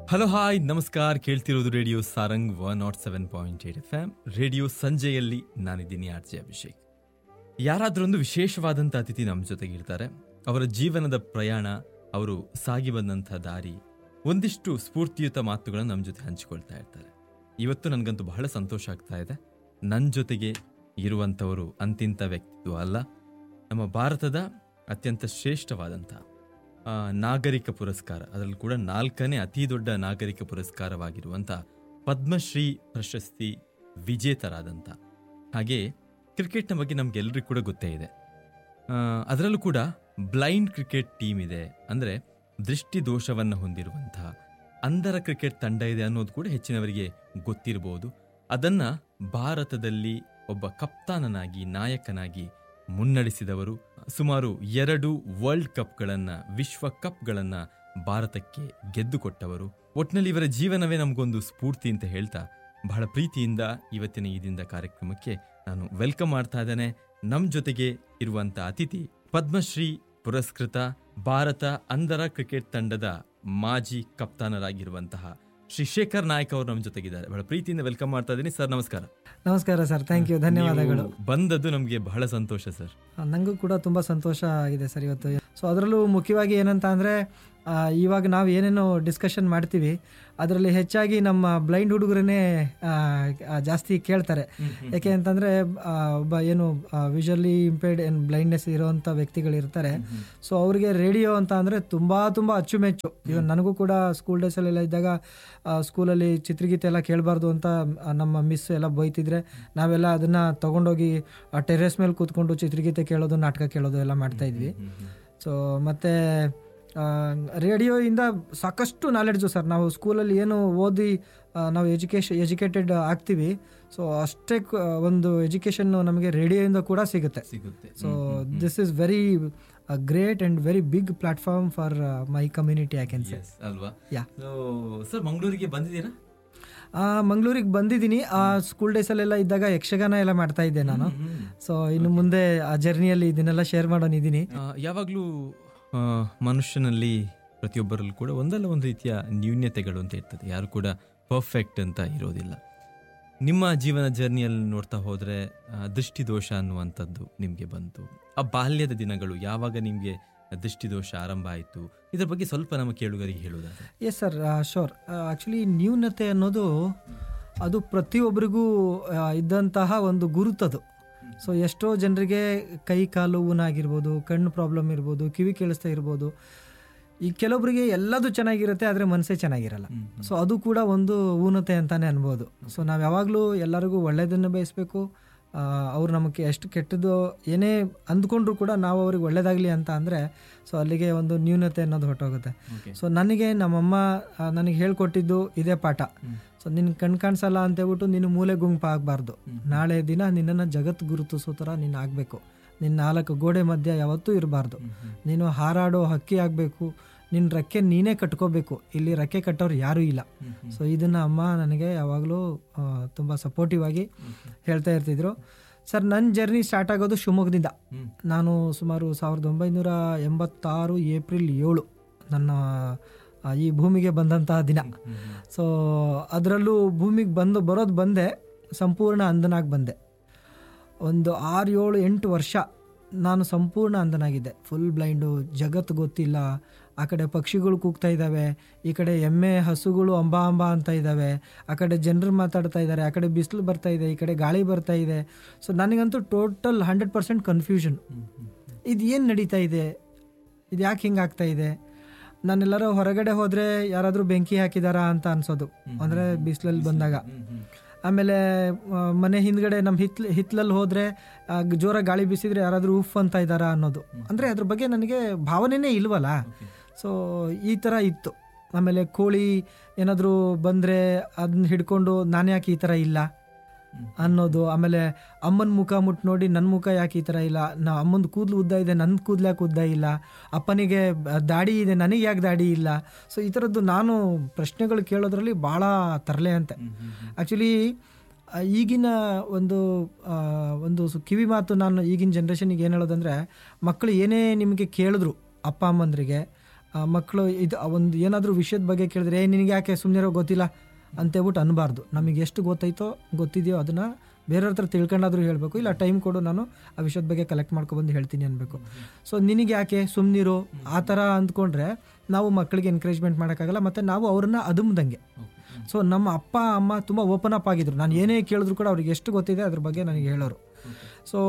Hello hi ನಮಸ್ಕಾರ ಕೇಳ್ತಿರೋದು radio Sarang one nought seven point eight F M radio ಸಂಜೆಯಲ್ಲಿ ನಾನಿದ್ದೀನಿ ಆರ್ ಜೆ ಅಭಿಷೇಕ್ ಯಾರಾದ್ರೊಂದು ವಿಶೇಷವಾದಂಥ ಅತಿಥಿ ನಮ್ಮ ಜೊತೆಗೆ ಇರ್ತಾರೆ ಅವರ ಜೀವನದ ಪ್ರಯಾಣ ಅವರು ಸಾಗಿ ಬಂದಂಥ ದಾರಿ ಒಂದಿಷ್ಟು ಸ್ಫೂರ್ತಿಯುತ ಮಾತುಗಳನ್ನು ನಮ್ಮ ಜೊತೆ ಹಂಚಿಕೊಳ್ತಾ ಇರ್ತಾರೆ ಇವತ್ತು ನನಗಂತೂ ಬಹಳ ಸಂತೋಷ ಆಗ್ತಾ ಇದೆ ನನ್ನ ಜೊತೆಗೆ ಇರುವಂಥವರು ಅಂತಿಂಥ ವ್ಯಕ್ತಿತ್ವ ಅಲ್ಲ ನಮ್ಮ ಭಾರತದ ಅತ್ಯಂತ ಶ್ರೇಷ್ಠವಾದಂಥ ಆ, ನಾಗರಿಕ ಪುರಸ್ಕಾರ ಅದರಲ್ಲಿ ಕೂಡ ನಾಲ್ಕನೇ ಅತಿ ದೊಡ್ಡ ನಾಗರಿಕ ಪುರಸ್ಕಾರವಾಗಿರುವಂಥ ಪದ್ಮಶ್ರೀ ಪ್ರಶಸ್ತಿ ವಿಜೇತರಾದಂಥ ಹಾಗೆ ಕ್ರಿಕೆಟ್ನ ಬಗ್ಗೆ ನಮ್ಗೆಲ್ರಿಗೂ ಕೂಡ ಗೊತ್ತೇ ಇದೆ ಆ, ಅದರಲ್ಲೂ ಕೂಡ ಬ್ಲೈಂಡ್ ಕ್ರಿಕೆಟ್ ಟೀಮ್ ಇದೆ ಅಂದರೆ ದೃಷ್ಟಿ ದೋಷವನ್ನು ಹೊಂದಿರುವಂತಹ ಅಂಧರ ಕ್ರಿಕೆಟ್ ತಂಡ ಇದೆ ಅನ್ನೋದು ಕೂಡ ಹೆಚ್ಚಿನವರಿಗೆ ಗೊತ್ತಿರಬಹುದು ಅದನ್ನ ಭಾರತದಲ್ಲಿ ಒಬ್ಬ ಕಪ್ತಾನನಾಗಿ ನಾಯಕನಾಗಿ ಮುನ್ನಡೆಸಿದವರು ಸುಮಾರು ಎರಡು ವರ್ಲ್ಡ್ ಕಪ್ಗಳನ್ನ ವಿಶ್ವ ಕಪ್ಗಳನ್ನ ಭಾರತಕ್ಕೆ ಗೆದ್ದುಕೊಟ್ಟವರು ಒಟ್ನಲ್ಲಿ ಇವರ ಜೀವನವೇ ನಮಗೊಂದು ಸ್ಫೂರ್ತಿ ಅಂತ ಹೇಳ್ತಾ ಬಹಳ ಪ್ರೀತಿಯಿಂದ ಇವತ್ತಿನ ಈ ದಿನದ ಕಾರ್ಯಕ್ರಮಕ್ಕೆ ನಾನು ವೆಲ್ಕಮ್ ಮಾಡ್ತಾ ಇದ್ದೇನೆ ನಮ್ಮ ಜೊತೆಗೆ ಇರುವಂತ ಅತಿಥಿ ಪದ್ಮಶ್ರೀ ಪುರಸ್ಕೃತ ಭಾರತ ಅಂಧರ ಕ್ರಿಕೆಟ್ ತಂಡದ ಮಾಜಿ ಕಪ್ತಾನರಾಗಿರುವಂತಹ ಶ್ರೀ ಶೇಖರ್ ನಾಯಕ್ ಅವರು ನಮ್ಮ ಜೊತೆಗಿದ್ದಾರೆ ಬಹಳ ಪ್ರೀತಿಯಿಂದ ವೆಲ್ಕಮ್ ಮಾಡ್ತಾ ಇದ್ದೀನಿ ಸರ್ ನಮಸ್ಕಾರ ನಮಸ್ಕಾರ ಸರ್ ಥ್ಯಾಂಕ್ ಯು ಧನ್ಯವಾದಗಳು ನೀವು ಬಂದದ್ದು ನಮಗೆ ಬಹಳ ಸಂತೋಷ ಸರ್ ನನಗೂ ಕೂಡ ತುಂಬ ಸಂತೋಷ ಆಗಿದೆ ಸರ್ ಇವತ್ತು ಸೊ ಅದರಲ್ಲೂ ಮುಖ್ಯವಾಗಿ ಏನಂತ ಅಂದರೆ ಇವಾಗ ನಾವು ಏನೇನೋ ಡಿಸ್ಕಷನ್ ಮಾಡ್ತೀವಿ ಅದರಲ್ಲಿ ಹೆಚ್ಚಾಗಿ ನಮ್ಮ ಬ್ಲೈಂಡ್ ಹುಡುಗರನ್ನೇ ಆ, ಆ, ಜಾಸ್ತಿ ಕೇಳ್ತಾರೆ ಯಾಕೆ ಅಂತಂದರೆ ಒಬ್ಬ ಏನು ವಿಜುವಲಿ ಇಂಪೇರ್ಡ್ ಏನು ಬ್ಲೈಂಡ್ನೆಸ್ ಇರೋವಂಥ ವ್ಯಕ್ತಿಗಳಿರ್ತಾರೆ ಸೊ ಅವ್ರಿಗೆ ರೇಡಿಯೋ ಅಂತ ಅಂದರೆ ತುಂಬ ತುಂಬ ಅಚ್ಚುಮೆಚ್ಚು ಇವನ್ ನನಗೂ ಕೂಡ ಸ್ಕೂಲ್ ಡೇಸಲ್ಲೆಲ್ಲ ಇದ್ದಾಗ ಸ್ಕೂಲಲ್ಲಿ ಚಿತ್ರಗೀತೆ ಎಲ್ಲ ಕೇಳಬಾರ್ದು ಅಂತ ಆ, ನಮ್ಮ ಮಿಸ್ ಎಲ್ಲ ಬೈತಿದ್ರೆ ನಾವೆಲ್ಲ ಅದನ್ನು ತೊಗೊಂಡೋಗಿ ಟೆರೆಸ್ ಮೇಲೆ ಕೂತ್ಕೊಂಡು ಚಿತ್ರಗೀತೆ ಕೇಳೋದು ನಾಟಕ ಕೇಳೋದು ಎಲ್ಲ ಮಾಡ್ತಾ ಇದ್ವಿ ಸೊ ಮತ್ತು ರೇಡಿಯೋಯಿಂದ ಸಾಕಷ್ಟು ನಾಲೆಡ್ಜು ಸರ್ ನಾವು ಸ್ಕೂಲಲ್ಲಿ ಏನು ಓದಿ ಆ, ನಾವು ಎಜುಕೇಶನ್ ಎಜುಕೇಟೆಡ್ ಆಗ್ತೀವಿ ಸೊ ಅಷ್ಟೇ ಕ- ಒಂದು ಎಜುಕೇಷನ್ ನಮಗೆ ರೇಡಿಯೋಯಿಂದ ಕೂಡ ಸಿಗುತ್ತೆ ಸಿಗುತ್ತೆ so this is very great and very big platform for my community I can say Yes, ಅಲ್ವಾ ಯಾ ಸರ್ ಮಂಗಳೂರಿಗೆ ಬಂದಿದ್ದೀರಾ ಮಂಗಳೂರಿಗೆ ಬಂದಿದ್ದೀನಿ ಆ ಸ್ಕೂಲ್ ಡೇಸಲ್ಲೆಲ್ಲ ಇದ್ದಾಗ ಯಕ್ಷಗಾನ ಎಲ್ಲ ಮಾಡ್ತಾ ಇದ್ದೆ ನಾನು ಸೊ ಇನ್ನು ಮುಂದೆ ಆ ಜರ್ನಿಯಲ್ಲಿ ಇದನ್ನೆಲ್ಲ ಶೇರ್ ಮಾಡೋನಿದ್ದೀನಿ ಆ, ಯಾವಾಗ್ಲೂ ಆ, ಮನುಷ್ಯನಲ್ಲಿ ಪ್ರತಿಯೊಬ್ಬರಲ್ಲೂ ಕೂಡ ಒಂದಲ್ಲ ಒಂದು ರೀತಿಯ ನ್ಯೂನ್ಯತೆಗಳು ಅಂತ ಇರ್ತದೆ ಯಾರು ಕೂಡ ಪರ್ಫೆಕ್ಟ್ ಅಂತ ಇರೋದಿಲ್ಲ ನಿಮ್ಮ ಜೀವನ ಜರ್ನಿಯಲ್ಲಿ ನೋಡ್ತಾ ಹೋದ್ರೆ ಆ, ದೃಷ್ಟಿದೋಷ ಅನ್ನುವಂಥದ್ದು ನಿಮಗೆ ಬಂತು ಆ ಬಾಲ್ಯದ ದಿನಗಳು ಯಾವಾಗ ನಿಮಗೆ ದೃಷ್ಟಿದೋಷ ಆರಂಭ ಆಯಿತು ಇದ್ರ ಬಗ್ಗೆ ಸ್ವಲ್ಪ ನಮ್ಮ ಕೇಳುಗರಿಗೆ ಹೇಳುವುದಾದ್ರೆ ಎಸ್ ಸರ್ ಶೋರ್ ಆ್ಯಕ್ಚುಲಿ ನ್ಯೂನತೆ ಅನ್ನೋದು ಅದು ಪ್ರತಿಯೊಬ್ಬರಿಗೂ ಆ, ಇದ್ದಂತಹ ಒಂದು ಗುರುತದು ಸೊ ಎಷ್ಟೋ ಜನರಿಗೆ ಕೈ ಕಾಲು ಊನಾಗಿರ್ಬೋದು ಕಣ್ಣು ಪ್ರಾಬ್ಲಮ್ ಇರ್ಬೋದು ಕಿವಿ ಕೇಳಿಸ್ತಾ ಇರ್ಬೋದು ಈ ಕೆಲವೊಬ್ಬರಿಗೆ ಎಲ್ಲದೂ ಚೆನ್ನಾಗಿರುತ್ತೆ ಆದರೆ ಮನಸ್ಸೇ ಚೆನ್ನಾಗಿರಲ್ಲ ಸೊ ಅದು ಕೂಡ ಒಂದು ಊನತೆ ಅಂತಾನೆ ಅನ್ಬೋದು ಸೊ ನಾವು ಯಾವಾಗಲೂ ಎಲ್ಲರಿಗೂ ಒಳ್ಳೆಯದನ್ನು ಬಯಸಬೇಕು ಅವ್ರು ನಮಗೆ ಎಷ್ಟು ಕೆಟ್ಟದ್ದು ಏನೇ ಅಂದ್ಕೊಂಡ್ರು ಕೂಡ ನಾವು ಅವ್ರಿಗೆ ಒಳ್ಳೇದಾಗಲಿ ಅಂತ ಅಂದರೆ ಸೊ ಅಲ್ಲಿಗೆ ಒಂದು ನ್ಯೂನತೆ ಅನ್ನೋದು ಹೊರಟೋಗುತ್ತೆ ಸೊ ನನಗೆ ನಮ್ಮಮ್ಮ ಆ, ನನಗೆ ಹೇಳ್ಕೊಟ್ಟಿದ್ದು ಇದೇ ಪಾಠ ಸೊ ನಿನ್ನ ಕಣ್ ಕಾಣಿಸಲ್ಲ ಅಂತ ಹೇಳ್ಬಿಟ್ಟು ನೀನು ಮೂಲೆ ಗುಂಪ ಆಗಬಾರ್ದು ನಾಳೆ ದಿನ ನಿನ್ನನ್ನು ಜಗತ್ತು ಗುರುತಿಸೋ ಥರ ನೀನು ಆಗಬೇಕು ನಿನ್ನ ನಾಲ್ಕು ಗೋಡೆ ಮಧ್ಯ ಯಾವತ್ತೂ ಇರಬಾರ್ದು ನೀನು ಹಾರಾಡೋ ಹಕ್ಕಿ ಆಗಬೇಕು ನಿನ್ನ ರೆಕ್ಕೆ ನೀನೇ ಕಟ್ಕೋಬೇಕು ಇಲ್ಲಿ ರೆಕ್ಕೆ ಕಟ್ಟೋರು ಯಾರೂ ಇಲ್ಲ ಸೊ ಇದನ್ನು ಅಮ್ಮ ನನಗೆ ಯಾವಾಗಲೂ ತುಂಬ ಸಪೋರ್ಟಿವ್ ಆಗಿ ಹೇಳ್ತಾ ಇರ್ತಿದ್ರು ಸರ್ ನನ್ನ ಜರ್ನಿ ಸ್ಟಾರ್ಟ್ ಆಗೋದು ಶಿವಮೊಗ್ಗದಿಂದ ನಾನು ಸುಮಾರು ಸಾವಿರದ ಒಂಬೈನೂರ ಎಂಬತ್ತಾರು ಏಪ್ರಿಲ್ ಏಳು ನನ್ನ ಆ, ಈ ಭೂಮಿಗೆ ಬಂದಂತಹ ದಿನ ಸೊ ಅದರಲ್ಲೂ ಭೂಮಿಗೆ ಬಂದು ಬರೋದು ಬಂದೆ ಸಂಪೂರ್ಣ ಅಂಧನಾಗಿ ಬಂದೆ ಒಂದು ಆರು ಏಳು ಎಂಟು ವರ್ಷ ನಾನು ಸಂಪೂರ್ಣ ಅಂಧನಾಗಿದ್ದೆ ಫುಲ್ ಬ್ಲೈಂಡು ಜಗತ್ತು ಗೊತ್ತಿಲ್ಲ ಆ ಕಡೆ ಪಕ್ಷಿಗಳು ಕೂಗ್ತಾ ಇದ್ದಾವೆ ಈ ಕಡೆ ಎಮ್ಮೆ ಹಸುಗಳು ಅಂಬಾ ಅಂಬಾ ಅಂತ ಇದ್ದಾವೆ ಆ ಕಡೆ ಜನರು ಮಾತಾಡ್ತಾ ಇದ್ದಾರೆ ಆ ಕಡೆ ಬಿಸಿಲು ಬರ್ತಾ ಇದೆ ಈ ಕಡೆ ಗಾಳಿ ಬರ್ತಾ ಇದೆ ಸೊ ನನಗಂತೂ ಟೋಟಲ್ ಹಂಡ್ರೆಡ್ ಪರ್ಸೆಂಟ್ ಕನ್ಫ್ಯೂಷನ್ ಇದು ಏನು ನಡೀತಾ ಇದೆ ಇದು ಯಾಕೆ ಹಿಂಗೆ ಆಗ್ತಾ ಇದೆ ನಾನೆಲ್ಲರೂ ಹೊರಗಡೆ ಹೋದರೆ ಯಾರಾದರೂ ಬೆಂಕಿ ಹಾಕಿದಾರಾ ಅಂತ ಅನ್ಸೋದು ಅಂದರೆ ಬಿಸಿಲಲ್ಲಿ ಬಂದಾಗ ಆಮೇಲೆ ಆ, ಮನೆ ಹಿಂದ್ಗಡೆ ನಮ್ಮ ಹಿತ್ಲ್ ಹಿತ್ಲಲ್ಲಿ ಹೋದರೆ ಜೋರ ಗಾಳಿ ಬೀಸಿದ್ರೆ ಯಾರಾದರೂ ಉಫ್ ಅಂತ ಇದ್ದಾರಾ ಅನ್ನೋದು ಅಂದರೆ ಅದ್ರ ಬಗ್ಗೆ ನನಗೆ ಭಾವನೆನೇ ಇಲ್ವಲ್ಲ ಸೊ ಈ ಥರ ಇತ್ತು ಆಮೇಲೆ ಕೋಳಿ ಏನಾದರೂ ಬಂದರೆ ಅದನ್ನ ಹಿಡ್ಕೊಂಡು ನಾನು ಯಾಕೆ ಈ ಥರ ಇಲ್ಲ ಅನ್ನೋದು ಆಮೇಲೆ ಅಮ್ಮನ ಮುಖ ಮುಟ್ಟು ನೋಡಿ ನನ್ನ ಮುಖ ಯಾಕೆ ಈ ಥರ ಇಲ್ಲ ನಾ ಅಮ್ಮನ ಕೂದಲು ಉದ್ದ ಇದೆ ನನ್ನ ಕೂದಲು ಯಾಕೆ ಉದ್ದ ಇಲ್ಲ ಅಪ್ಪನಿಗೆ ಬ- ದಾಡಿ ಇದೆ ನನಗೆ ಯಾಕೆ ದಾಡಿ ಇಲ್ಲ ಸೊ ಈ ಥರದ್ದು ನಾನು ಪ್ರಶ್ನೆಗಳು ಕೇಳೋದ್ರಲ್ಲಿ ಭಾಳ ತರಲೆ ಅಂತೆ ಆ್ಯಕ್ಚುಲಿ ಈಗಿನ ಒಂದು ಆ, ಒಂದು ಸು- ಕಿವಿ ಮಾತು ನಾನು ಈಗಿನ ಜನ್ರೇಷನಿಗೆ ಏನು ಹೇಳೋದಂದರೆ ಮಕ್ಕಳು ಏನೇ ನಿಮಗೆ ಕೇಳಿದ್ರು ಅಪ್ಪ ಅಮ್ಮಂದ್ರಿಗೆ ಮಕ್ಕಳು ಇದು ಒಂದು ಏನಾದರೂ ವಿಷಯದ ಬಗ್ಗೆ ಕೇಳಿದ್ರೆ ಏ ನಿನಗೆ ಯಾಕೆ ಸುಮ್ಮನೆ ಗೊತ್ತಿಲ್ಲ ಅಂತೇಳ್ಬಿಟ್ಟು ಅನ್ಬಾರ್ದು ನಮಗೆ ಎಷ್ಟು ಗೊತ್ತೈತೋ ಗೊತ್ತಿದೆಯೋ ಅದನ್ನು ಬೇರೆಯವ್ರ ಹತ್ರ ತಿಳ್ಕೊಂಡಾದ್ರೂ ಹೇಳಬೇಕು ಇಲ್ಲ ಟೈಮ್ ಕೊಡು ನಾನು ಆ ವಿಷಯದ ಬಗ್ಗೆ ಕಲೆಕ್ಟ್ ಮಾಡ್ಕೊಬಂದು ಹೇಳ್ತೀನಿ ಅನ್ಬೇಕು ಸೊ ನಿನಗೆ ಯಾಕೆ ಸುಮ್ಮನಿರು ಆ ಥರ ಅಂದ್ಕೊಂಡ್ರೆ ನಾವು ಮಕ್ಕಳಿಗೆ ಎನ್ಕರೇಜ್ಮೆಂಟ್ ಮಾಡೋಕ್ಕಾಗಲ್ಲ ಮತ್ತು ನಾವು ಅವ್ರನ್ನ ಅದುಮ್ದಂಗೆ ಸೊ ನಮ್ಮ ಅಪ್ಪ ಅಮ್ಮ ತುಂಬ ಓಪನ್ ಅಪ್ ಆಗಿದ್ರು ನಾನು ಏನೇ ಕೇಳಿದ್ರು ಕೂಡ ಅವ್ರಿಗೆ ಎಷ್ಟು ಗೊತ್ತಿದೆ ಅದ್ರ ಬಗ್ಗೆ ನನಗೆ ಹೇಳೋರು ಸೊ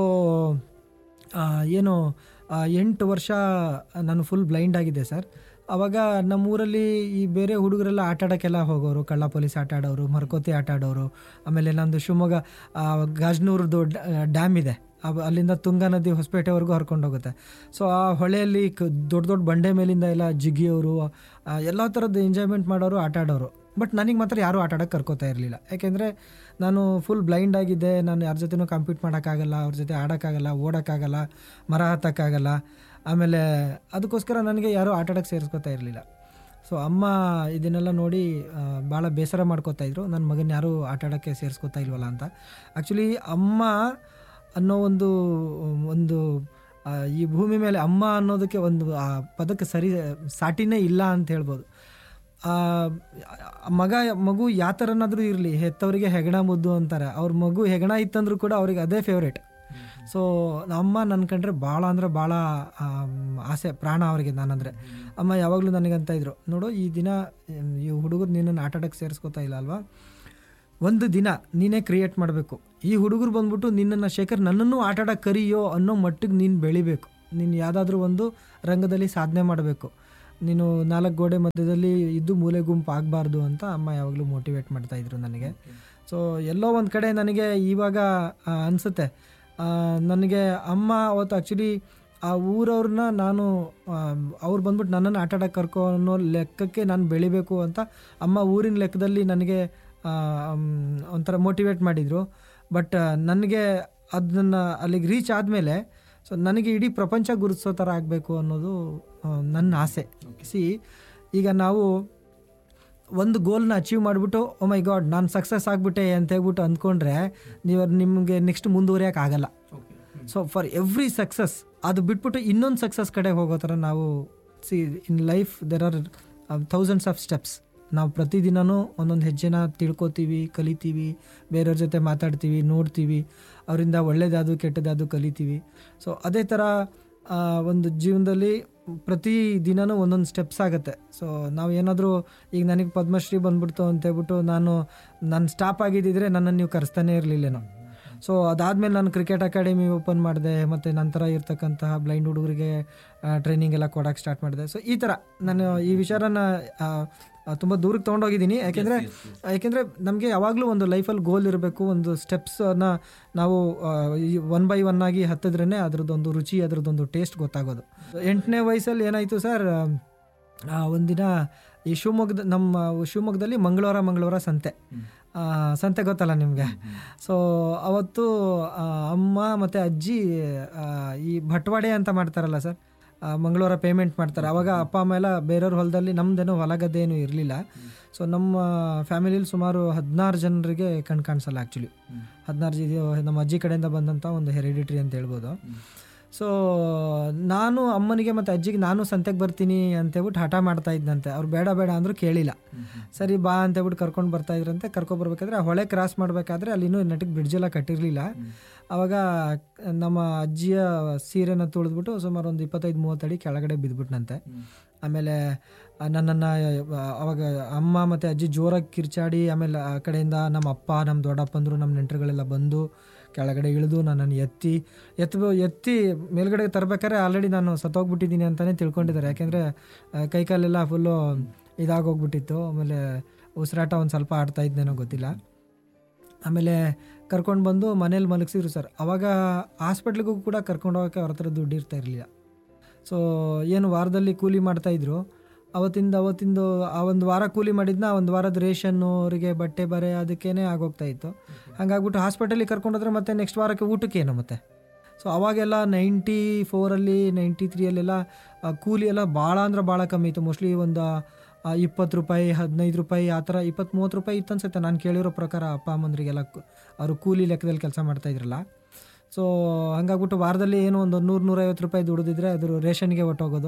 ಆ, ಏನು ಆ, ಎಂಟು ವರ್ಷ ನಾನು ಫುಲ್ ಬ್ಲೈಂಡ್ ಆಗಿದೆ ಸರ್ ಅವಾಗ ನಮ್ಮೂರಲ್ಲಿ ಈ ಬೇರೆ ಹುಡುಗರೆಲ್ಲ ಆಟ ಆಡೋಕ್ಕೆಲ್ಲ ಹೋಗೋರು ಕಳ್ಳ ಪೊಲೀಸ್ ಆಟ ಆಡೋರು ಮರಕೋತಿ ಆಟ ಆಡೋರು ಆಮೇಲೆ ನಂದು ಶಿವಮೊಗ್ಗ ಆ, ಗಾಜನೂರ್ದು ಡ್ಯಾಮ್ ಇದೆ ಅವ್- ಅಲ್ಲಿಂದ ತುಂಗಾ ನದಿ ಹೊಸಪೇಟೆವರೆಗೂ ಹರ್ಕೊಂಡು ಹೋಗುತ್ತೆ ಸೊ ಆ ಹೊಳೆಯಲ್ಲಿ ಕ- ದೊಡ್ಡ ದೊಡ್ಡ ಬಂಡೆ ಮೇಲಿಂದ ಎಲ್ಲ ಜಿಗಿಯೋರು ಎಲ್ಲ ಥರದ್ದು ಎಂಜಾಯ್ಮೆಂಟ್ ಮಾಡೋರು ಆಟ ಆಡೋರು ಬಟ್ ನನಗೆ ಮಾತ್ರ ಯಾರೂ ಆಟ ಆಡೋಕ್ಕೆ ಕರ್ಕೋತಾ ಇರಲಿಲ್ಲ ಯಾಕೆಂದರೆ ನಾನು ಫುಲ್ ಬ್ಲೈಂಡ್ ಆಗಿದ್ದೆ ನಾನು ಯಾರ ಜೊತೆನೂ ಕಂಪೀಟ್ ಮಾಡೋಕ್ಕಾಗಲ್ಲ ಅವ್ರ ಜೊತೆ ಆಡೋಕ್ಕಾಗಲ್ಲ ಓಡೋಕ್ಕಾಗಲ್ಲ ಮರ ಹತ್ತಕ್ಕಾಗಲ್ಲ ಆಮೇಲೆ ಅದಕ್ಕೋಸ್ಕರ ನನಗೆ ಯಾರೂ ಆಟ ಆಡೋಕ್ಕೆ ಸೇರಿಸ್ಕೋತಾ ಇರಲಿಲ್ಲ ಸೊ ಅಮ್ಮ ಇದನ್ನೆಲ್ಲ ನೋಡಿ ಭಾಳ ಬೇಸರ ಮಾಡ್ಕೋತಾ ಇದ್ರು ನನ್ನ ಮಗನ ಯಾರೂ ಆಟ ಆಡೋಕ್ಕೆ ಸೇರಿಸ್ಕೋತಾ ಇಲ್ವಲ್ಲ ಅಂತ ಆ್ಯಕ್ಚುಲಿ ಅಮ್ಮ ಅನ್ನೋ ಒಂದು ಒಂದು ಆ, ಈ ಭೂಮಿ ಮೇಲೆ ಅಮ್ಮ ಅನ್ನೋದಕ್ಕೆ ಒಂದು ಆ ಪದಕ್ಕೆ ಸರಿ ಸಾಟಿನೇ ಇಲ್ಲ ಅಂತ ಹೇಳ್ಬೋದು ಆ, ಮಗ ಮಗು ಯಾವ ಥರನಾದರೂ ಇರಲಿ ಹೆತ್ತವರಿಗೆ ಹೆಗಣ ಮುದ್ದು ಅಂತಾರೆ ಅವ್ರ ಮಗು ಹೆಗಣ ಇತ್ತಂದ್ರೂ ಕೂಡ ಅವ್ರಿಗೆ ಅದೇ ಫೇವ್ರೇಟ್ ಸೊ ಅಮ್ಮ ನನ್ನ ಕಂಡ್ರೆ ಭಾಳ ಅಂದರೆ ಭಾಳ ಆಸೆ ಪ್ರಾಣ ಅವರಿಗೆ ನಾನಂದರೆ ಅಮ್ಮ ಯಾವಾಗಲೂ ನನಗಂತ ಇದ್ರು ನೋಡು ಈ ದಿನ ಮ್, ಈ ಹುಡುಗರು ನಿನ್ನನ್ನು ಆಟ ಆಡೋಕ್ಕೆ ಸೇರಿಸ್ಕೋತಾ ಇಲ್ಲ ಅಲ್ವಾ ಒಂದು ದಿನ ನೀನೇ ಕ್ರಿಯೇಟ್ ಮಾಡಬೇಕು ಈ ಹುಡುಗರು ಬಂದ್ಬಿಟ್ಟು ನಿನ್ನನ್ನು ಶೇಖರ್ ನನ್ನನ್ನು ಆಟ ಆಡೋಕೆ ಕರಿಯೋ ಅನ್ನೋ ಮಟ್ಟಿಗೆ ನೀನು ಬೆಳಿಬೇಕು ನೀನು ಯಾವುದಾದ್ರೂ ಒಂದು ರಂಗದಲ್ಲಿ ಸಾಧನೆ ಮಾಡಬೇಕು ನೀನು ನಾಲ್ಕು ಗೋಡೆ ಮಧ್ಯದಲ್ಲಿ ಇದ್ದು ಮೂಲೆ ಗುಂಪು ಆಗಬಾರ್ದು ಅಂತ ಅಮ್ಮ ಯಾವಾಗಲೂ ಮೋಟಿವೇಟ್ ಮಾಡ್ತಾಯಿದ್ರು ನನಗೆ ಸೊ ಎಲ್ಲೋ ಒಂದು ಕಡೆ ನನಗೆ ಇವಾಗ ಆ, ಅನ್ಸುತ್ತೆ ಆ, ನನಗೆ ಅಮ್ಮ ಅವತ್ತು ಆ್ಯಕ್ಚುಲಿ ಆ ಊರವ್ರನ್ನ ನಾನು ಅವ್ರು ಬಂದ್ಬಿಟ್ಟು ನನ್ನನ್ನು ಆಟ ಆಡೋಕೆ ಕರ್ಕೊ ಅನ್ನೋ ಲೆಕ್ಕಕ್ಕೆ ನಾನು ಬೆಳಿಬೇಕು ಅಂತ ಅಮ್ಮ ಊರಿನ ಲೆಕ್ಕದಲ್ಲಿ ನನಗೆ ಆ, ಮ್, ಒಂಥರ ಮೋಟಿವೇಟ್ ಮಾಡಿದರು ಬಟ್ ನನಗೆ ಅದನ್ನು ಅಲ್ಲಿಗೆ ರೀಚ್ ಆದಮೇಲೆ ಸೊ ನನಗೆ ಇಡೀ ಪ್ರಪಂಚ ಗುರುತಿಸೋ ಥರ ಆಗಬೇಕು ಅನ್ನೋದು ಆ, ನನ್ನ ಆಸೆ ಸಿ ಈಗ ನಾವು ಒಂದು ಗೋಲ್ನ ಅಚೀವ್ ಮಾಡಿಬಿಟ್ಟು ಓ ಮೈ ಗಾಡ್ ನಾನು ಸಕ್ಸಸ್ ಆಗಿಬಿಟ್ಟೆ ಅಂತ ಹೇಳ್ಬಿಟ್ಟು ಅಂದ್ಕೊಂಡ್ರೆ ನೀವು ನಿಮಗೆ ನೆಕ್ಸ್ಟ್ ಮುಂದುವರಿಯೋಕೆ ಆಗಲ್ಲ ಸೊ ಫಾರ್ ಎವ್ರಿ ಸಕ್ಸಸ್ ಅದು ಬಿಟ್ಬಿಟ್ಟು ಇನ್ನೊಂದು ಸಕ್ಸಸ್ ಕಡೆ ಹೋಗೋ ಥರ ನಾವು see in life there are thousands of steps ನಾವು ಪ್ರತಿದಿನವೂ ಒಂದೊಂದು ಹೆಜ್ಜೆನ ತಿಳ್ಕೊತೀವಿ ಕಲಿತೀವಿ ಬೇರೆಯವ್ರ ಜೊತೆ ಮಾತಾಡ್ತೀವಿ ನೋಡ್ತೀವಿ ಅವರಿಂದ ಒಳ್ಳೇದಾದ್ರು ಕೆಟ್ಟದಾದ್ರು ಕಲಿತೀವಿ ಸೊ ಅದೇ ಥರ ಆ, ಒಂದು ಜೀವನದಲ್ಲಿ ಪ್ರತಿ ದಿನನೂ ಒಂದೊಂದು ಸ್ಟೆಪ್ಸ್ ಆಗುತ್ತೆ ಸೊ ನಾವು ಏನಾದರೂ ಈಗ ನನಗೆ ಪದ್ಮಶ್ರೀ ಬಂದ್ಬಿಡ್ತು ಅಂತ ಹೇಳ್ಬಿಟ್ಟು ನಾನು ನಾನು ಸ್ಟಾಪ್ ಆಗಿದ್ದಿದ್ರೆ ನನ್ನನ್ನು ನೀವು ಕರೆಸ್ತಾನೆ ಇರಲಿಲ್ಲೇನೋ ಸೊ ಅದಾದಮೇಲೆ ನಾನು ಕ್ರಿಕೆಟ್ ಅಕಾಡೆಮಿ ಓಪನ್ ಮಾಡಿದೆ ಮತ್ತು ನಂತರ ಇರ್ತಕ್ಕಂತಹ ಬ್ಲೈಂಡ್ ಹುಡುಗರಿಗೆ ಟ್ರೈನಿಂಗ್ ಎಲ್ಲ ಕೊಡೋಕ್ಕೆ ಸ್ಟಾರ್ಟ್ ಮಾಡಿದೆ ಸೊ ಈ ಥರ ನಾನು ಈ ವಿಚಾರನ ತುಂಬ ದೂರಕ್ಕೆ ತೊಗೊಂಡೋಗಿದ್ದೀನಿ ಯಾಕೆಂದರೆ ಯಾಕೆಂದರೆ ನಮಗೆ ಯಾವಾಗಲೂ ಒಂದು ಲೈಫಲ್ಲಿ ಗೋಲ್ ಇರಬೇಕು ಒಂದು ಸ್ಟೆಪ್ಸನ್ನು ನಾವು ಒನ್ ಬೈ ಒನ್ ಆಗಿ ಹತ್ತಿದ್ರೇ ಅದ್ರದ್ದೊಂದು ರುಚಿ ಅದ್ರದ್ದೊಂದು ಟೇಸ್ಟ್ ಗೊತ್ತಾಗೋದು ಎಂಟನೇ ವಯಸ್ಸಲ್ಲಿ ಏನಾಯಿತು ಸರ್ ಒಂದಿನ ಈ ಶಿವಮೊಗ್ಗದ ನಮ್ಮ ಶಿವಮೊಗ್ಗದಲ್ಲಿ ಮಂಗಳವಾರ ಮಂಗಳವಾರ ಸಂತೆ ಆ, ಸಂತೆ ಗೊತ್ತಲ್ಲ ನಿಮಗೆ ಸೊ ಅವತ್ತು ಆ, ಅಮ್ಮ ಮತ್ತು ಅಜ್ಜಿ ಆ, ಈ ಭಟ್ವಾಡೆ ಅಂತ ಮಾಡ್ತಾರಲ್ಲ ಸರ್ ಆ, ಮಂಗಳವಾರ ಪೇಮೆಂಟ್ ಮಾಡ್ತಾರೆ ಅವಾಗ ಅಪ್ಪ ಅಮ್ಮ ಎಲ್ಲ ಬೇರೆಯವ್ರ ಹೊಲದಲ್ಲಿ ನಮ್ದೇನೋ ಹೊಲ ಗದ್ದೆ ಏನೂ ಇರಲಿಲ್ಲ ಸೊ ನಮ್ಮ ಫ್ಯಾಮಿಲಿಲಿ ಸುಮಾರು ಹದಿನಾರು ಜನರಿಗೆ ಕಣ್ ಕಾಣಿಸಲ್ಲ ಆ್ಯಕ್ಚುಲಿ ಹದಿನಾರು ಜಿ ನಮ್ಮ ಅಜ್ಜಿ ಕಡೆಯಿಂದ ಬಂದಂಥ ಒಂದು ಹೆರಿಡಿಟ್ರಿ ಅಂತ ಹೇಳ್ಬೋದು ಸೊ ನಾನು ಅಮ್ಮನಿಗೆ ಮತ್ತು ಅಜ್ಜಿಗೆ ನಾನು ಸಂತೆಗೆ ಬರ್ತೀನಿ ಅಂತೇಳ್ಬಿಟ್ಟು ಹಠ ಮಾಡ್ತಾ ಇದ್ದಂತೆ ಅವ್ರು ಬೇಡ ಬೇಡ ಅಂದರೂ ಕೇಳಿಲ್ಲ ಸರಿ ಬಾ ಅಂತೇಳ್ಬಿಟ್ಟು ಕರ್ಕೊಂಡು ಬರ್ತಾ ಇದ್ರಂತೆ ಕರ್ಕೊಬರ್ಬೇಕಾದ್ರೆ ಆ ಹೊಳೆ ಕ್ರಾಸ್ ಮಾಡಬೇಕಾದ್ರೆ ಅಲ್ಲಿ ಇನ್ನೂ ನೆಟ್ಟಿಗೆ ಬ್ರಿಡ್ಜ್ ಎಲ್ಲ ಕಟ್ಟಿರಲಿಲ್ಲ ಅವಾಗ ನಮ್ಮ ಅಜ್ಜಿಯ ಸೀರೆನ ತುಳಿದ್ಬಿಟ್ಟು ಸುಮಾರು ಒಂದು ಇಪ್ಪತ್ತೈದು ಮೂವತ್ತು ಅಡಿ ಕೆಳಗಡೆ ಬಿದ್ದುಬಿಟ್ನಂತೆ ಆಮೇಲೆ ನನ್ನನ್ನು ಅವಾಗ ಅಮ್ಮ ಮತ್ತು ಅಜ್ಜಿ ಜೋರಾಗಿ ಕಿರ್ಚಾಡಿ ಆಮೇಲೆ ಆ ಕಡೆಯಿಂದ ನಮ್ಮ ಅಪ್ಪ ನಮ್ಮ ದೊಡ್ಡಪ್ಪಂದರು ನಮ್ಮ ನೆಂಟರುಗಳೆಲ್ಲ ಬಂದು ಕೆಳಗಡೆ ಇಳಿದು ನನ್ನನ್ನು ಎತ್ತಿ ಎತ್ತ ಎತ್ತಿ ಮೇಲ್ಗಡೆ ತರಬೇಕಾದ್ರೆ ಆಲ್ರೆಡಿ ನಾನು ಸತ್ತೋಗ್ಬಿಟ್ಟಿದ್ದೀನಿ ಅಂತಲೇ ತಿಳ್ಕೊಂಡಿದ್ದಾರೆ ಯಾಕೆಂದರೆ ಕೈಕಾಲೆಲ್ಲ ಫುಲ್ಲು ಇದಾಗೋಗ್ಬಿಟ್ಟಿತ್ತು ಆಮೇಲೆ ಉಸಿರಾಟ ಒಂದು ಸ್ವಲ್ಪ ಆಡ್ತಾ ಇದ್ದೇನೋ ಗೊತ್ತಿಲ್ಲ ಆಮೇಲೆ ಕರ್ಕೊಂಡು ಬಂದು ಮನೇಲಿ ಮಲಗಿಸಿದ್ರು ಸರ್ ಅವಾಗ ಹಾಸ್ಪಿಟ್ಲಿಗೂ ಕೂಡ ಕರ್ಕೊಂಡು ಹೋಗೋಕ್ಕೆ ಅವ್ರ ಹತ್ರ ದುಡ್ಡು ಇರ್ತಾ ಇರಲಿಲ್ಲ ಸೊ ಏನು ವಾರದಲ್ಲಿ ಕೂಲಿ ಮಾಡ್ತಾಯಿದ್ರು ಅವತ್ತಿಂದ ಅವತ್ತಿಂದು ಆ ಒಂದು ವಾರ ಕೂಲಿ ಮಾಡಿದ್ನ ಆ ಒಂದು ವಾರದ ರೇಷನ್ನು ಅವರಿಗೆ ಬಟ್ಟೆ ಬರೆ ಅದಕ್ಕೇನೆ ಆಗೋಗ್ತಾ ಇತ್ತು ಹಂಗಾಗ್ಬಿಟ್ಟು ಹಾಸ್ಪಿಟಲಿಗೆ ಕರ್ಕೊಂಡೋದ್ರೆ ಮತ್ತೆ ನೆಕ್ಸ್ಟ್ ವಾರಕ್ಕೆ ಊಟಕ್ಕೆ ಏನು ಮತ್ತೆ ಸೊ ಅವಾಗೆಲ್ಲ ನೈಂಟಿ ಫೋರಲ್ಲಿ ನೈಂಟಿ ತ್ರೀಯಲ್ಲೆಲ್ಲ ಆ, ಕೂಲಿ ಎಲ್ಲ ಭಾಳ ಅಂದ್ರೆ ಭಾಳ ಕಮ್ಮಿ ಇತ್ತು ಮೋಸ್ಟ್ಲಿ ಒಂದು ಆ, ಇಪ್ಪತ್ತು ರೂಪಾಯಿ ಹದಿನೈದು ರೂಪಾಯಿ ಆ ಥರ ಇಪ್ಪತ್ತು ಮೂವತ್ತು ರೂಪಾಯಿ ಇತ್ತು ಅನ್ಸುತ್ತೆ ನಾನು ಕೇಳಿರೋ ಪ್ರಕಾರ ಅಪ್ಪ ಅಮ್ಮಂದ್ರಿಗೆಲ್ಲ ಕು- ಅವರು ಕೂಲಿ ಲೆಕ್ಕದಲ್ಲಿ ಕೆಲಸ ಮಾಡ್ತಾಯಿದ್ರಲ್ಲ ಸೊ ಹಂಗಾಗ್ಬಿಟ್ಟು ವಾರದಲ್ಲಿ ಏನೋ ಒಂದು ನೂರು ನೂರೈವತ್ತು ರೂಪಾಯಿ ದುಡಿದಿದ್ರೆ ಅದ್ರ ರೇಷನ್ಗೆ ಹೊಟ್ಟೋಗೋದು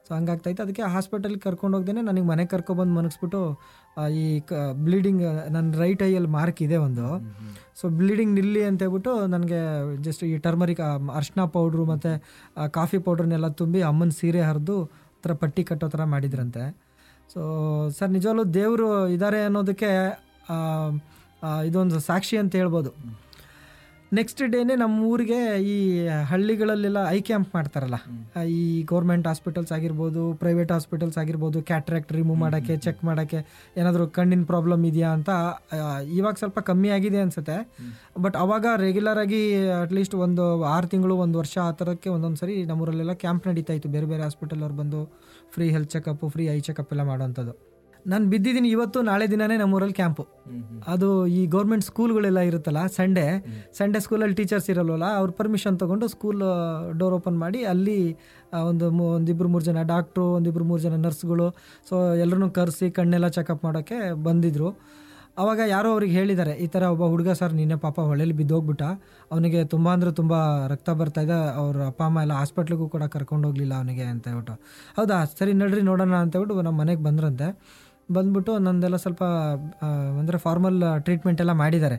ಸೊ ಹಂಗಾಗ್ತಾಯಿತ್ತು ಅದಕ್ಕೆ ಹಾಸ್ಪಿಟಲ್ಗೆ ಕರ್ಕೊಂಡು ಹೋಗ್ದೇನೆ ನನಗೆ ಮನೆಗೆ ಕರ್ಕೊಬಂದು ಮನಗಿಸ್ಬಿಟ್ಟು ಆ, ಈ ಕ ಬ್ಲೀಡಿಂಗ್ ನನ್ನ ರೈಟ್ ಐಯಲ್ಲಿ ಮಾರ್ಕ್ ಇದೆ ಒಂದು ಸೊ ಬ್ಲೀಡಿಂಗ್ ನಿಲ್ಲಿ ಅಂತ ಹೇಳ್ಬಿಟ್ಟು ನನಗೆ ಜಸ್ಟ್ ಈ ಟರ್ಮರಿಕ್ ಅರ್ಶಿನ ಪೌಡ್ರು ಮತ್ತು ಕಾಫಿ ಪೌಡ್ರನ್ನೆಲ್ಲ ತುಂಬಿ ಅಮ್ಮನ ಸೀರೆ ಹರಿದು ಥರ ಪಟ್ಟಿ ಕಟ್ಟೋ ಥರ ಮಾಡಿದ್ರಂತೆ ಸೊ ಸರ್ ನಿಜವಾಗ್ಲೂ ದೇವರು ಇದ್ದಾರೆ ಅನ್ನೋದಕ್ಕೆ ಆ, ಆ, ಇದೊಂದು ಸಾಕ್ಷಿ ಅಂತ ಹೇಳ್ಬೋದು ನೆಕ್ಸ್ಟ್ ಡೇನೇ ನಮ್ಮ ಊರಿಗೆ ಈ ಹಳ್ಳಿಗಳಲ್ಲೆಲ್ಲ ಐ ಕ್ಯಾಂಪ್ ಮಾಡ್ತಾರಲ್ಲ ಆ, ಈ ಗೌರ್ಮೆಂಟ್ ಹಾಸ್ಪಿಟಲ್ಸ್ ಆಗಿರ್ಬೋದು ಪ್ರೈವೇಟ್ ಹಾಸ್ಪಿಟಲ್ಸ್ ಆಗಿರ್ಬೋದು ಕ್ಯಾಟ್ರಾಕ್ಟ್ ರಿಮೂವ್ ಮಾಡೋಕ್ಕೆ ಚೆಕ್ ಮಾಡೋಕ್ಕೆ ಏನಾದರೂ ಕಣ್ಣಿನ ಪ್ರಾಬ್ಲಮ್ ಇದೆಯಾ ಅಂತ ಆ, ಇವಾಗ ಸ್ವಲ್ಪ ಕಮ್ಮಿ ಆಗಿದೆ ಅನ್ಸುತ್ತೆ ಬಟ್ ಅವಾಗ ರೆಗ್ಯುಲರ್ ಆಗಿ ಅಟ್ಲೀಸ್ಟ್ ಒಂದು ಆರು ತಿಂಗಳು ಒಂದು ವರ್ಷ ಆ ಥರಕ್ಕೆ ಒಂದೊಂದು ಸರಿ ನಮ್ಮೂರಲ್ಲೆಲ್ಲ ಕ್ಯಾಂಪ್ ನಡೀತಾ ಇತ್ತು ಬೇರೆ ಬೇರೆ ಹಾಸ್ಪಿಟಲ್ ಅವ್ರು ಬಂದು free health checkup free eye checkup ಎಲ್ಲ ಮಾಡೋವಂಥದ್ದು ನಾನು ಬಿದ್ದಿದ್ದೀನಿ ಇವತ್ತು ನಾಳೆ ದಿನನೇ ನಮ್ಮೂರಲ್ಲಿ ಕ್ಯಾಂಪು ಅದು ಈ ಗೌರ್ಮೆಂಟ್ ಸ್ಕೂಲ್ಗಳೆಲ್ಲ ಇರುತ್ತಲ್ಲ ಸಂಡೇ ಸಂಡೇ ಸ್ಕೂಲಲ್ಲಿ ಟೀಚರ್ಸ್ ಇರಲ್ವಲ್ಲ ಅವ್ರ ಪರ್ಮಿಷನ್ ತೊಗೊಂಡು ಸ್ಕೂಲ್ ಡೋರ್ ಓಪನ್ ಮಾಡಿ ಅಲ್ಲಿ ಆ, ಒಂದು ಮೂ ಒಂದಿಬ್ರು ಮೂರು ಜನ ಡಾಕ್ಟ್ರು ಒಂದಿಬ್ರು ಮೂರು ಜನ ನರ್ಸ್ಗಳು ಸೊ ಎಲ್ಲರನ್ನೂ ಕರೆಸಿ ಕಣ್ಣೆಲ್ಲ ಚೆಕಪ್ ಮಾಡೋಕ್ಕೆ ಬಂದಿದ್ರು ಅವಾಗ ಯಾರೋ ಅವ್ರಿಗೆ ಹೇಳಿದ್ದಾರೆ ಈ ಥರ ಒಬ್ಬ ಹುಡುಗ ಸರ್ ನಿನ್ನೆ ಪಾಪ ಹೊಳೆಯಲ್ಲಿ ಬಿದ್ದೋಗ್ಬಿಟ್ಟ ಅವನಿಗೆ ತುಂಬ ಅಂದರೆ ತುಂಬ ರಕ್ತ ಬರ್ತಾ ಇದೆ ಅವ್ರ ಅಪ್ಪ ಅಮ್ಮ ಎಲ್ಲ ಹಾಸ್ಪಿಟ್ಲಿಗೂ ಕೂಡ ಕರ್ಕೊಂಡು ಹೋಗ್ಲಿಲ್ಲ ಅವನಿಗೆ ಅಂತ ಹೇಳ್ಬಿಟ್ಟು ಹೌದಾ ಸರಿ ನಡ್ರಿ ನೋಡೋಣ ಅಂತ ಹೇಳ್ಬಿಟ್ಟು ನಮ್ಮ ಮನೆಗೆ ಬಂದ್ರಂತೆ ಬಂದ್ಬಿಟ್ಟು ನಂದೆಲ್ಲ ಸ್ವಲ್ಪ ಅಂದರೆ ಫಾರ್ಮಲ್ ಟ್ರೀಟ್ಮೆಂಟ್ ಎಲ್ಲ ಮಾಡಿದ್ದಾರೆ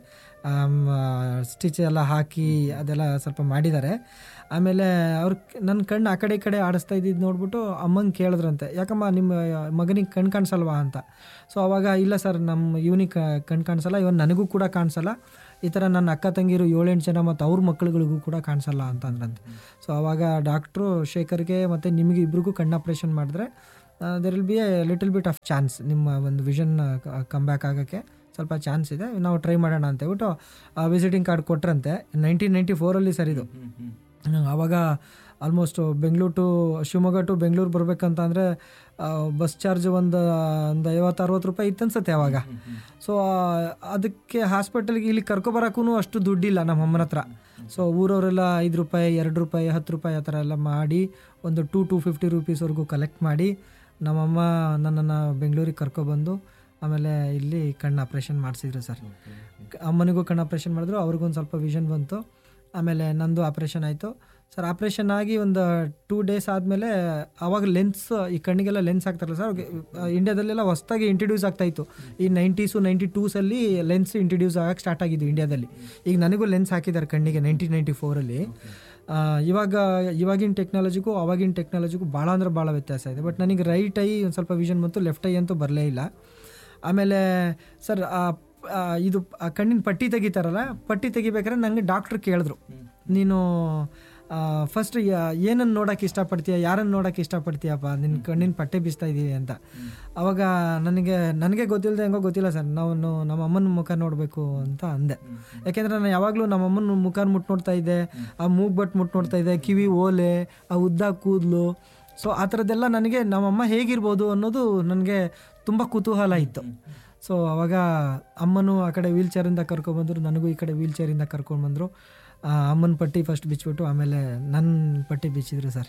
ಸ್ಟಿಚ್ ಎಲ್ಲ ಹಾಕಿ ಅದೆಲ್ಲ ಸ್ವಲ್ಪ ಮಾಡಿದ್ದಾರೆ ಆಮೇಲೆ ಅವ್ರ ನನ್ನ ಕಣ್ಣು ಆ ಕಡೆ ಈ ಕಡೆ ಆಡಿಸ್ತಾ ಇದ್ದಿದ್ದು ನೋಡ್ಬಿಟ್ಟು ಅಮ್ಮಂಗೆ ಕೇಳಿದ್ರಂತೆ ಯಾಕಮ್ಮ ನಿಮ್ಮ ಮಗನಿಗೆ ಕಣ್ಣು ಕಾಣಿಸಲ್ವಾ ಅಂತ ಸೊ ಅವಾಗ ಇಲ್ಲ ಸರ್ ನಮ್ಮ ಇವನಿಗೆ ಕಣ್ಣು ಕಾಣಿಸಲ್ಲ ಇವನ್ ನನಗೂ ಕೂಡ ಕಾಣಿಸಲ್ಲ ಈ ಥರ ನನ್ನ ಅಕ್ಕ ತಂಗಿರು ಏಳೆಂಟು ಜನ ಮತ್ತು ಅವ್ರ ಮಕ್ಕಳುಗಳಿಗೂ ಕೂಡ ಕಾಣಿಸಲ್ಲ ಅಂತ ಅಂದ್ರಂತೆ ಸೊ ಅವಾಗ ಡಾಕ್ಟ್ರು ಶೇಖರ್ಗೆ ಮತ್ತು ನಿಮಗೆ ಇಬ್ರಿಗೂ ಕಣ್ಣು ಆಪ್ರೇಷನ್ ಮಾಡಿದ್ರೆ there will be a little bit of chance ನಿಮ್ಮ ಒಂದು ವಿಷನ್ ಕಮ್ ಬ್ಯಾಕ್ ಆಗೋಕ್ಕೆ ಸ್ವಲ್ಪ ಚಾನ್ಸ್ ಇದೆ ನಾವು ಟ್ರೈ ಮಾಡೋಣ ಅಂತ ಹೇಳ್ಬಿಟ್ಟು ವಿಸಿಟಿಂಗ್ ಕಾರ್ಡ್ ಕೊಟ್ರಂತೆ ನೈನ್ಟೀನ್ ನೈಂಟಿ ಫೋರಲ್ಲಿ ಸರ್ ಇದು ಆವಾಗ almost Bengaluru to Shivamogga to Bengaluru ಬರ್ಬೇಕಂತ ಅಂದರೆ ಬಸ್ ಚಾರ್ಜ್ ಒಂದು ಒಂದು ಐವತ್ತು ಅರವತ್ತು ರೂಪಾಯಿ ಇತ್ತು ಅನ್ಸುತ್ತೆ ಅವಾಗ ಸೊ ಅದಕ್ಕೆ ಹಾಸ್ಪಿಟಲ್ಗೆ ಇಲ್ಲಿ ಕರ್ಕೊಬರಕ್ಕೂ ಅಷ್ಟು ದುಡ್ಡಿಲ್ಲ ನಮ್ಮ ಅಮ್ಮನ ಹತ್ರ ಸೊ ಊರವರೆಲ್ಲ ಐದು ರೂಪಾಯಿ ಎರಡು ರೂಪಾಯಿ ಹತ್ತು ರೂಪಾಯಿ ಆ ಥರ ಎಲ್ಲ ಮಾಡಿ ಒಂದು ಟೂ ಟು ಫಿಫ್ಟಿ ರುಪೀಸ್ವರೆಗೂ ಕಲೆಕ್ಟ್ ಮಾಡಿ ನಮ್ಮಮ್ಮ ನನ್ನನ್ನು ಬೆಂಗಳೂರಿಗೆ ಕರ್ಕೊಬಂದು ಆಮೇಲೆ ಇಲ್ಲಿ ಕಣ್ಣು ಆಪ್ರೇಷನ್ ಮಾಡಿಸಿದ್ರು ಸರ್ ಅಮ್ಮನಿಗೂ ಕಣ್ಣು ಆಪ್ರೇಷನ್ ಮಾಡಿದ್ರು ಅವ್ರಿಗೊಂದು ಸ್ವಲ್ಪ ವಿಷನ್ ಬಂತು ಆಮೇಲೆ ನಂದು ಆಪ್ರೇಷನ್ ಆಯಿತು ಸರ್ ಆಪ್ರೇಷನ್ ಆಗಿ ಒಂದು ಟೂ ಡೇಸ್ ಆದಮೇಲೆ ಆವಾಗ ಲೆನ್ಸ್ ಈ ಕಣ್ಣಿಗೆಲ್ಲ ಲೆನ್ಸ್ ಹಾಕ್ತಾರಲ್ಲ ಸರ್ ಇಂಡಿಯಾದಲ್ಲೆಲ್ಲ ಹೊಸ್ದಾಗಿ ಇಂಟ್ರಡ್ಯೂಸ್ ಆಗ್ತಾಯಿತ್ತು ಈ ನೈಂಟೀಸು ನೈಂಟಿ ಟೂಸಲ್ಲಿ ಲೆನ್ಸ್ ಇಂಟ್ರಡ್ಯೂಸ್ ಆಗಕ್ಕೆ ಸ್ಟಾರ್ಟ್ ಆಗಿದ್ದು ಇಂಡಿಯಾದಲ್ಲಿ ಈಗ ನನಗೂ ಲೆನ್ಸ್ ಹಾಕಿದ್ದಾರೆ ಕಣ್ಣಿಗೆ ನೈನ್ಟೀನ್ ನೈಂಟಿ ಫೋರಲ್ಲಿ ಇವಾಗ ಇವಾಗಿನ ಟೆಕ್ನಾಲಜಿಗೂ ಅವಾಗಿನ ಟೆಕ್ನಾಲಜಿಗೂ ಭಾಳ ಅಂದ್ರೆ ಭಾಳ ವ್ಯತ್ಯಾಸ ಇದೆ ಬಟ್ ನನಗೆ ರೈಟ್ ಐ ಒಂದು ಸ್ವಲ್ಪ ವಿಷನ್ ಬಂತು ಲೆಫ್ಟ್ ಐ ಅಂತೂ ಬರಲೇ ಇಲ್ಲ ಆಮೇಲೆ ಸರ್ ಇದು ಆ ಕಣ್ಣಿನ ಪಟ್ಟಿ ತೆಗಿತಾರಲ್ಲ ಪಟ್ಟಿ ತೆಗಿಬೇಕಾದ್ರೆ ನನಗೆ ಡಾಕ್ಟ್ರ್ ಕೇಳಿದ್ರು ನೀನು ಫಸ್ಟ್ ಏನನ್ನು ನೋಡೋಕೆ ಇಷ್ಟಪಡ್ತೀಯ ಯಾರನ್ನು ನೋಡೋಕೆ ಇಷ್ಟಪಡ್ತೀಯಪ್ಪ ನಿನ್ನ ಕಣ್ಣಿನ ಪಟ್ಟೆ ಬೀಸ್ತಾ ಇದ್ದೀವಿ ಅಂತ ಅವಾಗ ನನಗೆ ನನಗೆ ಗೊತ್ತಿಲ್ಲದೆ ಹೆಂಗೋ ಗೊತ್ತಿಲ್ಲ ಸರ್ ನಾವು ನಮ್ಮ ಅಮ್ಮನ ಮುಖ ನೋಡಬೇಕು ಅಂತ ಅಂದೆ ಯಾಕೆಂದರೆ ನಾನು ಯಾವಾಗಲೂ ನಮ್ಮ ಅಮ್ಮನ ಮುಖ ಮುಟ್ಟು ನೋಡ್ತಾ ಇದ್ದೆ ಆ ಮೂಗ್ ಬಟ್ ಮುಟ್ಟು ನೋಡ್ತಾ ಇದ್ದೆ ಕಿವಿ ಓಲೆ ಆ ಉದ್ದ ಕೂದಲು ಸೊ ಆ ಥರದ್ದೆಲ್ಲ ನನಗೆ ನಮ್ಮಮ್ಮ ಹೇಗಿರ್ಬೋದು ಅನ್ನೋದು ನನಗೆ ತುಂಬ ಕುತೂಹಲ ಇತ್ತು ಸೊ ಅವಾಗ ಅಮ್ಮನೂ ಆ ಕಡೆ ವೀಲ್ ಚೇರಿಂದ ಕರ್ಕೊಂಡ್ಬಂದರು ನನಗೂ ಈ ಕಡೆ ವೀಲ್ ಚೇರಿಂದ ಕರ್ಕೊಂಡ್ಬಂದರು ಅಮ್ಮನ ಪಟ್ಟಿ ಫಸ್ಟ್ ಬಿಚ್ಬಿಟ್ಟು ಆಮೇಲೆ ನನ್ನ ಪಟ್ಟಿ ಬಿಚ್ಚಿದ್ರು ಸರ್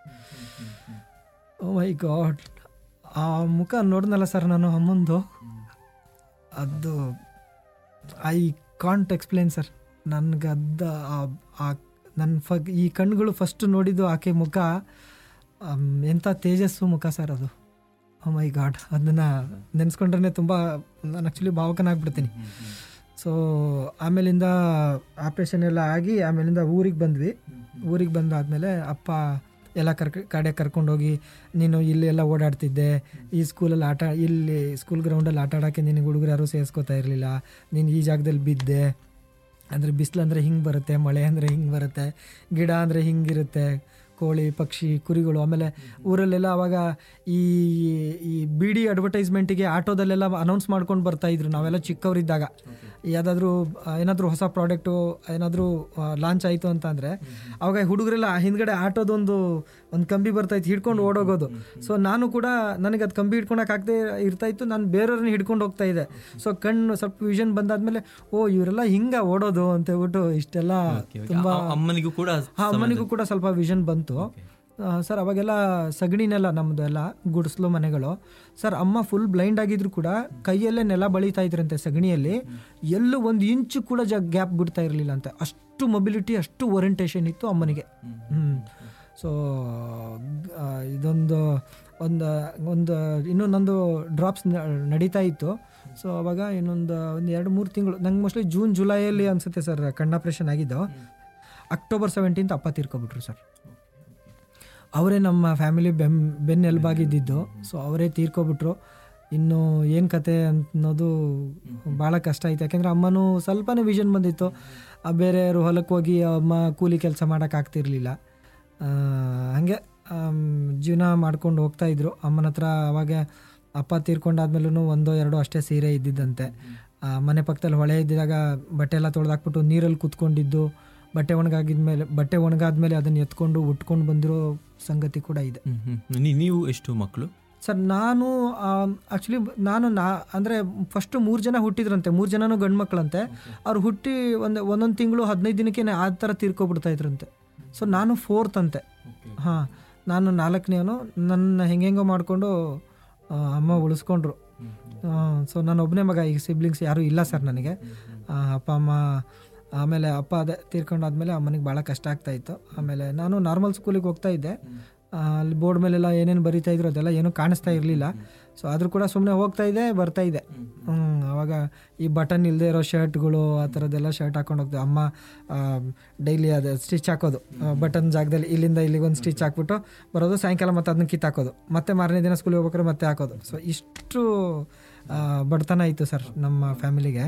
ಓ ಮೈ ಗಾಡ್ ಆ ಮುಖ ನೋಡಿದ್ನಲ್ಲ ಸರ್ ನಾನು ಅಮ್ಮಂದು ಅದು ಐ ಕಾಂಟ್ ಎಕ್ಸ್ಪ್ಲೇನ್ ಸರ್ ನನಗೆ ಅದ ನನ್ನ ಫಗ್ ಈ ಕಣ್ಣುಗಳು ಫಸ್ಟ್ ನೋಡಿದ್ದು ಆಕೆ ಮುಖ ಎಂಥ ತೇಜಸ್ಸು ಮುಖ ಸರ್ ಅದು ಓ ಮೈ ಗಾಡ್ ಅದನ್ನು ನೆನೆಸ್ಕೊಂಡ್ರೆ ತುಂಬ ನಾನು ಆ್ಯಕ್ಚುಲಿ ಭಾವಕನಾಗ್ಬಿಡ್ತೀನಿ ಸೊ ಆಮೇಲಿಂದ ಆಪ್ರೇಷನ್ ಎಲ್ಲ ಆಗಿ ಆಮೇಲಿಂದ ಊರಿಗೆ ಬಂದ್ವಿ ಊರಿಗೆ ಬಂದಾದಮೇಲೆ ಅಪ್ಪ ಎಲ್ಲ ಕರ್ಕ ಕಡೆ ಕರ್ಕೊಂಡೋಗಿ ನೀನು ಇಲ್ಲಿ ಎಲ್ಲ ಓಡಾಡ್ತಿದ್ದೆ ಈ ಸ್ಕೂಲಲ್ಲಿ ಆಟ ಇಲ್ಲಿ ಸ್ಕೂಲ್ ಗ್ರೌಂಡಲ್ಲಿ ಆಟ ಆಡೋಕ್ಕೆ ನಿನಗೆ ಹುಡುಗರು ಯಾರೂ ಸೇರಿಸ್ಕೋತಾ ಇರಲಿಲ್ಲ ನೀನು ಈ ಜಾಗದಲ್ಲಿ ಬಿದ್ದೆ ಅಂದರೆ ಬಿಸಿಲು ಅಂದರೆ ಹಿಂಗೆ ಬರುತ್ತೆ ಮಳೆ ಅಂದರೆ ಹಿಂಗೆ ಬರುತ್ತೆ ಗಿಡ ಅಂದರೆ ಹಿಂಗಿರುತ್ತೆ ಕೋಳಿ ಪಕ್ಷಿ ಕುರಿಗಳು ಆಮೇಲೆ ಊರಲ್ಲೆಲ್ಲ ಅವಾಗ ಈ ಈ ಬಿ ಡಿ ಅಡ್ವರ್ಟೈಸ್ಮೆಂಟಿಗೆ ಆಟೋದಲ್ಲೆಲ್ಲ ಅನೌನ್ಸ್ ಮಾಡ್ಕೊಂಡು ಬರ್ತಾ ಇದ್ರು ನಾವೆಲ್ಲ ಚಿಕ್ಕವರಿದ್ದಾಗ ಯಾವುದಾದ್ರೂ ಏನಾದರೂ ಹೊಸ ಪ್ರಾಡಕ್ಟು ಏನಾದರೂ ಲಾಂಚ್ ಆಯಿತು ಅಂತ ಅಂದರೆ ಅವಾಗ ಹುಡುಗರೆಲ್ಲ ಹಿಂದ್ಗಡೆ ಆಟೋದೊಂದು ಒಂದು ಕಂಬಿ ಬರ್ತಾಯಿತ್ತು ಹಿಡ್ಕೊಂಡು ಓಡೋಗೋದು ಸೊ ನಾನು ಕೂಡ ನನಗೆ ಅದು ಕಂಬಿ ಹಿಡ್ಕೊಳಕ್ಕಾಗದೆ ಇರ್ತಾಯಿತ್ತು ನಾನು ಬೇರೆಯವ್ರನ್ನ ಹಿಡ್ಕೊಂಡು ಹೋಗ್ತಾ ಇದ್ದೆ ಸೊ ಕಣ್ಣು ಸ್ವಲ್ಪ ವಿಷನ್ ಬಂದಾದ್ಮೇಲೆ ಓ ಇವರೆಲ್ಲ ಹಿಂಗೆ ಓಡೋದು ಅಂತ ಹೇಳ್ಬಿಟ್ಟು ಇಷ್ಟೆಲ್ಲ ತುಂಬ ಅಮ್ಮನಿಗೂ ಕೂಡ ಹಾಂ ಅಮ್ಮನಿಗೂ ಕೂಡ ಸ್ವಲ್ಪ ವಿಷನ್ ಬಂತು ಸರ್ ಅವಾಗೆಲ್ಲ ಸಗಣಿನೆಲ್ಲ ನಮ್ಮದು ಎಲ್ಲ ಗುಡಿಸ್ಲು ಮನೆಗಳು ಸರ್ ಅಮ್ಮ ಫುಲ್ ಬ್ಲೈಂಡ್ ಆಗಿದ್ರು ಕೂಡ ಕೈಯಲ್ಲೇ ನೆಲ ಬಳಿತಾ ಇದ್ರಂತೆ ಸಗಣಿಯಲ್ಲಿ ಎಲ್ಲೂ ಒಂದು ಇಂಚು ಕೂಡ ಜ ಗ್ಯಾಪ್ ಬಿಡ್ತಾ ಇರಲಿಲ್ಲ ಅಂತೆ ಅಷ್ಟು ಮೊಬಿಲಿಟಿ ಅಷ್ಟು ಓರಿಯಂಟೇಷನ್ ಇತ್ತು ಅಮ್ಮನಿಗೆ ಹ್ಞೂ ಸೊ ಇದೊಂದು ಒಂದು ಒಂದು ಇನ್ನೂ ನಂದು ಡ್ರಾಪ್ಸ್ ನಡೀತಾ ಇತ್ತು ಸೊ ಅವಾಗ ಇನ್ನೊಂದು ಒಂದು ಎರಡು ಮೂರು ತಿಂಗಳು ನಂಗೆ ಮೋಸ್ಟ್ಲಿ ಜೂನ್ ಜುಲೈಯಲ್ಲಿ ಅನಿಸುತ್ತೆ ಸರ್ ಕಣ್ಣು ಆಪ್ರೇಷನ್ ಆಗಿದ್ದು ಅಕ್ಟೋಬರ್ ಸೆವೆಂಟೀನ್ತ್ ಅಪ್ಪ ತೀರ್ಕೊಬಿಟ್ರು ಸರ್ ಅವರೇ ನಮ್ಮ ಫ್ಯಾಮಿಲಿ ಬೆನ್ ಬೆನ್ನೆಲುಬಾಗಿದ್ದಿದ್ದು ಸೊ ಅವರೇ ತೀರ್ಕೊಬಿಟ್ರು ಇನ್ನು ಏನು ಕತೆ ಅನ್ನೋದು ಭಾಳ ಕಷ್ಟ ಆಯ್ತು ಯಾಕೆಂದರೆ ಅಮ್ಮನೂ ಸ್ವಲ್ಪನೇ ವಿಷನ್ ಬಂದಿತ್ತು ಆ ಬೇರೆಯವರು ಹೊಲಕ್ಕೆ ಹೋಗಿ ಅಮ್ಮ ಕೂಲಿ ಕೆಲಸ ಮಾಡೋಕ್ಕಾಗ್ತಿರ್ಲಿಲ್ಲ ಹಾಗೆ ಆಮ್, ಜೀವನ ಮಾಡ್ಕೊಂಡು ಹೋಗ್ತಾಯಿದ್ರು ಅಮ್ಮನ ಹತ್ರ ಅವಾಗ ಅಪ್ಪ ತೀರ್ಕೊಂಡಾದ್ಮೇಲೂ ಒಂದೋ ಎರಡೋ ಅಷ್ಟೇ ಸೀರೆ ಇದ್ದಿದ್ದಂತೆ ಆ, ಮನೆ ಪಕ್ಕದಲ್ಲಿ ಹೊಳೆ ಇದ್ದಾಗ ಬಟ್ಟೆ ಎಲ್ಲ ತೊಳೆದಾಕ್ಬಿಟ್ಟು ನೀರಲ್ಲಿ ಕೂತ್ಕೊಂಡಿದ್ದು ಬಟ್ಟೆ ಒಣಗಾಗಿದ್ಮೇಲೆ ಬಟ್ಟೆ ಒಣಗಾದ್ಮೇಲೆ ಅದನ್ನು ಎತ್ಕೊಂಡು ಉಟ್ಕೊಂಡು ಬಂದಿರೋ ಸಂಗತಿ ಕೂಡ ಇದೆ ಹ್ಮ್, ಹ್ಮ್. ನೀ- ನೀವು ಎಷ್ಟು ಮಕ್ಕಳು ಸರ್ ನಾನು ಆ್ಯಕ್ಚುಲಿ ನಾನು ನಾ ಅಂದರೆ ಫಸ್ಟು ಮೂರು ಜನ ಹುಟ್ಟಿದ್ರಂತೆ ಮೂರು ಜನನೂ ಗಂಡು ಮಕ್ಕಳಂತೆ ಅವ್ರು ಹುಟ್ಟಿ ಒಂದು ಒಂದೊಂದು ತಿಂಗಳು ಹದಿನೈದು ದಿನಕ್ಕೆ ಆ ಥರ ತೀರ್ಕೊಬಿಡ್ತಾ ಇದ್ರಂತೆ ಸೊ ನಾನು ಫೋರ್ತ್ ಅಂತೆ ಹಾಂ ನಾನು ನಾಲ್ಕನೇವನು ನನ್ನ ಹೆಂಗೆಂಗೋ ಮಾಡಿಕೊಂಡು ಅಮ್ಮ ಉಳಿಸ್ಕೊಂಡ್ರು ಸೊ ನಾನು ಒಬ್ಬನೇ ಮಗ ಈಗ ಸಿಬ್ಲಿಂಗ್ಸ್ ಯಾರೂ ಇಲ್ಲ ಸರ್ ನನಗೆ ಆ, ಅಪ್ಪ ಅಮ್ಮ ಆಮೇಲೆ ಅಪ್ಪ ಅದೇ ತೀರ್ಕೊಂಡಾದ್ಮೇಲೆ ಅಮ್ಮನಿಗೆ ಭಾಳ ಕಷ್ಟ ಆಗ್ತಾ ಇತ್ತು ಆಮೇಲೆ ನಾನು ನಾರ್ಮಲ್ ಸ್ಕೂಲಿಗೆ ಹೋಗ್ತಾ ಇದ್ದೆ ಆ, ಅಲ್ಲಿ ಬೋರ್ಡ್ ಮೇಲೆಲ್ಲ ಏನೇನು ಬರೀತಾ ಇದ್ರು ಅದೆಲ್ಲ ಏನೂ ಕಾಣಿಸ್ತಾ ಇರಲಿಲ್ಲ ಸೊ ಆದರೂ ಕೂಡ ಸುಮ್ಮನೆ ಹೋಗ್ತಾ ಇದೆ ಬರ್ತಾ ಇದೆ ಹ್ಮ್, ಅವಾಗ ಈ ಬಟನ್ ಇಲ್ಲದೆ ಇರೋ ಶರ್ಟ್ಗಳು ಆ ಥರದ್ದೆಲ್ಲ ಶರ್ಟ್ ಹಾಕೊಂಡು ಹೋಗ್ತದೆ ಅಮ್ಮ ಡೈಲಿ ಅದು ಸ್ಟಿಚ್ ಹಾಕೋದು ಬಟನ್ ಜಾಗದಲ್ಲಿ ಇಲ್ಲಿಂದ ಇಲ್ಲಿಗೆ ಒಂದು ಸ್ಟಿಚ್ ಹಾಕ್ಬಿಟ್ಟು ಬರೋದು ಸಾಯಂಕಾಲ ಮತ್ತೆ ಅದನ್ನ ಕಿತ್ತಾಕೋದು ಮತ್ತೆ ಮಾರನೇ ದಿನ ಸ್ಕೂಲಿಗೆ ಹೋಗ್ಬೇಕಾದ್ರೆ ಮತ್ತೆ ಹಾಕೋದು ಸೊ ಇಷ್ಟು ಆ, ಬಡತನ ಇತ್ತು ಸರ್ ನಮ್ಮ ಫ್ಯಾಮಿಲಿಗೆ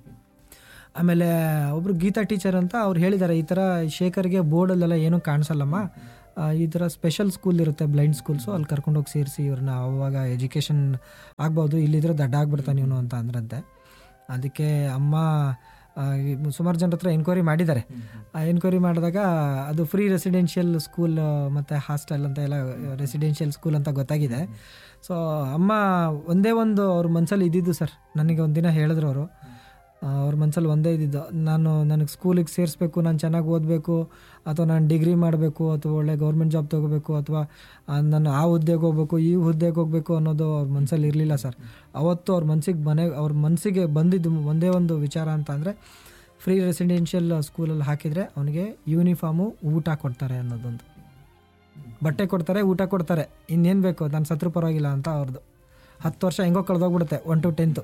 ಆಮೇಲೆ ಒಬ್ರು ಗೀತಾ ಟೀಚರ್ ಅಂತ ಅವ್ರು ಹೇಳಿದ್ದಾರೆ ಈ ಥರ ಶೇಖರ್ಗೆ ಬೋರ್ಡಲ್ಲೆಲ್ಲ ಏನೂ ಕಾಣಿಸಲ್ಲಮ್ಮ ಆ, ಈ ಥರ ಸ್ಪೆಷಲ್ ಸ್ಕೂಲ್ ಇರುತ್ತೆ ಬ್ಲೈಂಡ್ ಸ್ಕೂಲ್ಸು ಅಲ್ಲಿ ಕರ್ಕೊಂಡೋಗಿ ಸೇರಿಸಿ ಇವ್ರನ್ನ ಅವಾಗ ಎಜುಕೇಷನ್ ಆಗ್ಬೋದು ಇಲ್ಲಿದ್ರೆ ದಡ್ಡ ಆಗ್ಬಿಡ್ತಾನೆ ಇವನು ಅಂತ ಅಂದ್ರಂತೆ ಅದಕ್ಕೆ ಅಮ್ಮ ಸುಮಾರು ಜನರ ಹತ್ರ ಎನ್ಕ್ವೈರಿ ಮಾಡಿದ್ದಾರೆ ಆ ಎನ್ಕ್ವೈರಿ ಮಾಡಿದಾಗ ಅದು ಫ್ರೀ ರೆಸಿಡೆನ್ಷಿಯಲ್ ಸ್ಕೂಲ್ ಮತ್ತು ಹಾಸ್ಟೆಲ್ ಅಂತ ಎಲ್ಲ ರೆಸಿಡೆನ್ಷಿಯಲ್ ಸ್ಕೂಲ್ ಅಂತ ಗೊತ್ತಾಗಿದೆ ಸೊ ಅಮ್ಮ ಒಂದೇ ಒಂದು ಅವ್ರ ಮನಸ್ಸಲ್ಲಿ ಇದ್ದಿದ್ದು ಸರ್ ನನಗೆ ಒಂದಿನ ಹೇಳಿದ್ರು ಅವರು ಅವ್ರ ಮನಸ್ಸಲ್ಲಿ ಒಂದೇ ಇದ್ದಿದ್ದು ನಾನು ನನಗೆ ಸ್ಕೂಲಿಗೆ ಸೇರಿಸ್ಬೇಕು ನಾನು ಚೆನ್ನಾಗಿ ಓದಬೇಕು ಅಥವಾ ನಾನು ಡಿಗ್ರಿ ಮಾಡಬೇಕು ಅಥವಾ ಒಳ್ಳೆ ಗೌರ್ಮೆಂಟ್ ಜಾಬ್ ತೊಗೋಬೇಕು ಅಥವಾ ಆ, ನಾನು ಆ ಹುದ್ದೆಗೆ ಹೋಗ್ಬೇಕು ಈ ಹುದ್ದೆಗೆ ಹೋಗಬೇಕು ಅನ್ನೋದು ಅವ್ರ ಮನಸ್ಸಲ್ಲಿ ಇರಲಿಲ್ಲ ಸರ್ ಅವತ್ತು ಅವ್ರ ಮನಸ್ಸಿಗೆ ಮನೆ ಅವ್ರ ಮನಸ್ಸಿಗೆ ಬಂದಿದ್ದು ಒಂದೇ ಒಂದು ವಿಚಾರ ಅಂತ ಅಂದರೆ ಫ್ರೀ ರೆಸಿಡೆನ್ಷಿಯಲ್ ಸ್ಕೂಲಲ್ಲಿ ಹಾಕಿದರೆ ಅವನಿಗೆ ಯೂನಿಫಾರ್ಮು ಊಟ ಕೊಡ್ತಾರೆ ಅನ್ನೋದೊಂದು ಬಟ್ಟೆ ಕೊಡ್ತಾರೆ ಊಟ ಕೊಡ್ತಾರೆ ಇನ್ನೇನು ಬೇಕು ನಾನು ಸತ್ರು ಪರವಾಗಿಲ್ಲ ಅಂತ ಅವ್ರದ್ದು ಹತ್ತು ವರ್ಷ ಹೆಂಗೋ ಕಳೆದೋಗ್ಬಿಡುತ್ತೆ ಒನ್ ಟು ಟೆಂತು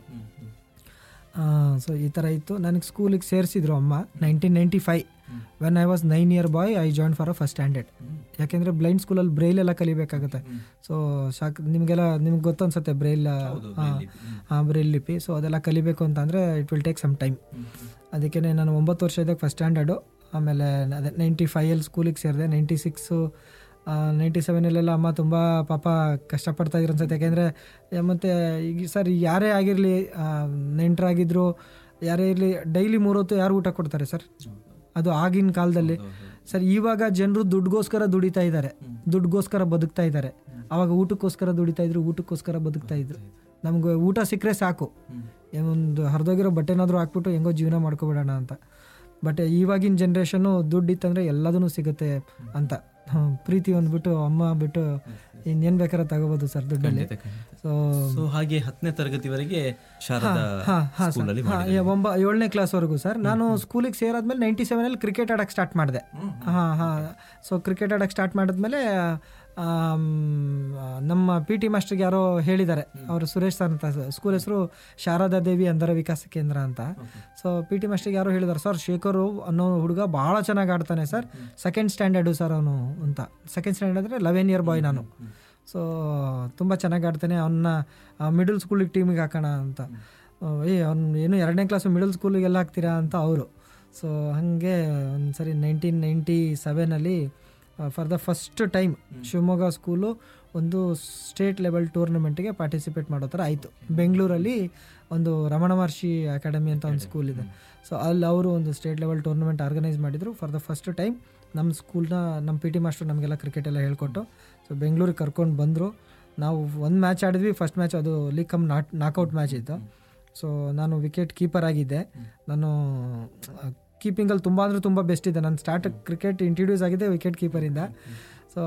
ಸೊ ಈ ಥರ ಇತ್ತು ನನಗೆ ಸ್ಕೂಲಿಗೆ ಸೇರಿಸಿದ್ರು ಅಮ್ಮ nineteen ninety five when I was nine year boy I join for a first standard ಯಾಕೆಂದರೆ ಬ್ಲೈಂಡ್ ಸ್ಕೂಲಲ್ಲಿ ಬ್ರೈಲ್ ಎಲ್ಲ ಕಲಿಬೇಕಾಗುತ್ತೆ ಸೊ ಸಾಕು ನಿಮಗೆಲ್ಲ ನಿಮ್ಗೆ ಗೊತ್ತನ್ಸುತ್ತೆ ಬ್ರೈಲ್ ಹಾಂ ಬ್ರೈಲ್ ಲಿಪಿ ಸೊ ಅದೆಲ್ಲ ಕಲಿಬೇಕು ಅಂತ ಅಂದರೆ it will take some time ಅದಕ್ಕೆ ನಾನು ಒಂಬತ್ತು ವರ್ಷ ಇದ್ದಾಗ ಫಸ್ಟ್ ಸ್ಟ್ಯಾಂಡರ್ಡು ಆಮೇಲೆ ಅದೇ ನೈಂಟಿ ಫೈಯಲ್ಲಿ ಸ್ಕೂಲಿಗೆ ಸೇರಿದೆ ನೈಂಟಿ ಸಿಕ್ಸು ನೈಂಟಿ ಸೆವೆನಲ್ಲೆಲ್ಲ ಅಮ್ಮ ತುಂಬ ಪಾಪ ಕಷ್ಟಪಡ್ತಾ ಇದ್ರು ಅನ್ಸುತ್ತೆ ಯಾಕೆಂದರೆ ಮತ್ತು ಈಗ ಸರ್ ಯಾರೇ ಆಗಿರಲಿ ನೆಂಟರಾಗಿದ್ರು ಯಾರೇ ಇರಲಿ ಡೈಲಿ ಮೂರೊತ್ತು ಯಾರು ಊಟ ಕೊಡ್ತಾರೆ ಸರ್ ಅದು ಆಗಿನ ಕಾಲದಲ್ಲಿ ಸರ್ ಇವಾಗ ಜನರು ದುಡ್ಗೋಸ್ಕರ ದುಡಿತಾ ಇದ್ದಾರೆ ದುಡ್ಗೋಸ್ಕರ ಬದುಕ್ತಾ ಇದ್ದಾರೆ ಅವಾಗ ಊಟಕ್ಕೋಸ್ಕರ ದುಡಿತಾ ಇದ್ರು ಊಟಕ್ಕೋಸ್ಕರ ಬದುಕ್ತಾ ಇದ್ರು ನಮ್ಗೆ ಊಟ ಸಿಕ್ಕರೆ ಸಾಕು ಒಂದು ಹರಿದೋಗಿರೋ ಬಟ್ಟೆನಾದರೂ ಹಾಕ್ಬಿಟ್ಟು ಹೆಂಗೋ ಜೀವನ ಮಾಡ್ಕೊಬಿಡೋಣ ಅಂತ ಬಟ್ ಇವಾಗಿನ ಜನ್ರೇಷನ್ನು ದುಡ್ಡು ಇತ್ತಂದರೆ ಎಲ್ಲದೂ ಸಿಗುತ್ತೆ ಅಂತ ಹ್ಮ್, ಪ್ರೀತಿ ಒಂದ್ಬಿಟ್ಟು ಅಮ್ಮ ಬಿಟ್ಟು ಇನ್ನೇನು ಬೇಕಾದ್ರೆ ತಗೋಬೋದು ಸರ್ ದುಡ್ಡಲ್ಲಿ ಸೊ ಸೊ ಹಾಗೆ ಹತ್ತನೇ ತರಗತಿವರೆಗೆ ಶಾರದಾ ಹಾ ಹಾ ಸ್ಕೂಲಲ್ಲಿ ಹಾ ಒಂಬ ಏಳನೇ ಕ್ಲಾಸ್ವರೆಗೂ ಸರ್ ನಾನು ಸ್ಕೂಲಿಗೆ ಸೇರಾದ್ಮೇಲೆ ನೈಂಟಿ ಸೆವೆನಲ್ಲಿ ಕ್ರಿಕೆಟ್ ಆಡಕ್ಕೆ ಸ್ಟಾರ್ಟ್ ಮಾಡಿದೆ ಹಾಂ ಹಾಂ ಸೊ ಕ್ರಿಕೆಟ್ ಆಡಕ್ಕೆ ಸ್ಟಾರ್ಟ್ ಮಾಡಿದ್ಮೇಲೆ ಆಮ್, ನಮ್ಮ ಪಿ ಟಿ ಮಾಸ್ಟರ್ಗೆ ಯಾರೋ ಹೇಳಿದ್ದಾರೆ ಅವರು ಸುರೇಶ್ ಸರ್ ಅಂತ ಸ್ಕೂಲ್ ಹೆಸರು ಶಾರದಾ ದೇವಿ ಅಂಧರ ವಿಕಾಸ ಕೇಂದ್ರ ಅಂತ ಸೊ ಪಿ ಟಿ ಮಾಸ್ಟರ್ಗೆ ಯಾರೋ ಹೇಳಿದ್ದಾರೆ ಸರ್ ಶೇಖರು ಅನ್ನೋ ಹುಡುಗ ಭಾಳ ಚೆನ್ನಾಗಿ ಆಡ್ತಾನೆ ಸರ್ ಸೆಕೆಂಡ್ ಸ್ಟ್ಯಾಂಡರ್ಡು ಸರ್ ಅವನು ಅಂತ ಸೆಕೆಂಡ್ ಸ್ಟ್ಯಾಂಡರ್ಡ್ ಅಂದರೆ ಲೆವೆನ್ ಇಯರ್ ಬಾಯ್ ನಾನು ಸೊ ತುಂಬ ಚೆನ್ನಾಗಿ ಆಡ್ತಾನೆ ಅವನ್ನ ಮಿಡಲ್ ಸ್ಕೂಲಿಗೆ ಟೀಮಿಗೆ ಹಾಕೋಣ ಅಂತ ಆ, ಏ ಅವ್ನು ಏನು ಎರಡನೇ ಕ್ಲಾಸು ಮಿಡಲ್ ಸ್ಕೂಲಿಗೆಲ್ಲ ಹಾಕ್ತೀರಾ ಅಂತ ಅವರು ಸೊ ಹಾಗೆ ಒಂದು ಸರಿ ನೈನ್ಟೀನ್ ನೈಂಟಿ ಸೆವೆನಲ್ಲಿ for the first time Shivamogga school ಒಂದು ಸ್ಟೇಟ್ ಲೆವೆಲ್ ಟೂರ್ನಮೆಂಟ್ಗೆ ಪಾರ್ಟಿಸಿಪೇಟ್ ಮಾಡೋ ಥರ ಆಯಿತು ಬೆಂಗಳೂರಲ್ಲಿ ಒಂದು ರಮಣ ಮಹರ್ಷಿ ಅಕಾಡೆಮಿ ಅಂತ ಒಂದು ಸ್ಕೂಲ್ ಇದೆ ಸೊ ಅಲ್ಲಿ ಅವರು ಒಂದು ಸ್ಟೇಟ್ ಲೆವೆಲ್ ಟೂರ್ನಮೆಂಟ್ ಆರ್ಗನೈಸ್ ಮಾಡಿದರು ಫಾರ್ ದ ಫಸ್ಟ್ ಟೈಮ್ ನಮ್ಮ ಸ್ಕೂಲ್ನ ನಮ್ಮ ಪಿ ಟಿ ಮಾಸ್ಟರ್ ನಮಗೆಲ್ಲ ಕ್ರಿಕೆಟ್ ಎಲ್ಲ ಹೇಳ್ಕೊಟ್ಟು ಸೊ ಬೆಂಗಳೂರಿಗೆ ಕರ್ಕೊಂಡು ಬಂದರು ನಾವು ಒಂದು ಮ್ಯಾಚ್ ಆಡಿದ್ವಿ ಫಸ್ಟ್ ಮ್ಯಾಚ್ ಅದು league cum not knockout match ಇತ್ತು ಸೊ ನಾನು ವಿಕೆಟ್ ಕೀಪರ್ ಆಗಿದ್ದೆ ನಾನು ಕೀಪಿಂಗಲ್ಲಿ ತುಂಬ ಅಂದರೆ ತುಂಬ ಬೆಸ್ಟ್ ಇದೆ ನಾನು ಸ್ಟಾರ್ಟ್ ಕ್ರಿಕೆಟ್ ಇಂಟ್ರಡ್ಯೂಸ್ ಆಗಿದೆ ವಿಕೆಟ್ ಕೀಪರಿಂದ ಸೊ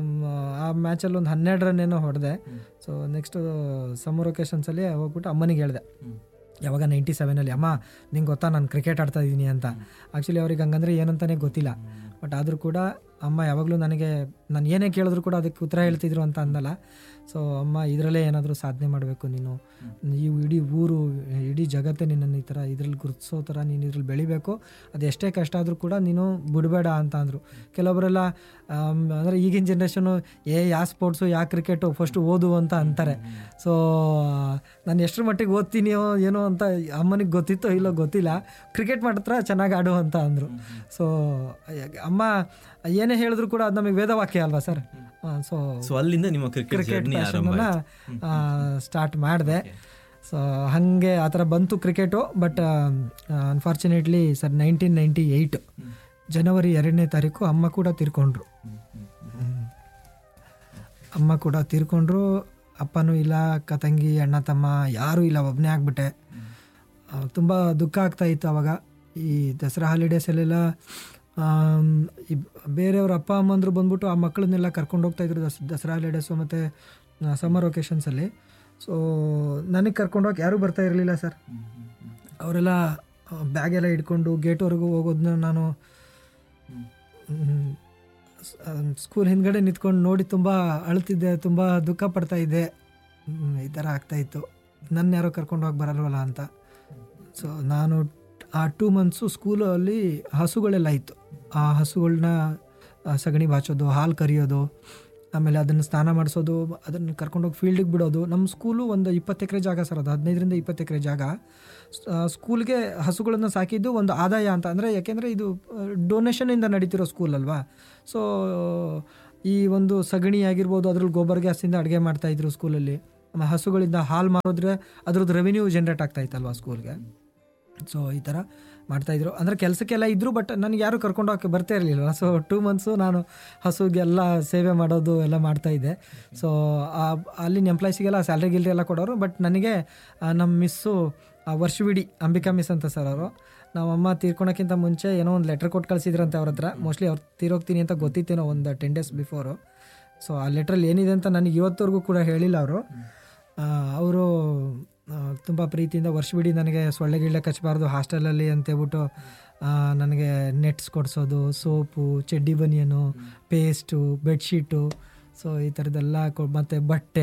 ಆ ಮ್ಯಾಚಲ್ಲಿ ಒಂದು ಹನ್ನೆರಡು ರನ್ ಏನೋ ಹೊಡೆದೆ ಸೊ ನೆಕ್ಸ್ಟು ಸಮ್ಮರ್ ಒಕೇಶನ್ಸಲ್ಲಿ ಹೋಗ್ಬಿಟ್ಟು ಅಮ್ಮನಿಗೆ ಹೇಳಿದೆ ಯಾವಾಗ ನೈಂಟಿ ಸೆವೆನಲ್ಲಿ ಅಮ್ಮ ನಿಂಗೆ ಗೊತ್ತಾ ನಾನು ಕ್ರಿಕೆಟ್ ಆಡ್ತಾ ಇದ್ದೀನಿ ಅಂತ ಆ್ಯಕ್ಚುಲಿ ಅವ್ರಿಗೆ ಹಂಗಂದ್ರೆ ಏನಂತಾನೆ ಗೊತ್ತಿಲ್ಲ ಬಟ್ ಆದರೂ ಕೂಡ ಅಮ್ಮ ಯಾವಾಗಲೂ ನನಗೆ ನಾನು ಏನೇ ಕೇಳಿದ್ರು ಕೂಡ ಅದಕ್ಕೆ ಉತ್ತರ ಹೇಳ್ತಿದ್ರು ಅಂತ ಅಂದಲ್ಲ ಸೊ ಅಮ್ಮ ಇದರಲ್ಲೇ ಏನಾದರೂ ಸಾಧನೆ ಮಾಡಬೇಕು ನೀನು ಈ ಇಡೀ ಊರು ಇಡೀ ಜಗತ್ತೇ ನಿನ್ನನ್ನು ಈ ಥರ ಇದ್ರಲ್ಲಿ ಗುರುತಿಸೋ ಥರ ನೀನು ಇದ್ರಲ್ಲಿ ಬೆಳಿಬೇಕು ಅದು ಎಷ್ಟೇ ಕಷ್ಟ ಆದರೂ ಕೂಡ ನೀನು ಬಿಡಬೇಡ ಅಂತ ಅಂದರು ಕೆಲವೊಬ್ಬರೆಲ್ಲ ಅಂದರೆ ಈಗಿನ ಜನ್ರೇಷನು ಏ ಯಾ ಸ್ಪೋರ್ಟ್ಸು ಯಾ ಕ್ರಿಕೆಟು ಫಸ್ಟು ಓದು ಅಂತ ಅಂತಾರೆ ಸೊ ನಾನು ಎಷ್ಟರ ಮಟ್ಟಿಗೆ ಓದ್ತೀನಿಯೋ ಏನೋ ಅಂತ ಅಮ್ಮನಿಗೆ ಗೊತ್ತಿತ್ತೋ ಇಲ್ಲೋ ಗೊತ್ತಿಲ್ಲ ಕ್ರಿಕೆಟ್ ಮಾತ್ರ ಚೆನ್ನಾಗಿ ಆಡು ಅಂತ ಅಂದರು ಸೊ ಅಮ್ಮ ಏನೇ ಹೇಳಿದ್ರು ಕೂಡ ಅದು ನಮಗೆ ವೇದವಾಕ್ಯ ಅಲ್ವಾ ಸರ್ ಸೊ ಸೊ ಅಲ್ಲಿಂದ ನಿಮ್ಮ ಕ್ರಿಕೆಟ್ ಕ್ರಿಕೆಟ್ ಜರ್ನಿ ಆರಂಭ ಪ್ಯಾಷನ್ನ ಸ್ಟಾರ್ಟ್ ಮಾಡಿದೆ ಸೊ ಹಾಗೆ ಆ ಥರ ಬಂತು cricket but unfortunately sir nineteen ninety eight ಜನವರಿ ಎರಡನೇ ತಾರೀಕು ಅಮ್ಮ ಕೂಡ ತೀರ್ಕೊಂಡ್ರು ಅಮ್ಮ ಕೂಡ ತೀರ್ಕೊಂಡ್ರು ಅಪ್ಪನೂ ಇಲ್ಲ ಅಕ್ಕ ತಂಗಿ ಅಣ್ಣ ತಮ್ಮ ಯಾರೂ ಇಲ್ಲ ಒಬ್ಬನೇ ಆಗ್ಬಿಟ್ಟೆ ತುಂಬ ದುಃಖ ಆಗ್ತಾ ಇತ್ತು ಅವಾಗ ಈ ದಸರಾ ಹಾಲಿಡೇಸಲ್ಲೆಲ್ಲ ಆಮ್, ಈ ಬೇರೆಯವ್ರ ಅಪ್ಪ ಅಮ್ಮಂದ್ರು ಬಂದ್ಬಿಟ್ಟು ಆ ಮಕ್ಕಳನ್ನೆಲ್ಲ ಕರ್ಕೊಂಡು ಹೋಗ್ತಾ ಇದ್ರು ದಸ್ ದಸರಾ ಹಾಲಿಡೇಸು ಮತ್ತು ಸಮ್ಮರ್ ವೆಕೇಷನ್ಸಲ್ಲಿ ಸೊ ನನಗೆ ಕರ್ಕೊಂಡೋಗಿ ಯಾರೂ ಬರ್ತಾ ಇರಲಿಲ್ಲ ಸರ್ ಅವರೆಲ್ಲ ಬ್ಯಾಗೆಲ್ಲ ಇಟ್ಕೊಂಡು ಗೇಟ್ವರೆಗೂ ಹೋಗೋದನ್ನ ನಾನು ಸ್ಕೂಲ್ ಹಿಂದ್ಗಡೆ ನಿಂತ್ಕೊಂಡು ನೋಡಿ ತುಂಬ ಅಳ್ತಿದ್ದೆ ತುಂಬ ದುಃಖ ಪಡ್ತಾ ಇದ್ದೆ ಹ್ಮ್, ಈ ಥರ ಆಗ್ತಾಯಿತ್ತು ನನ್ನ ಯಾರೋ ಕರ್ಕೊಂಡು ಹೋಗಿ ಬರಲ್ವಲ್ಲ ಅಂತ ಸೊ ನಾನು ಆ ಟೂ ಮಂತ್ಸು ಸ್ಕೂಲಲ್ಲಿ ಹಸುಗಳೆಲ್ಲ ಇತ್ತು ಆ ಹಸುಗಳನ್ನ ಆ, ಸಗಣಿ ಬಾಚೋದು ಹಾಲು ಕರಿಯೋದು ಆಮೇಲೆ ಅದನ್ನು ಸ್ನಾನ ಮಾಡಿಸೋದು ಅದನ್ನು ಕರ್ಕೊಂಡೋಗಿ ಫೀಲ್ಡಿಗೆ ಬಿಡೋದು ನಮ್ಮ ಸ್ಕೂಲು ಒಂದು ಇಪ್ಪತ್ತು ಎಕರೆ ಜಾಗ ಸರ್ ಅದು ಹದಿನೈದರಿಂದ ಇಪ್ಪತ್ತು ಎಕರೆ ಜಾಗ ಸ್- ಆ, ಸ್ಕೂಲ್ಗೆ ಹಸುಗಳನ್ನು ಸಾಕಿದ್ದು ಒಂದು ಆದಾಯ ಅಂತ ಅಂದರೆ ಯಾಕೆಂದರೆ ಇದು ಡೊನೇಷನಿಂದ ನಡೀತಿರೋ ಸ್ಕೂಲ್ ಅಲ್ವಾ ಸೊ ಈ ಒಂದು ಸಗಣಿ ಆಗಿರ್ಬೋದು ಅದ್ರಲ್ಲಿ ಗೊಬ್ಬರ ಗ್ಯಾಸಿಂದ ಅಡುಗೆ ಮಾಡ್ತಾಯಿದ್ರು ಸ್ಕೂಲಲ್ಲಿ ಆಮೇಲೆ ಹಸುಗಳಿಂದ ಹಾಲು ಮಾರೋದ್ರೆ ಅದ್ರದ್ದು ರೆವಿನ್ಯೂ ಜನ್ರೇಟ್ ಆಗ್ತಾ ಇತ್ತಲ್ವಾ ಸ್ಕೂಲ್ಗೆ ಸೊ ಈ ಥರ ಮಾಡ್ತಾಯಿದ್ರು ಅಂದರೆ ಕೆಲಸಕ್ಕೆಲ್ಲ ಇದ್ದರು ಬಟ್ ನನಗೆ ಯಾರು ಕರ್ಕೊಂಡು ಹೋಗಕ್ಕೆ ಬರ್ತಾ ಇರಲಿಲ್ಲ ಸೊ ಟೂ ಮಂತ್ಸು ನಾನು ಹಸುಗೆಲ್ಲ ಸೇವೆ ಮಾಡೋದು ಎಲ್ಲ ಮಾಡ್ತಾಯಿದ್ದೆ ಸೊ ಅಲ್ಲಿನ ಎಂಪ್ಲಾಯ್ಸಿಗೆಲ್ಲ ಸ್ಯಾಲ್ರಿ ಗಿಲ್ರಿ ಎಲ್ಲ ಕೊಡೋರು ಬಟ್ ನನಗೆ ಆ, ನಮ್ಮ ಮಿಸ್ಸು ಆ, ವರ್ಷವಿಡಿ ಅಂಬಿಕಾ ಮಿಸ್ ಅಂತ ಸರ್ ಅವರು ನಾವು ಅಮ್ಮ ತೀರ್ಕೊಳಕ್ಕಿಂತ ಮುಂಚೆ ಏನೋ ಒಂದು ಲೆಟ್ರ್ ಕೊಟ್ಟು ಕಳಿಸಿದ್ರಂತೆ ಅವ್ರ ಹತ್ರ ಮೋಸ್ಟ್ಲಿ ಅವ್ರು ತೀರೋಗ್ತೀನಿ ಅಂತ ಗೊತ್ತಿತ್ತೇನೋ ಒಂದು ಟೆನ್ ಡೇಸ್ ಬಿಫೋರು ಸೊ ಆ ಲೆಟ್ರಲ್ಲಿ ಏನಿದೆ ಅಂತ ನನಗೆ ಇವತ್ತವರೆಗೂ ಕೂಡ ಹೇಳಿಲ್ಲ ಅವರು ಅವರು ತುಂಬ ಪ್ರೀತಿಯಿಂದ ವರ್ಷವಿಡೀ ನನಗೆ ಸೊಳ್ಳೆ ಗಿಳ್ಳೆ ಕಚ್ಚಬಾರ್ದು ಹಾಸ್ಟೆಲಲ್ಲಿ ಅಂತೇಳ್ಬಿಟ್ಟು ಆ, ನನಗೆ ನೆಟ್ಸ್ ಕೊಡಿಸೋದು ಸೋಪು ಚಡ್ಡಿ ಬನಿಯನು ಪೇಸ್ಟು ಬೆಡ್ಶೀಟು ಸೊ ಈ ಥರದ್ದೆಲ್ಲ ಕೊ ಮತ್ತು ಬಟ್ಟೆ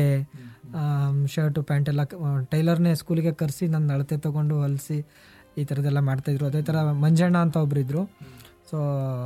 ಶರ್ಟು ಪ್ಯಾಂಟ್ ಎಲ್ಲ ಟೈಲರ್ನೇ ಸ್ಕೂಲಿಗೆ ಕರೆಸಿ ನನ್ನ ಅಳತೆ ತೊಗೊಂಡು ಹೊಲಿಸಿ ಈ ಥರದ್ದೆಲ್ಲ ಮಾಡ್ತಾಯಿದ್ರು ಅದೇ ಥರ ಮಂಜಣ್ಣ ಅಂತ ಒಬ್ಬರಿದ್ದರು ಸೊ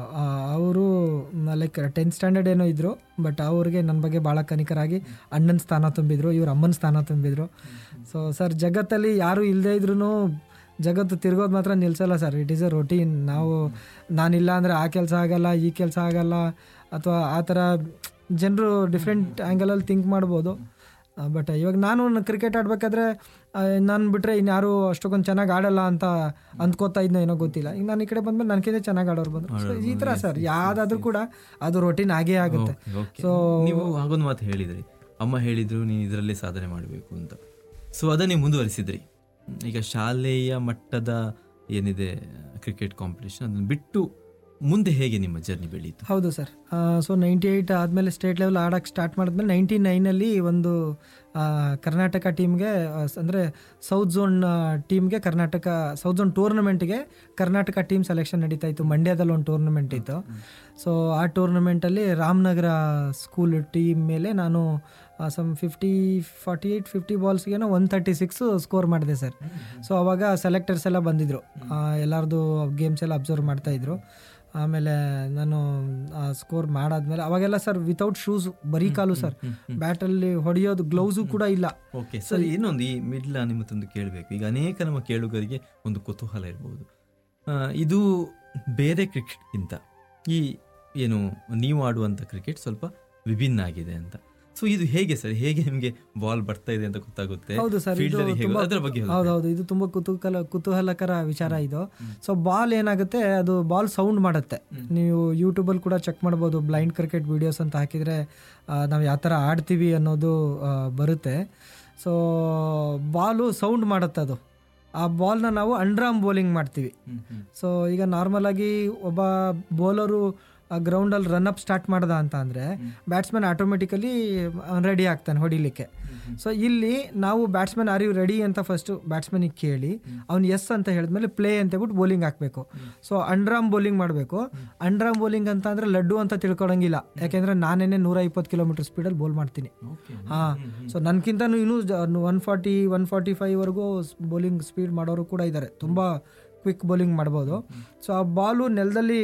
ಅವರು ಲೈಕ್ ಟೆಂತ್ ಸ್ಟ್ಯಾಂಡರ್ಡ್ ಏನೋ ಇದ್ದರು ಬಟ್ ಅವ್ರಿಗೆ ನನ್ನ ಬಗ್ಗೆ ಭಾಳ ಕನಿಕರಾಗಿ ಅಣ್ಣನ ಸ್ಥಾನ ತುಂಬಿದ್ರು ಇವ್ರ ಅಮ್ಮನ ಸ್ಥಾನ ತುಂಬಿದ್ರು ಸೊ ಸರ್ ಜಗತ್ತಲ್ಲಿ ಯಾರೂ ಇಲ್ಲದೇ ಇದ್ರೂ ಜಗತ್ತು ತಿರ್ಗೋದು ಮಾತ್ರ ನಿಲ್ಸಲ್ಲ sir it is a routine ನಾವು ನಾನಿಲ್ಲ ಅಂದರೆ ಆ ಕೆಲಸ ಆಗಲ್ಲ ಈ ಕೆಲಸ ಆಗಲ್ಲ ಅಥವಾ ಆ ಥರ ಜನರು ಡಿಫ್ರೆಂಟ್ ಆ್ಯಂಗಲಲ್ಲಿ ಥಿಂಕ್ ಮಾಡ್ಬೋದು ಬಟ್ ಇವಾಗ ನಾನು ಕ್ರಿಕೆಟ್ ಆಡಬೇಕಾದ್ರೆ ನಾನು ಬಿಟ್ಟರೆ ಇನ್ಯಾರು ಅಷ್ಟೊಂದು ಚೆನ್ನಾಗಿ ಆಡಲ್ಲ ಅಂತ ಅಂದ್ಕೋತಾ ಇದ್ನೋ ಏನೋ ಗೊತ್ತಿಲ್ಲ ಈಗ ನಾನು ಈ ಕಡೆ ಬಂದ್ಮೇಲೆ ನನಗಿಂತ ಚೆನ್ನಾಗಿ ಆಡೋರು ಬಂದರು ಸೊ ಈ ಥರ ಸರ್ ಯಾವುದಾದ್ರೂ ಕೂಡ ಅದು ರೊಟೀನ್ ಆಗೇ ಆಗುತ್ತೆ ಓಕೆ ಸೊ ನೀವು ಹಾಗೊಂದು ಮಾತು ಹೇಳಿದ್ರಿ ಅಮ್ಮ ಹೇಳಿದ್ರು ನೀನು ಇದರಲ್ಲೇ ಸಾಧನೆ ಮಾಡಬೇಕು ಅಂತ ಸೊ ಅದನ್ನೇ ಮುಂದುವರಿಸಿದ್ರಿ ಹ್ಮ್, ಈಗ ಶಾಲೆಯ ಮಟ್ಟದ ಏನಿದೆ ಕ್ರಿಕೆಟ್ ಕಾಂಪಿಟೇಷನ್ ಅದನ್ನು ಬಿಟ್ಟು ಮುಂದೆ ಹೇಗೆ ನಿಮ್ಮ ಜರ್ನಿ ಬೆಳೀತು ಹೌದು ಸರ್ ಸೊ ನೈಂಟಿ ಏಯ್ಟ್ ಆದಮೇಲೆ ಸ್ಟೇಟ್ ಲೆವೆಲ್ ಆಡೋಕ್ಕೆ ಸ್ಟಾರ್ಟ್ ಮಾಡಿದ್ಮೇಲೆ ನೈಂಟಿ ನೈನಲ್ಲಿ ಒಂದು ಆ, ಕರ್ನಾಟಕ ಟೀಮ್ಗೆ ಅಂದರೆ ಸೌತ್ ಝೋನ್ ಟೀಮ್ಗೆ ಕರ್ನಾಟಕ ಸೌತ್ ಝೋನ್ ಟೂರ್ನಮೆಂಟ್ಗೆ ಕರ್ನಾಟಕ ಟೀಮ್ ಸೆಲೆಕ್ಷನ್ ನಡೀತಾ ಇತ್ತು ಮಂಡ್ಯದಲ್ಲಿ ಒಂದು ಟೂರ್ನಮೆಂಟ್ ಇತ್ತು ಸೊ ಆ ಟೂರ್ನಮೆಂಟಲ್ಲಿ ರಾಮನಗರ ಸ್ಕೂಲ್ ಟೀಮ್ ಮೇಲೆ ನಾನು some fifty forty eight fifty ಬಾಲ್ಸ್ಗೇನೋ ಒನ್ ತರ್ಟಿ ಸಿಕ್ಸ್ ಸ್ಕೋರ್ ಮಾಡಿದೆ ಸರ್ ಸೊ ಅವಾಗ ಸೆಲೆಕ್ಟರ್ಸ್ ಎಲ್ಲ ಬಂದಿದ್ದರು ಎಲ್ಲರದು ಗೇಮ್ಸ್ ಎಲ್ಲ ಅಬ್ಸರ್ವ್ ಮಾಡ್ತಾಯಿದ್ರು ಆಮೇಲೆ ನಾನು ಸ್ಕೋರ್ ಮಾಡಾದ್ಮೇಲೆ ಅವಾಗೆಲ್ಲ ಸರ್ ವಿತೌಟ್ ಶೂಸ್ ಬರೀ ಕಾಲು ಸರ್ ಬ್ಯಾಟಲ್ಲಿ ಹೊಡೆಯೋದು ಗ್ಲೌಸು ಕೂಡ ಇಲ್ಲ ಓಕೆ ಸರ್ ಇನ್ನೊಂದು ಈ ಮಿಡ್ಲ ನಿಮ್ಮ ತಂದು ಕೇಳಬೇಕು ಈಗ ಅನೇಕ ನಮ್ಮ ಕೇಳುಗರಿಗೆ ಒಂದು ಕುತೂಹಲ ಇರ್ಬೋದು ಆ, ಇದು ಬೇರೆ ಕ್ರಿಕೆಟ್ಗಿಂತ ಈ ಏನು ನೀವು ಆಡುವಂಥ ಕ್ರಿಕೆಟ್ ಸ್ವಲ್ಪ ವಿಭಿನ್ನ ಆಗಿದೆ ಅಂತ ಸೊ ಇದು ಹೇಗೆ ಸರ್ ಹೇಗೆ ನಿಮಗೆ ಬಾಲ್ ಬರ್ತಾ ಇದೆ ಅಂತ ಗೊತ್ತಾಗುತ್ತೆ ಹೌದು ಸರ್ ಇದು Fielder ಹೇಗೆ- ತುಂಬಾ ಅದ್ರ ಬಗ್ಗೆ ಹೇಳಿ. ಹೌದೌದು ಇದು ತುಂಬ ಕುತೂಹಲ ಕುತೂಹಲಕರ ವಿಚಾರ ಇದು ಸೊ ಬಾಲ್ ಏನಾಗುತ್ತೆ ಅದು ಬಾಲ್ ಸೌಂಡ್ ಮಾಡುತ್ತೆ ನೀವು ಯೂಟ್ಯೂಬಲ್ಲಿ ಕೂಡ ಚೆಕ್ ಮಾಡ್ಬೋದು ಬ್ಲೈಂಡ್ ಕ್ರಿಕೆಟ್ ವಿಡಿಯೋಸ್ ಅಂತ ಹಾಕಿದರೆ ನಾವು ಯಾವ ಥರ ಆಡ್ತೀವಿ ಅನ್ನೋದು ಆ, ಬರುತ್ತೆ ಸೊ ಬಾಲು ಸೌಂಡ್ ಮಾಡುತ್ತೆ ಅದು ಆ ಬಾಲ್ನ ನಾವು ಅಂಡ್ರಾಮ್ ಬೌಲಿಂಗ್ ಮಾಡ್ತೀವಿ ಹ್ಮ್, ಹ್ಮ್. ಸೊ ಈಗ ನಾರ್ಮಲ್ ಆಗಿ ಒಬ್ಬ ಬೌಲರು ಗ್ರೌಂಡಲ್ಲಿ ರನ್ ಅಪ್ ಸ್ಟಾರ್ಟ್ ಮಾಡ್ದ ಅಂತ ಅಂದರೆ ಬ್ಯಾಟ್ಸ್ಮನ್ ಆಟೋಮೆಟಿಕಲಿ ರೆಡಿ ಆಗ್ತಾನೆ ಹೊಡಿಲಿಕ್ಕೆ ಸೊ ಇಲ್ಲಿ ನಾವು ಬ್ಯಾಟ್ಸ್ಮನ್ ಆರ್ ಯು ರೆಡಿ ಅಂತ ಫಸ್ಟು ಬ್ಯಾಟ್ಸ್ಮನಿಗೆ ಕೇಳಿ ಅವ್ನು ಎಸ್ ಅಂತ ಹೇಳಿದ್ಮೇಲೆ ಪ್ಲೇ ಅಂತ ಹೇಳ್ಬಿಟ್ಟು ಬೌಲಿಂಗ್ ಹಾಕಬೇಕು ಸೊ ಅಂಡ್ರಾಮ್ ಬೌಲಿಂಗ್ ಮಾಡಬೇಕು ಅಂಡ್ರಾಮ್ ಬೌಲಿಂಗ್ ಅಂತ ಅಂದರೆ ಲಡ್ಡು ಅಂತ ತಿಳ್ಕೊಳಂಗಿಲ್ಲ ಯಾಕೆಂದರೆ ನಾನೇನೆ ನೂರ ಇಪ್ಪತ್ತು ಕಿಲೋಮೀಟರ್ ಸ್ಪೀಡಲ್ಲಿ ಬೌಲ್ ಮಾಡ್ತೀನಿ ಹಾಂ ಸೊ ನನಗಿಂತನೂ ಇನ್ನೂ ಒನ್ ಫಾರ್ಟಿ ಒನ್ ಫಾರ್ಟಿ ಫೈವ್ವರೆಗೂ ಬೌಲಿಂಗ್ ಸ್ಪೀಡ್ ಮಾಡೋರು ಕೂಡ ಇದ್ದಾರೆ ತುಂಬ ಕ್ವಿಕ್ ಬೌಲಿಂಗ್ ಮಾಡ್ಬೋದು ಸೊ ಆ ಬಾಲು ನೆಲದಲ್ಲಿ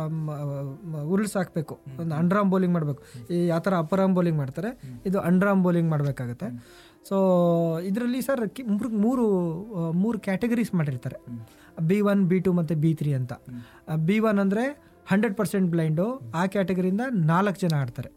ಉರುಳ್ಸ್ ಹಾಕಬೇಕು ಒಂದು ಅಂಡ್ರಾಮ್ ಬೌಲಿಂಗ್ ಮಾಡಬೇಕು ಈ ಯಾವ ಥರ ಅಪ್ಪರಾಮ್ ಬೌಲಿಂಗ್ ಮಾಡ್ತಾರೆ ಇದು ಅಂಡ್ರಾಮ್ ಬೌಲಿಂಗ್ ಮಾಡಬೇಕಾಗತ್ತೆ ಸೊ ಇದರಲ್ಲಿ ಸರ್ ಕಿ- ಮೂರು ಮೂರು ಆ, ಮೂರು ಕ್ಯಾಟಗರೀಸ್ ಮಾಡಿರ್ತಾರೆ ಬಿ ಒನ್ ಬಿ ಟು ಮತ್ತು ಬಿ ತ್ರೀ ಅಂತ ಬಿ ಒನ್ ಅಂದರೆ ಹಂಡ್ರೆಡ್ ಪರ್ಸೆಂಟ್ ಬ್ಲೈಂಡು ಆ ಕ್ಯಾಟಗರಿಯಿಂದ ನಾಲ್ಕು ಜನ ಆಡ್ತಾರೆ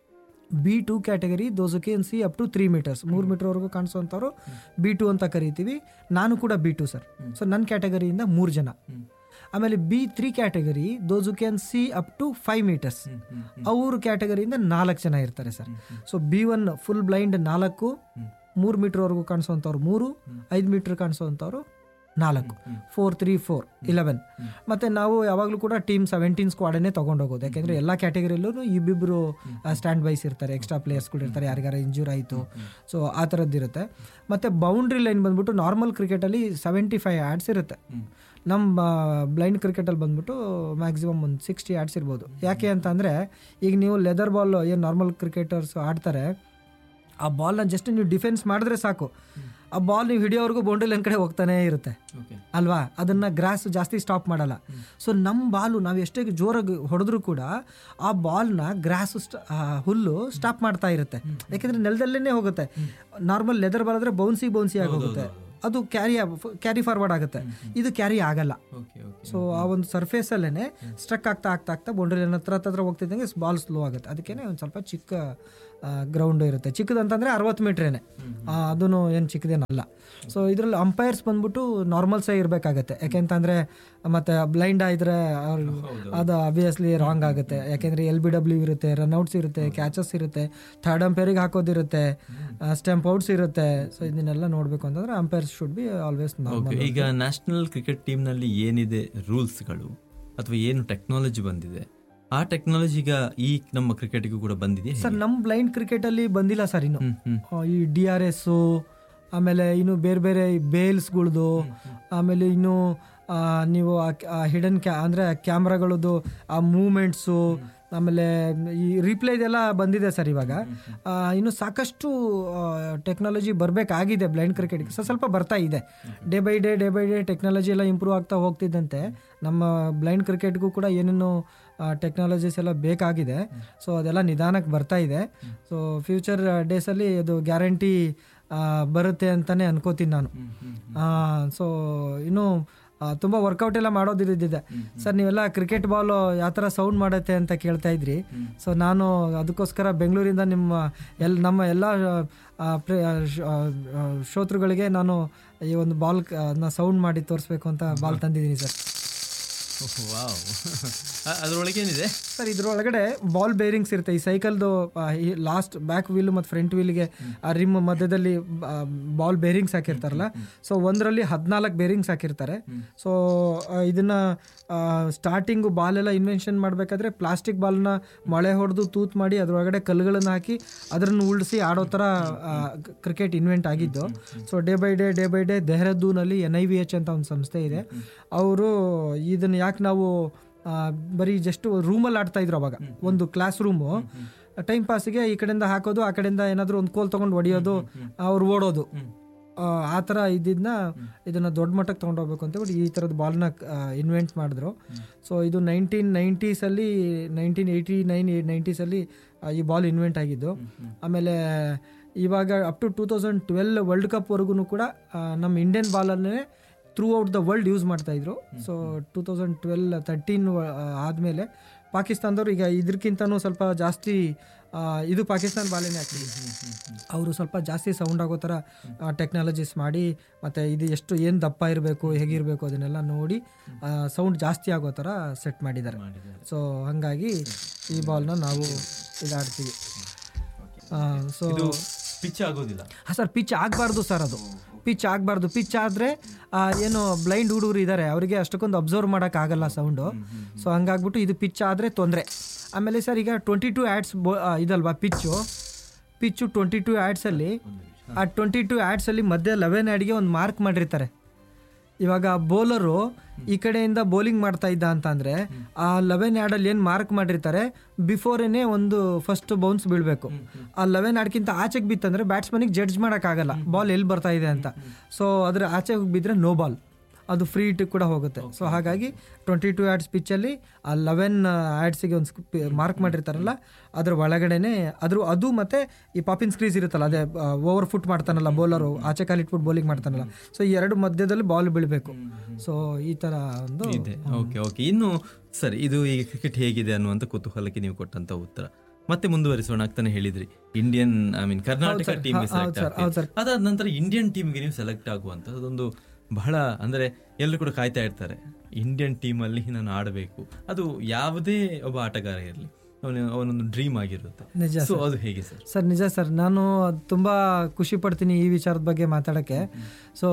B two category those can see up to three metres ಮೂರು ಮೀಟರ್ವರೆಗೂ ಕಾಣಿಸುವಂಥವ್ರು ಬಿ ಟು ಅಂತ ಕರಿತೀವಿ ನಾನು ಕೂಡ ಬಿ ಟು ಸರ್ ಸೊ ನನ್ನ ಕ್ಯಾಟಗರಿಯಿಂದ ಮೂರು ಜನ ಆಮೇಲೆ B three category those can see up to five metres ಅವ್ರ ಕ್ಯಾಟಗರಿಯಿಂದ ನಾಲ್ಕು ಜನ ಇರ್ತಾರೆ sir so B one full blind ನಾಲ್ಕು ಮೂರು ಮೀಟರ್ವರೆಗೂ ಕಾಣಿಸುವಂಥವ್ರು ಮೂರು ಐದು ಮೀಟರ್ ಕಾಣಿಸುವಂಥವ್ರು ನಾಲ್ಕು ಫೋರ್ ತ್ರೀ ಫೋರ್ ಇಲೆವೆನ್ ಮತ್ತೆ ನಾವು ಯಾವಾಗಲೂ ಕೂಡ ಟೀಮ್ ಸೆವೆಂಟೀನ್ ಸ್ಕ್ವಾಡನ್ನೇ ತೊಗೊಂಡೋಗೋದು ಯಾಕೆಂದ್ರೆ ಎಲ್ಲ ಕ್ಯಾಟಗರಿಯಲ್ಲೂ ಇಬ್ಬಿಬ್ರು ಸ್ಟ್ಯಾಂಡ್ ಬೈಸ್ ಇರ್ತಾರೆ ಎಕ್ಸ್ಟ್ರಾ ಪ್ಲೇಯರ್ಸ್ಗಳು ಇರ್ತಾರೆ ಯಾರಿಗಾರ ಇಂಜೂರ್ ಆಯಿತು ಸೊ ಆ ಥರದ್ದು ಇರುತ್ತೆ ಮತ್ತೆ ಬೌಂಡ್ರಿ ಲೈನ್ ಬಂದ್ಬಿಟ್ಟು ನಾರ್ಮಲ್ ಕ್ರಿಕೆಟಲ್ಲಿ ಸೆವೆಂಟಿ ಫೈವ್ ಆ್ಯಡ್ಸ್ ಇರುತ್ತೆ ನಮ್ಮ ಬ್ಲೈಂಡ್ ಕ್ರಿಕೆಟಲ್ಲಿ ಬಂದ್ಬಿಟ್ಟು ಮ್ಯಾಕ್ಸಿಮಮ್ ಒಂದು ಸಿಕ್ಸ್ಟಿ ಆ್ಯಡ್ಸ್ ಇರ್ಬೋದು ಯಾಕೆ ಅಂತ ಅಂದರೆ ಈಗ ನೀವು ಲೆದರ್ ಬಾಲ್ ಏನು ನಾರ್ಮಲ್ ಕ್ರಿಕೆಟರ್ಸ್ ಆಡ್ತಾರೆ ಆ ಬಾಲ್ನ ಜಸ್ಟ್ ನೀವು ಡಿಫೆನ್ಸ್ ಮಾಡಿದ್ರೆ ಸಾಕು ಆ ಬಾಲ್ ನೀವು ಹಿಡಿಯೋವರೆಗೂ ಬೌಂಡ್ರಿ ಲೈನ್ ಕಡೆ ಹೋಗ್ತಾನೇ ಇರುತ್ತೆ ಅಲ್ವಾ ಅದನ್ನ ಗ್ರಾಸ್ ಜಾಸ್ತಿ ಸ್ಟಾಪ್ ಮಾಡಲ್ಲ ಸೊ ನಮ್ಮ ಬಾಲು ನಾವು ಎಷ್ಟೇ ಜೋರಾಗಿ ಹೊಡೆದ್ರೂ ಕೂಡ ಆ ಬಾಲ್ನ ಗ್ರಾಸ್ ಹುಲ್ಲು ಸ್ಟಾಪ್ ಮಾಡ್ತಾ ಇರುತ್ತೆ ಯಾಕೆಂದ್ರೆ ನೆಲದಲ್ಲೇ ಹೋಗುತ್ತೆ ನಾರ್ಮಲ್ ಲೆದರ್ ಬಾಲ್ ಆದ್ರೆ ಬೌನ್ಸಿ ಬೌನ್ಸಿ ಆಗಿ ಹೋಗುತ್ತೆ ಅದು ಕ್ಯಾರಿ ಕ್ಯಾರಿ ಫಾರ್ವರ್ಡ್ ಆಗುತ್ತೆ ಇದು ಕ್ಯಾರಿ ಆಗಲ್ಲ ಸೊ ಆ ಒಂದು ಸರ್ಫೇಸಲ್ಲೇ ಸ್ಟ್ರಕ್ ಆಗ್ತಾ ಆಗ್ತಾ ಆಗ್ತಾ ಬೌಂಡ್ರಿ ಲೈನ್ ಹತ್ರ ಹತ್ರ ಹೋಗ್ತಿದ್ದಂಗೆ ಬಾಲ್ ಸ್ಲೋ ಆಗುತ್ತೆ ಅದಕ್ಕೇನೆ ಒಂದು ಸ್ವಲ್ಪ ಚಿಕ್ಕ ಗ್ರೌಂಡ್ ಇರುತ್ತೆ ಚಿಕ್ಕದಂತಂದ್ರೆ ಅರವತ್ತು ಮೀಟ್ರೇನೆ ಅದೂ ಏನು ಚಿಕ್ಕದೇನಲ್ಲ ಸೊ ಇದರಲ್ಲಿ ಅಂಪೈರ್ಸ್ ಬಂದ್ಬಿಟ್ಟು ನಾರ್ಮಲ್ಸೇ ಇರಬೇಕಾಗತ್ತೆ ಯಾಕೆಂತಂದ್ರೆ ಮತ್ತೆ ಬ್ಲೈಂಡ್ ಆಗಿದ್ರೆ ಅವ್ರು ಅದು ಅಬ್ವಿಯಸ್ಲಿ ರಾಂಗ್ ಆಗುತ್ತೆ ಯಾಕೆಂದ್ರೆ ಎಲ್ ಬಿ ಡಬ್ಲ್ಯೂ ಇರುತ್ತೆ ರನ್ಔಟ್ಸ್ ಇರುತ್ತೆ ಕ್ಯಾಚಸ್ ಇರುತ್ತೆ ಥರ್ಡ್ ಅಂಪೈರಿಗೆ ಹಾಕೋದಿರುತ್ತೆ ಸ್ಟೆಂಪ್ ಔಟ್ಸ್ ಇರುತ್ತೆ ಸೊ ಇದನ್ನೆಲ್ಲ ನೋಡಬೇಕು ಅಂತಂದ್ರೆ umpires should be always normal okay ಈಗ ನ್ಯಾಷನಲ್ ಕ್ರಿಕೆಟ್ ಟೀಮ್ನಲ್ಲಿ ಏನಿದೆ ರೂಲ್ಸ್ಗಳು ಅಥವಾ ಏನು ಟೆಕ್ನಾಲಜಿ ಬಂದಿದೆ ಆ ಟೆಕ್ನಾಲಜಿ ಈಗ ಈ ನಮ್ಮ ಕ್ರಿಕೆಟ್ಗೂ ಕೂಡ ಬಂದಿದೆ ಸರ್ ನಮ್ಮ ಬ್ಲೈಂಡ್ ಕ್ರಿಕೆಟಲ್ಲಿ ಬಂದಿಲ್ಲ ಸರ್ ಇನ್ನು ಹ್ಮ್ ಹ್ಮ್ ಆ, ಈ ಡಿ ಆರ್ ಎಸ್ಸು ಆಮೇಲೆ ಇನ್ನು ಬೇರೆ ಬೇರೆ ಬೇಲ್ಸ್ಗಳ್ದು ಆಮೇಲೆ ಇನ್ನು ಆ, ನೀವು ಹಿಡನ್ ಕ್ಯಾ ಅಂದರೆ ಕ್ಯಾಮ್ರಾಗಳದ್ದು ಆ ಮೂಮೆಂಟ್ಸು ಆಮೇಲೆ ಈ ರಿಪ್ಲೈ ಇದೆಲ್ಲ ಬಂದಿದೆ ಸರ್ ಇವಾಗ ಆ, ಇನ್ನು ಸಾಕಷ್ಟು ಟೆಕ್ನಾಲಜಿ ಬರಬೇಕಾಗಿದೆ ಬ್ಲೈಂಡ್ ಕ್ರಿಕೆಟ್ಗೆ ಸೊ ಸ್ವಲ್ಪ ಬರ್ತಾ ಇದೆ day by day day by day technology ಎಲ್ಲ ಇಂಪ್ರೂವ್ ಆಗ್ತಾ ಹೋಗ್ತಿದ್ದಂತೆ ನಮ್ಮ ಬ್ಲೈಂಡ್ ಕ್ರಿಕೆಟ್ಗೂ ಕೂಡ ಏನೇನು ಟೆಕ್ನಾಲಜೀಸ್ ಎಲ್ಲ ಬೇಕಾಗಿದೆ ಸೊ ಅದೆಲ್ಲ ನಿಧಾನಕ್ಕೆ ಬರ್ತಾ ಇದೆ ಸೊ ಫ್ಯೂಚರ್ ಡೇಸಲ್ಲಿ ಅದು ಗ್ಯಾರಂಟಿ ಬರುತ್ತೆ ಅಂತಲೇ ಅನ್ಕೋತೀನಿ ನಾನು ಸೊ ಇನ್ನು ಆ, ತುಂಬ ವರ್ಕೌಟ್ ಎಲ್ಲ ಮಾಡೋದಿದ್ದಿದೆ ಸರ್ ನೀವೆಲ್ಲ ಕ್ರಿಕೆಟ್ ಬಾಲ್ ಯಾವ ಥರ ಸೌಂಡ್ ಮಾಡುತ್ತೆ ಅಂತ ಕೇಳ್ತಾ ಇದ್ರಿ ಸೊ ನಾನು ಅದಕ್ಕೋಸ್ಕರ ಬೆಂಗಳೂರಿಂದ ನಿಮ್ಮ ಎಲ್ ನಮ್ಮ ಎಲ್ಲ ಆ, ಪ್ರ- ಆ, ಶ- ಆ, ಆ, ಶ್ರೋತೃಗಳಿಗೆ ನಾನು ಈ ಒಂದು ಬಾಲ್ ಸೌಂಡ್ ಮಾಡಿ ತೋರಿಸ್ಬೇಕು ಅಂತ ಬಾಲ್ ತಂದಿದ್ದೀನಿ ಸರ್ ವಾವ್ ಅದರೊಳಗೆ ಏನಿದೆ ಸರ್ ಇದ್ರೊಳಗಡೆ ಬಾಲ್ ಬೇರಿಂಗ್ಸ್ ಇರುತ್ತೆ ಈ ಸೈಕಲ್ದು ಈ ಲಾಸ್ಟ್ ಬ್ಯಾಕ್ ವೀಲ್ ಮತ್ತು ಫ್ರಂಟ್ ವೀಲ್ಗೆ ಆ ರಿಮ್ ಮಧ್ಯದಲ್ಲಿ ಬಾಲ್ ಬೇರಿಂಗ್ಸ್ ಹಾಕಿರ್ತಾರಲ್ಲ ಸೊ ಒಂದರಲ್ಲಿ ಹದಿನಾಲ್ಕು ಬೇರಿಂಗ್ಸ್ ಹಾಕಿರ್ತಾರೆ ಸೊ ಇದನ್ನ ಸ್ಟಾರ್ಟಿಂಗು ಬಾಲ್ ಎಲ್ಲ ಇನ್ವೆನ್ಷನ್ ಮಾಡಬೇಕಾದ್ರೆ ಪ್ಲಾಸ್ಟಿಕ್ ಬಾಲ್ನ ಮಳೆ ಹೊಡೆದು ತೂತ್ ಮಾಡಿ ಅದರೊಳಗಡೆ ಕಲ್ಲುಗಳನ್ನ ಹಾಕಿ ಅದನ್ನು ಉಳಿಸಿ ಆಡೋ ಥರ ಕ್ರಿಕೆಟ್ ಇನ್ವೆಂಟ್ ಆಗಿದ್ದು so day by day day by day ದೆಹ್ರಾದೂನಲ್ಲಿ ಎನ್ ಐ ವಿ ಎಚ್ ಅಂತ ಒಂದು ಸಂಸ್ಥೆ ಇದೆ ಅವರು ಇದನ್ನ ಯಾಕೆ ನಾವು ಆ, ಬರೀ ಜಸ್ಟ್ ರೂಮಲ್ಲಿ ಆಡ್ತಾ ಇದ್ರು ಅವಾಗ ಒಂದು ಕ್ಲಾಸ್ ರೂಮು ಟೈಮ್ ಪಾಸಿಗೆ ಈ ಕಡೆಯಿಂದ ಹಾಕೋದು ಆ ಕಡೆಯಿಂದ ಏನಾದರೂ ಒಂದು ಕೋಲ್ ತೊಗೊಂಡು ಹೊಡಿಯೋದು ಅವ್ರು ಓಡೋದು ಆ, ಆ ಥರ ಇದ್ದಿದ್ದನ್ನ ಇದನ್ನ ದೊಡ್ಡ ಮಟ್ಟಕ್ಕೆ ತೊಗೊಂಡೋಗ್ಬೇಕು ಅಂತ ಹೇಳ್ಬಿಟ್ಟು ಈ ಥರದ ಬಾಲ್ನ ಇನ್ವೆಂಟ್ ಮಾಡಿದ್ರು ಸೊ ಇದು ನೈನ್ಟೀನ್ ನೈಂಟೀಸಲ್ಲಿ ನೈನ್ಟೀನ್ ಏಯ್ಟಿ ನೈನ್ ನೈಂಟೀಸಲ್ಲಿ ಈ ಬಾಲ್ ಇನ್ವೆಂಟ್ ಆಗಿದ್ದು ಆಮೇಲೆ ಇವಾಗ up to two thousand twelve world ಕಪ್ವರೆಗೂ ಕೂಡ ಆ, ನಮ್ಮ ಇಂಡಿಯನ್ ಬಾಲನ್ನೇ throughout the world use ಮಾಡ್ತಾ ಇದ್ರು so two thousand twelve thirteen ಆದಮೇಲೆ ಪಾಕಿಸ್ತಾನದವ್ರು ಈಗ ಇದಕ್ಕಿಂತನೂ ಸ್ವಲ್ಪ ಜಾಸ್ತಿ ಆ, ಇದು ಪಾಕಿಸ್ತಾನ ಬಾಲೇನೆ ಆಗ್ತದೆ ಅವರು ಸ್ವಲ್ಪ ಜಾಸ್ತಿ ಸೌಂಡ್ ಆಗೋ ಥರ ಟೆಕ್ನಾಲಜೀಸ್ ಮಾಡಿ ಮತ್ತು ಇದು ಎಷ್ಟು ಏನು ದಪ್ಪ ಇರಬೇಕು ಹೇಗಿರಬೇಕು ಅದನ್ನೆಲ್ಲ ನೋಡಿ ಸೌಂಡ್ ಜಾಸ್ತಿ ಆಗೋ ಥರ ಸೆಟ್ ಮಾಡಿದ್ದಾರೆ ಸೊ ಹಾಗಾಗಿ ಈ ಬಾಲ್ನ ನಾವು ಇದಾಡ್ತೀವಿ ಸೊ ಇದು ಪಿಚ್ ಆಗೋದಿಲ್ಲ ಹಾಂ ಸರ್ ಪಿಚ್ ಆಗಬಾರ್ದು ಸರ್ ಅದು ಪಿಚ್ ಆಗಬಾರ್ದು ಪಿಚ್ ಆದರೆ ಏನು ಬ್ಲೈಂಡ್ ಹುಡುಗರು ಇದ್ದಾರೆ ಅವರಿಗೆ ಅಷ್ಟಕ್ಕೊಂದು ಅಬ್ಸರ್ವ್ ಮಾಡೋಕ್ಕಾಗಲ್ಲ ಸೌಂಡು ಸೊ ಹಂಗಾಗ್ಬಿಟ್ಟು ಇದು ಪಿಚ್ ಆದರೆ ತೊಂದರೆ ಆಮೇಲೆ ಸರ್ ಈಗ ಟ್ವೆಂಟಿ ಟು ಆ್ಯಡ್ಸ್ ಬೋ ಆ, ಇದಲ್ವಾ ಪಿಚ್ಚು ಪಿಚ್ಚು ಟ್ವೆಂಟಿ ಟು ಆ್ಯಡ್ಸಲ್ಲಿ ಆ ಟ್ವೆಂಟಿ ಟು ಆ್ಯಡ್ಸಲ್ಲಿ ಮಧ್ಯೆ ಲೆವೆನ್ ಆ್ಯಡ್ಗೆ ಒಂದು ಮಾರ್ಕ್ ಮಾಡಿರ್ತಾರೆ ಇವಾಗ ಬೌಲರು ಈ ಕಡೆಯಿಂದ ಬೌಲಿಂಗ್ ಮಾಡ್ತಾ ಇದ್ದ ಅಂತಂದ್ರೆ ಆ ಲೆವೆನ್ ಆ್ಯಡಲ್ಲಿ ಏನು ಮಾರ್ಕ್ ಮಾಡಿರ್ತಾರೆ ಬಿಫೋರೇನೆ ಒಂದು ಫಸ್ಟ್ ಬೌನ್ಸ್ ಬೀಳಬೇಕು ಆ ಲೆವೆನ್ ಆ್ಯಡ್ಕಿಂತ ಆಚೆಗೆ ಬಿತ್ತಂದ್ರೆ ಬ್ಯಾಟ್ಸ್ಮನಿಗೆ ಜಡ್ಜ್ ಮಾಡೋಕ್ಕಾಗಲ್ಲ ಬಾಲ್ ಎಲ್ಲಿ ಬರ್ತಾ ಇದೆ ಅಂತ ಸೊ ಅದ್ರ ಆಚೆಗೆ ಬಿದ್ದರೆ ನೋ ಬಾಲ್ ಅದು ಫ್ರೀ ಇಟ್ ಕೂಡ ಹೋಗುತ್ತೆ ಸೊ ಹಾಗಾಗಿ ಟ್ವೆಂಟಿ ಟು ಆ್ಯಡ್ಸ್ ಪಿಚ್ಚಲ್ಲಿ ಆ ಲೆವೆನ್ ಆ್ಯಡ್ಸಿಗೆ ಒಂದು ಮಾರ್ಕ್ ಮಾಡಿರ್ತಾರಲ್ಲ ಅದ್ರ ಒಳಗಡೆನೆ ಅದ್ರ ಅದು ಮತ್ತೆ ಈ ಪಾಪಿನ್ ಸ್ಕ್ರೀಸ್ ಇರುತ್ತಲ್ಲ ಅದೇ ಓವರ್ ಫುಟ್ ಮಾಡ್ತಾನಲ್ಲ ಬೌಲರು ಆಚೆ ಕಾಲಿಟ್ಬಿಟ್ಟು ಬೌಲಿಂಗ್ ಮಾಡ್ತಾನಲ್ಲ ಸೊ ಈ ಎರಡು ಮಧ್ಯದಲ್ಲಿ ಬಾಲ್ ಬೀಳಬೇಕು ಸೊ ಈ ಥರ ಒಂದು ಇದೆ ಓಕೆ ಓಕೆ ಇನ್ನು ಸರಿ ಇದು ಈಗ ಕ್ರಿಕೆಟ್ ಹೇಗಿದೆ ಅನ್ನುವಂಥ ಕುತೂಹಲಕ್ಕೆ ನೀವು ಕೊಟ್ಟಂತ ಉತ್ತರ ಮತ್ತೆ ಮುಂದುವರಿಸೋಣ ಆಗ್ತಾನೆ ಹೇಳಿದ್ರಿ ಇಂಡಿಯನ್ ಐ ಮೀನ್ ಕರ್ನಾಟಕ ಟೀಮ್ಗೆ ಸೆಲೆಕ್ಟ್ ಆಗ್ತೀವಿ ಅದಾದ ನಂತರ ಇಂಡಿಯನ್ ಟೀಮ್ಗೆ ನೀವು ಸೆಲೆಕ್ಟ್ ಆಗುವಂಥದ್ದೊಂದು ಬಹಳ ಅಂದ್ರೆ ಎಲ್ಲರೂ ಕೂಡ ಕಾಯ್ತಾ ಇರ್ತಾರೆ ಇಂಡಿಯನ್ ಟೀಮಲ್ಲಿ ನಾನು ಆಡಬೇಕು ಅದು ಯಾವುದೇ ಒಬ್ಬ ಆಟಗಾರ ಇರಲಿ ಅವನ ಅವನೊಂದು ಡ್ರೀಮ್ ಆಗಿರುತ್ತೆ ನಿಜ ಸೊ ಅದು ಹೇಗೆ ಸರ್ ಸರ್ ನಿಜ ಸರ್ ನಾನು ತುಂಬ ಖುಷಿ ಪಡ್ತೀನಿ ಈ ವಿಚಾರದ ಬಗ್ಗೆ ಮಾತಾಡೋಕ್ಕೆ ಸೊ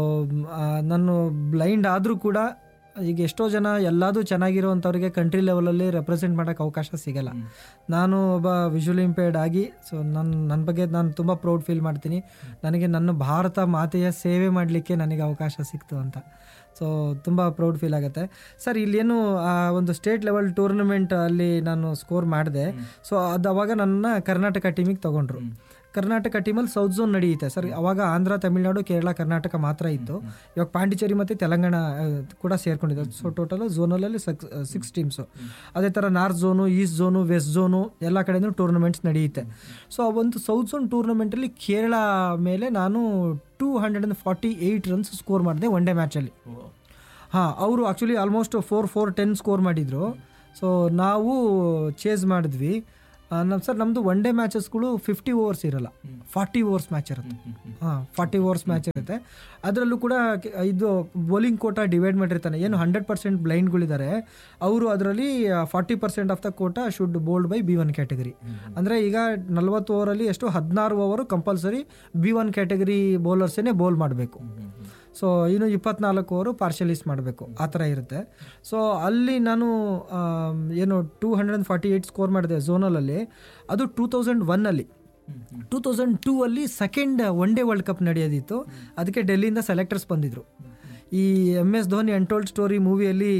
ನಾನು ಬ್ಲೈಂಡ್ ಆದರೂ ಕೂಡ ಈಗ ಎಷ್ಟೋ ಜನ ಎಲ್ಲದೂ ಚೆನ್ನಾಗಿರುವಂಥವ್ರಿಗೆ ಕಂಟ್ರಿ ಲೆವೆಲಲ್ಲಿ ರೆಪ್ರೆಸೆಂಟ್ ಮಾಡೋಕ್ಕೆ ಅವಕಾಶ ಸಿಗಲ್ಲ ನಾನು ಒಬ್ಬ ವಿಜುವಲ್ ಇಂಪೇರ್ಡ್ ಆಗಿ ಸೊ ನನ್ನ ನನ್ನ ಬಗ್ಗೆ ನಾನು ತುಂಬ ಪ್ರೌಡ್ ಫೀಲ್ ಮಾಡ್ತೀನಿ ನನಗೆ ನನ್ನ ಭಾರತ ಮಾತೆಯ ಸೇವೆ ಮಾಡಲಿಕ್ಕೆ ನನಗೆ ಅವಕಾಶ ಸಿಕ್ತು ಅಂತ ಸೊ ತುಂಬ ಪ್ರೌಡ್ ಫೀಲ್ ಆಗುತ್ತೆ ಸರ್ ಇಲ್ಲೇನು ಆ ಒಂದು ಸ್ಟೇಟ್ ಲೆವೆಲ್ ಟೂರ್ನಮೆಂಟ್ ಅಲ್ಲಿ ನಾನು ಸ್ಕೋರ್ ಮಾಡಿದೆ ಸೊ ಅದು ಅವಾಗ ನನ್ನ ಕರ್ನಾಟಕ ಟೀಮಿಗೆ ತಗೊಂಡ್ರು ಕರ್ನಾಟಕ ಟೀಮಲ್ಲಿ ಸೌತ್ ಝೋನ್ ನಡೆಯುತ್ತೆ ಸರ್ ಅವಾಗ ಆಂಧ್ರ ತಮಿಳ್ನಾಡು ಕೇರಳ ಕರ್ನಾಟಕ ಮಾತ್ರ ಇತ್ತು ಇವಾಗ ಪಾಂಡಿಚೇರಿ ಮತ್ತು ತೆಲಂಗಾಣ ಆ, ಕೂಡ ಸೇರ್ಕೊಂಡಿದೆ ಸೊ ಟೋಟಲ್ ಝೋನಲ್ಲಿ ಸಿಕ್ಸ್ ಟೀಮ್ಸು ಅದೇ ಥರ north zone east zone west zone ಎಲ್ಲ ಕಡೆಯೂ ಟೂರ್ನಮೆಂಟ್ಸ್ ನಡೆಯುತ್ತೆ ಸೊ ಆ ಒಂದು ಸೌತ್ ಝೋನ್ ಟೂರ್ನಮೆಂಟಲ್ಲಿ ಕೇರಳ ಮೇಲೆ ನಾನು two hundred and forty eight runs score ಮಾಡಿದೆ ಒನ್ ಡೇ ಮ್ಯಾಚಲ್ಲಿ ಹಾಂ ಅವರು actually almost four four ten score ಮಾಡಿದರು ಸೊ ನಾವು ಚೇಸ್ ಮಾಡಿದ್ವಿ ನಮ್ಮ ಸರ್ ನಮ್ಮದು ಒನ್ ಡೇ ಮ್ಯಾಚಸ್ಗಳು ಫಿಫ್ಟಿ ಓವರ್ಸ್ ಇರಲ್ಲ ಫಾರ್ಟಿ ಓವರ್ಸ್ ಮ್ಯಾಚ್ ಇರುತ್ತೆ ಹಾಂ ಫಾರ್ಟಿ ಓವರ್ಸ್ ಮ್ಯಾಚ್ ಇರುತ್ತೆ ಅದರಲ್ಲೂ ಕೂಡ ಕೆ- ಇದು ಬೌಲಿಂಗ್ ಕೋಟಾ ಡಿವೈಡ್ ಮಾಡಿರ್ತಾನೆ ಏನು ಹಂಡ್ರೆಡ್ ಪರ್ಸೆಂಟ್ ಬ್ಲೈಂಡ್ಗಳಿದ್ದಾರೆ ಅವರು ಅದರಲ್ಲಿ forty percent of the quota should bowled by B one category ಅಂದರೆ ಈಗ ನಲ್ವತ್ತು ಓವರಲ್ಲಿ ಎಷ್ಟು ಹದಿನಾರು ಓವರು ಕಂಪಲ್ಸರಿ ಬಿ ಒನ್ ಕ್ಯಾಟಗರಿ ಬೌಲರ್ಸೇ ಬೌಲ್ ಮಾಡಬೇಕು ಸೊ ಇನ್ನು ಇಪ್ಪತ್ನಾಲ್ಕು ಓವರು ಪಾರ್ಷಲೈಸ್ ಮಾಡಬೇಕು ಆ ಥರ ಇರುತ್ತೆ ಸೊ ಅಲ್ಲಿ ನಾನು ಆಮ್, ಏನು two hundred and forty eight score ಮಾಡಿದೆ ಝೋನಲಲ್ಲಿ ಅದು ಟೂ ತೌಸಂಡ್ ಒನ್ನಲ್ಲಿ ಟೂ ತೌಸಂಡ್ ಟೂ ಅಲ್ಲಿ second one day world cup ನಡೆಯೋದಿತ್ತು ಅದಕ್ಕೆ ಡೆಲ್ಲಿಯಿಂದ ಸೆಲೆಕ್ಟರ್ಸ್ ಬಂದಿದ್ರು ಈ M S Dhoni untold story ಮೂವಿಯಲ್ಲಿ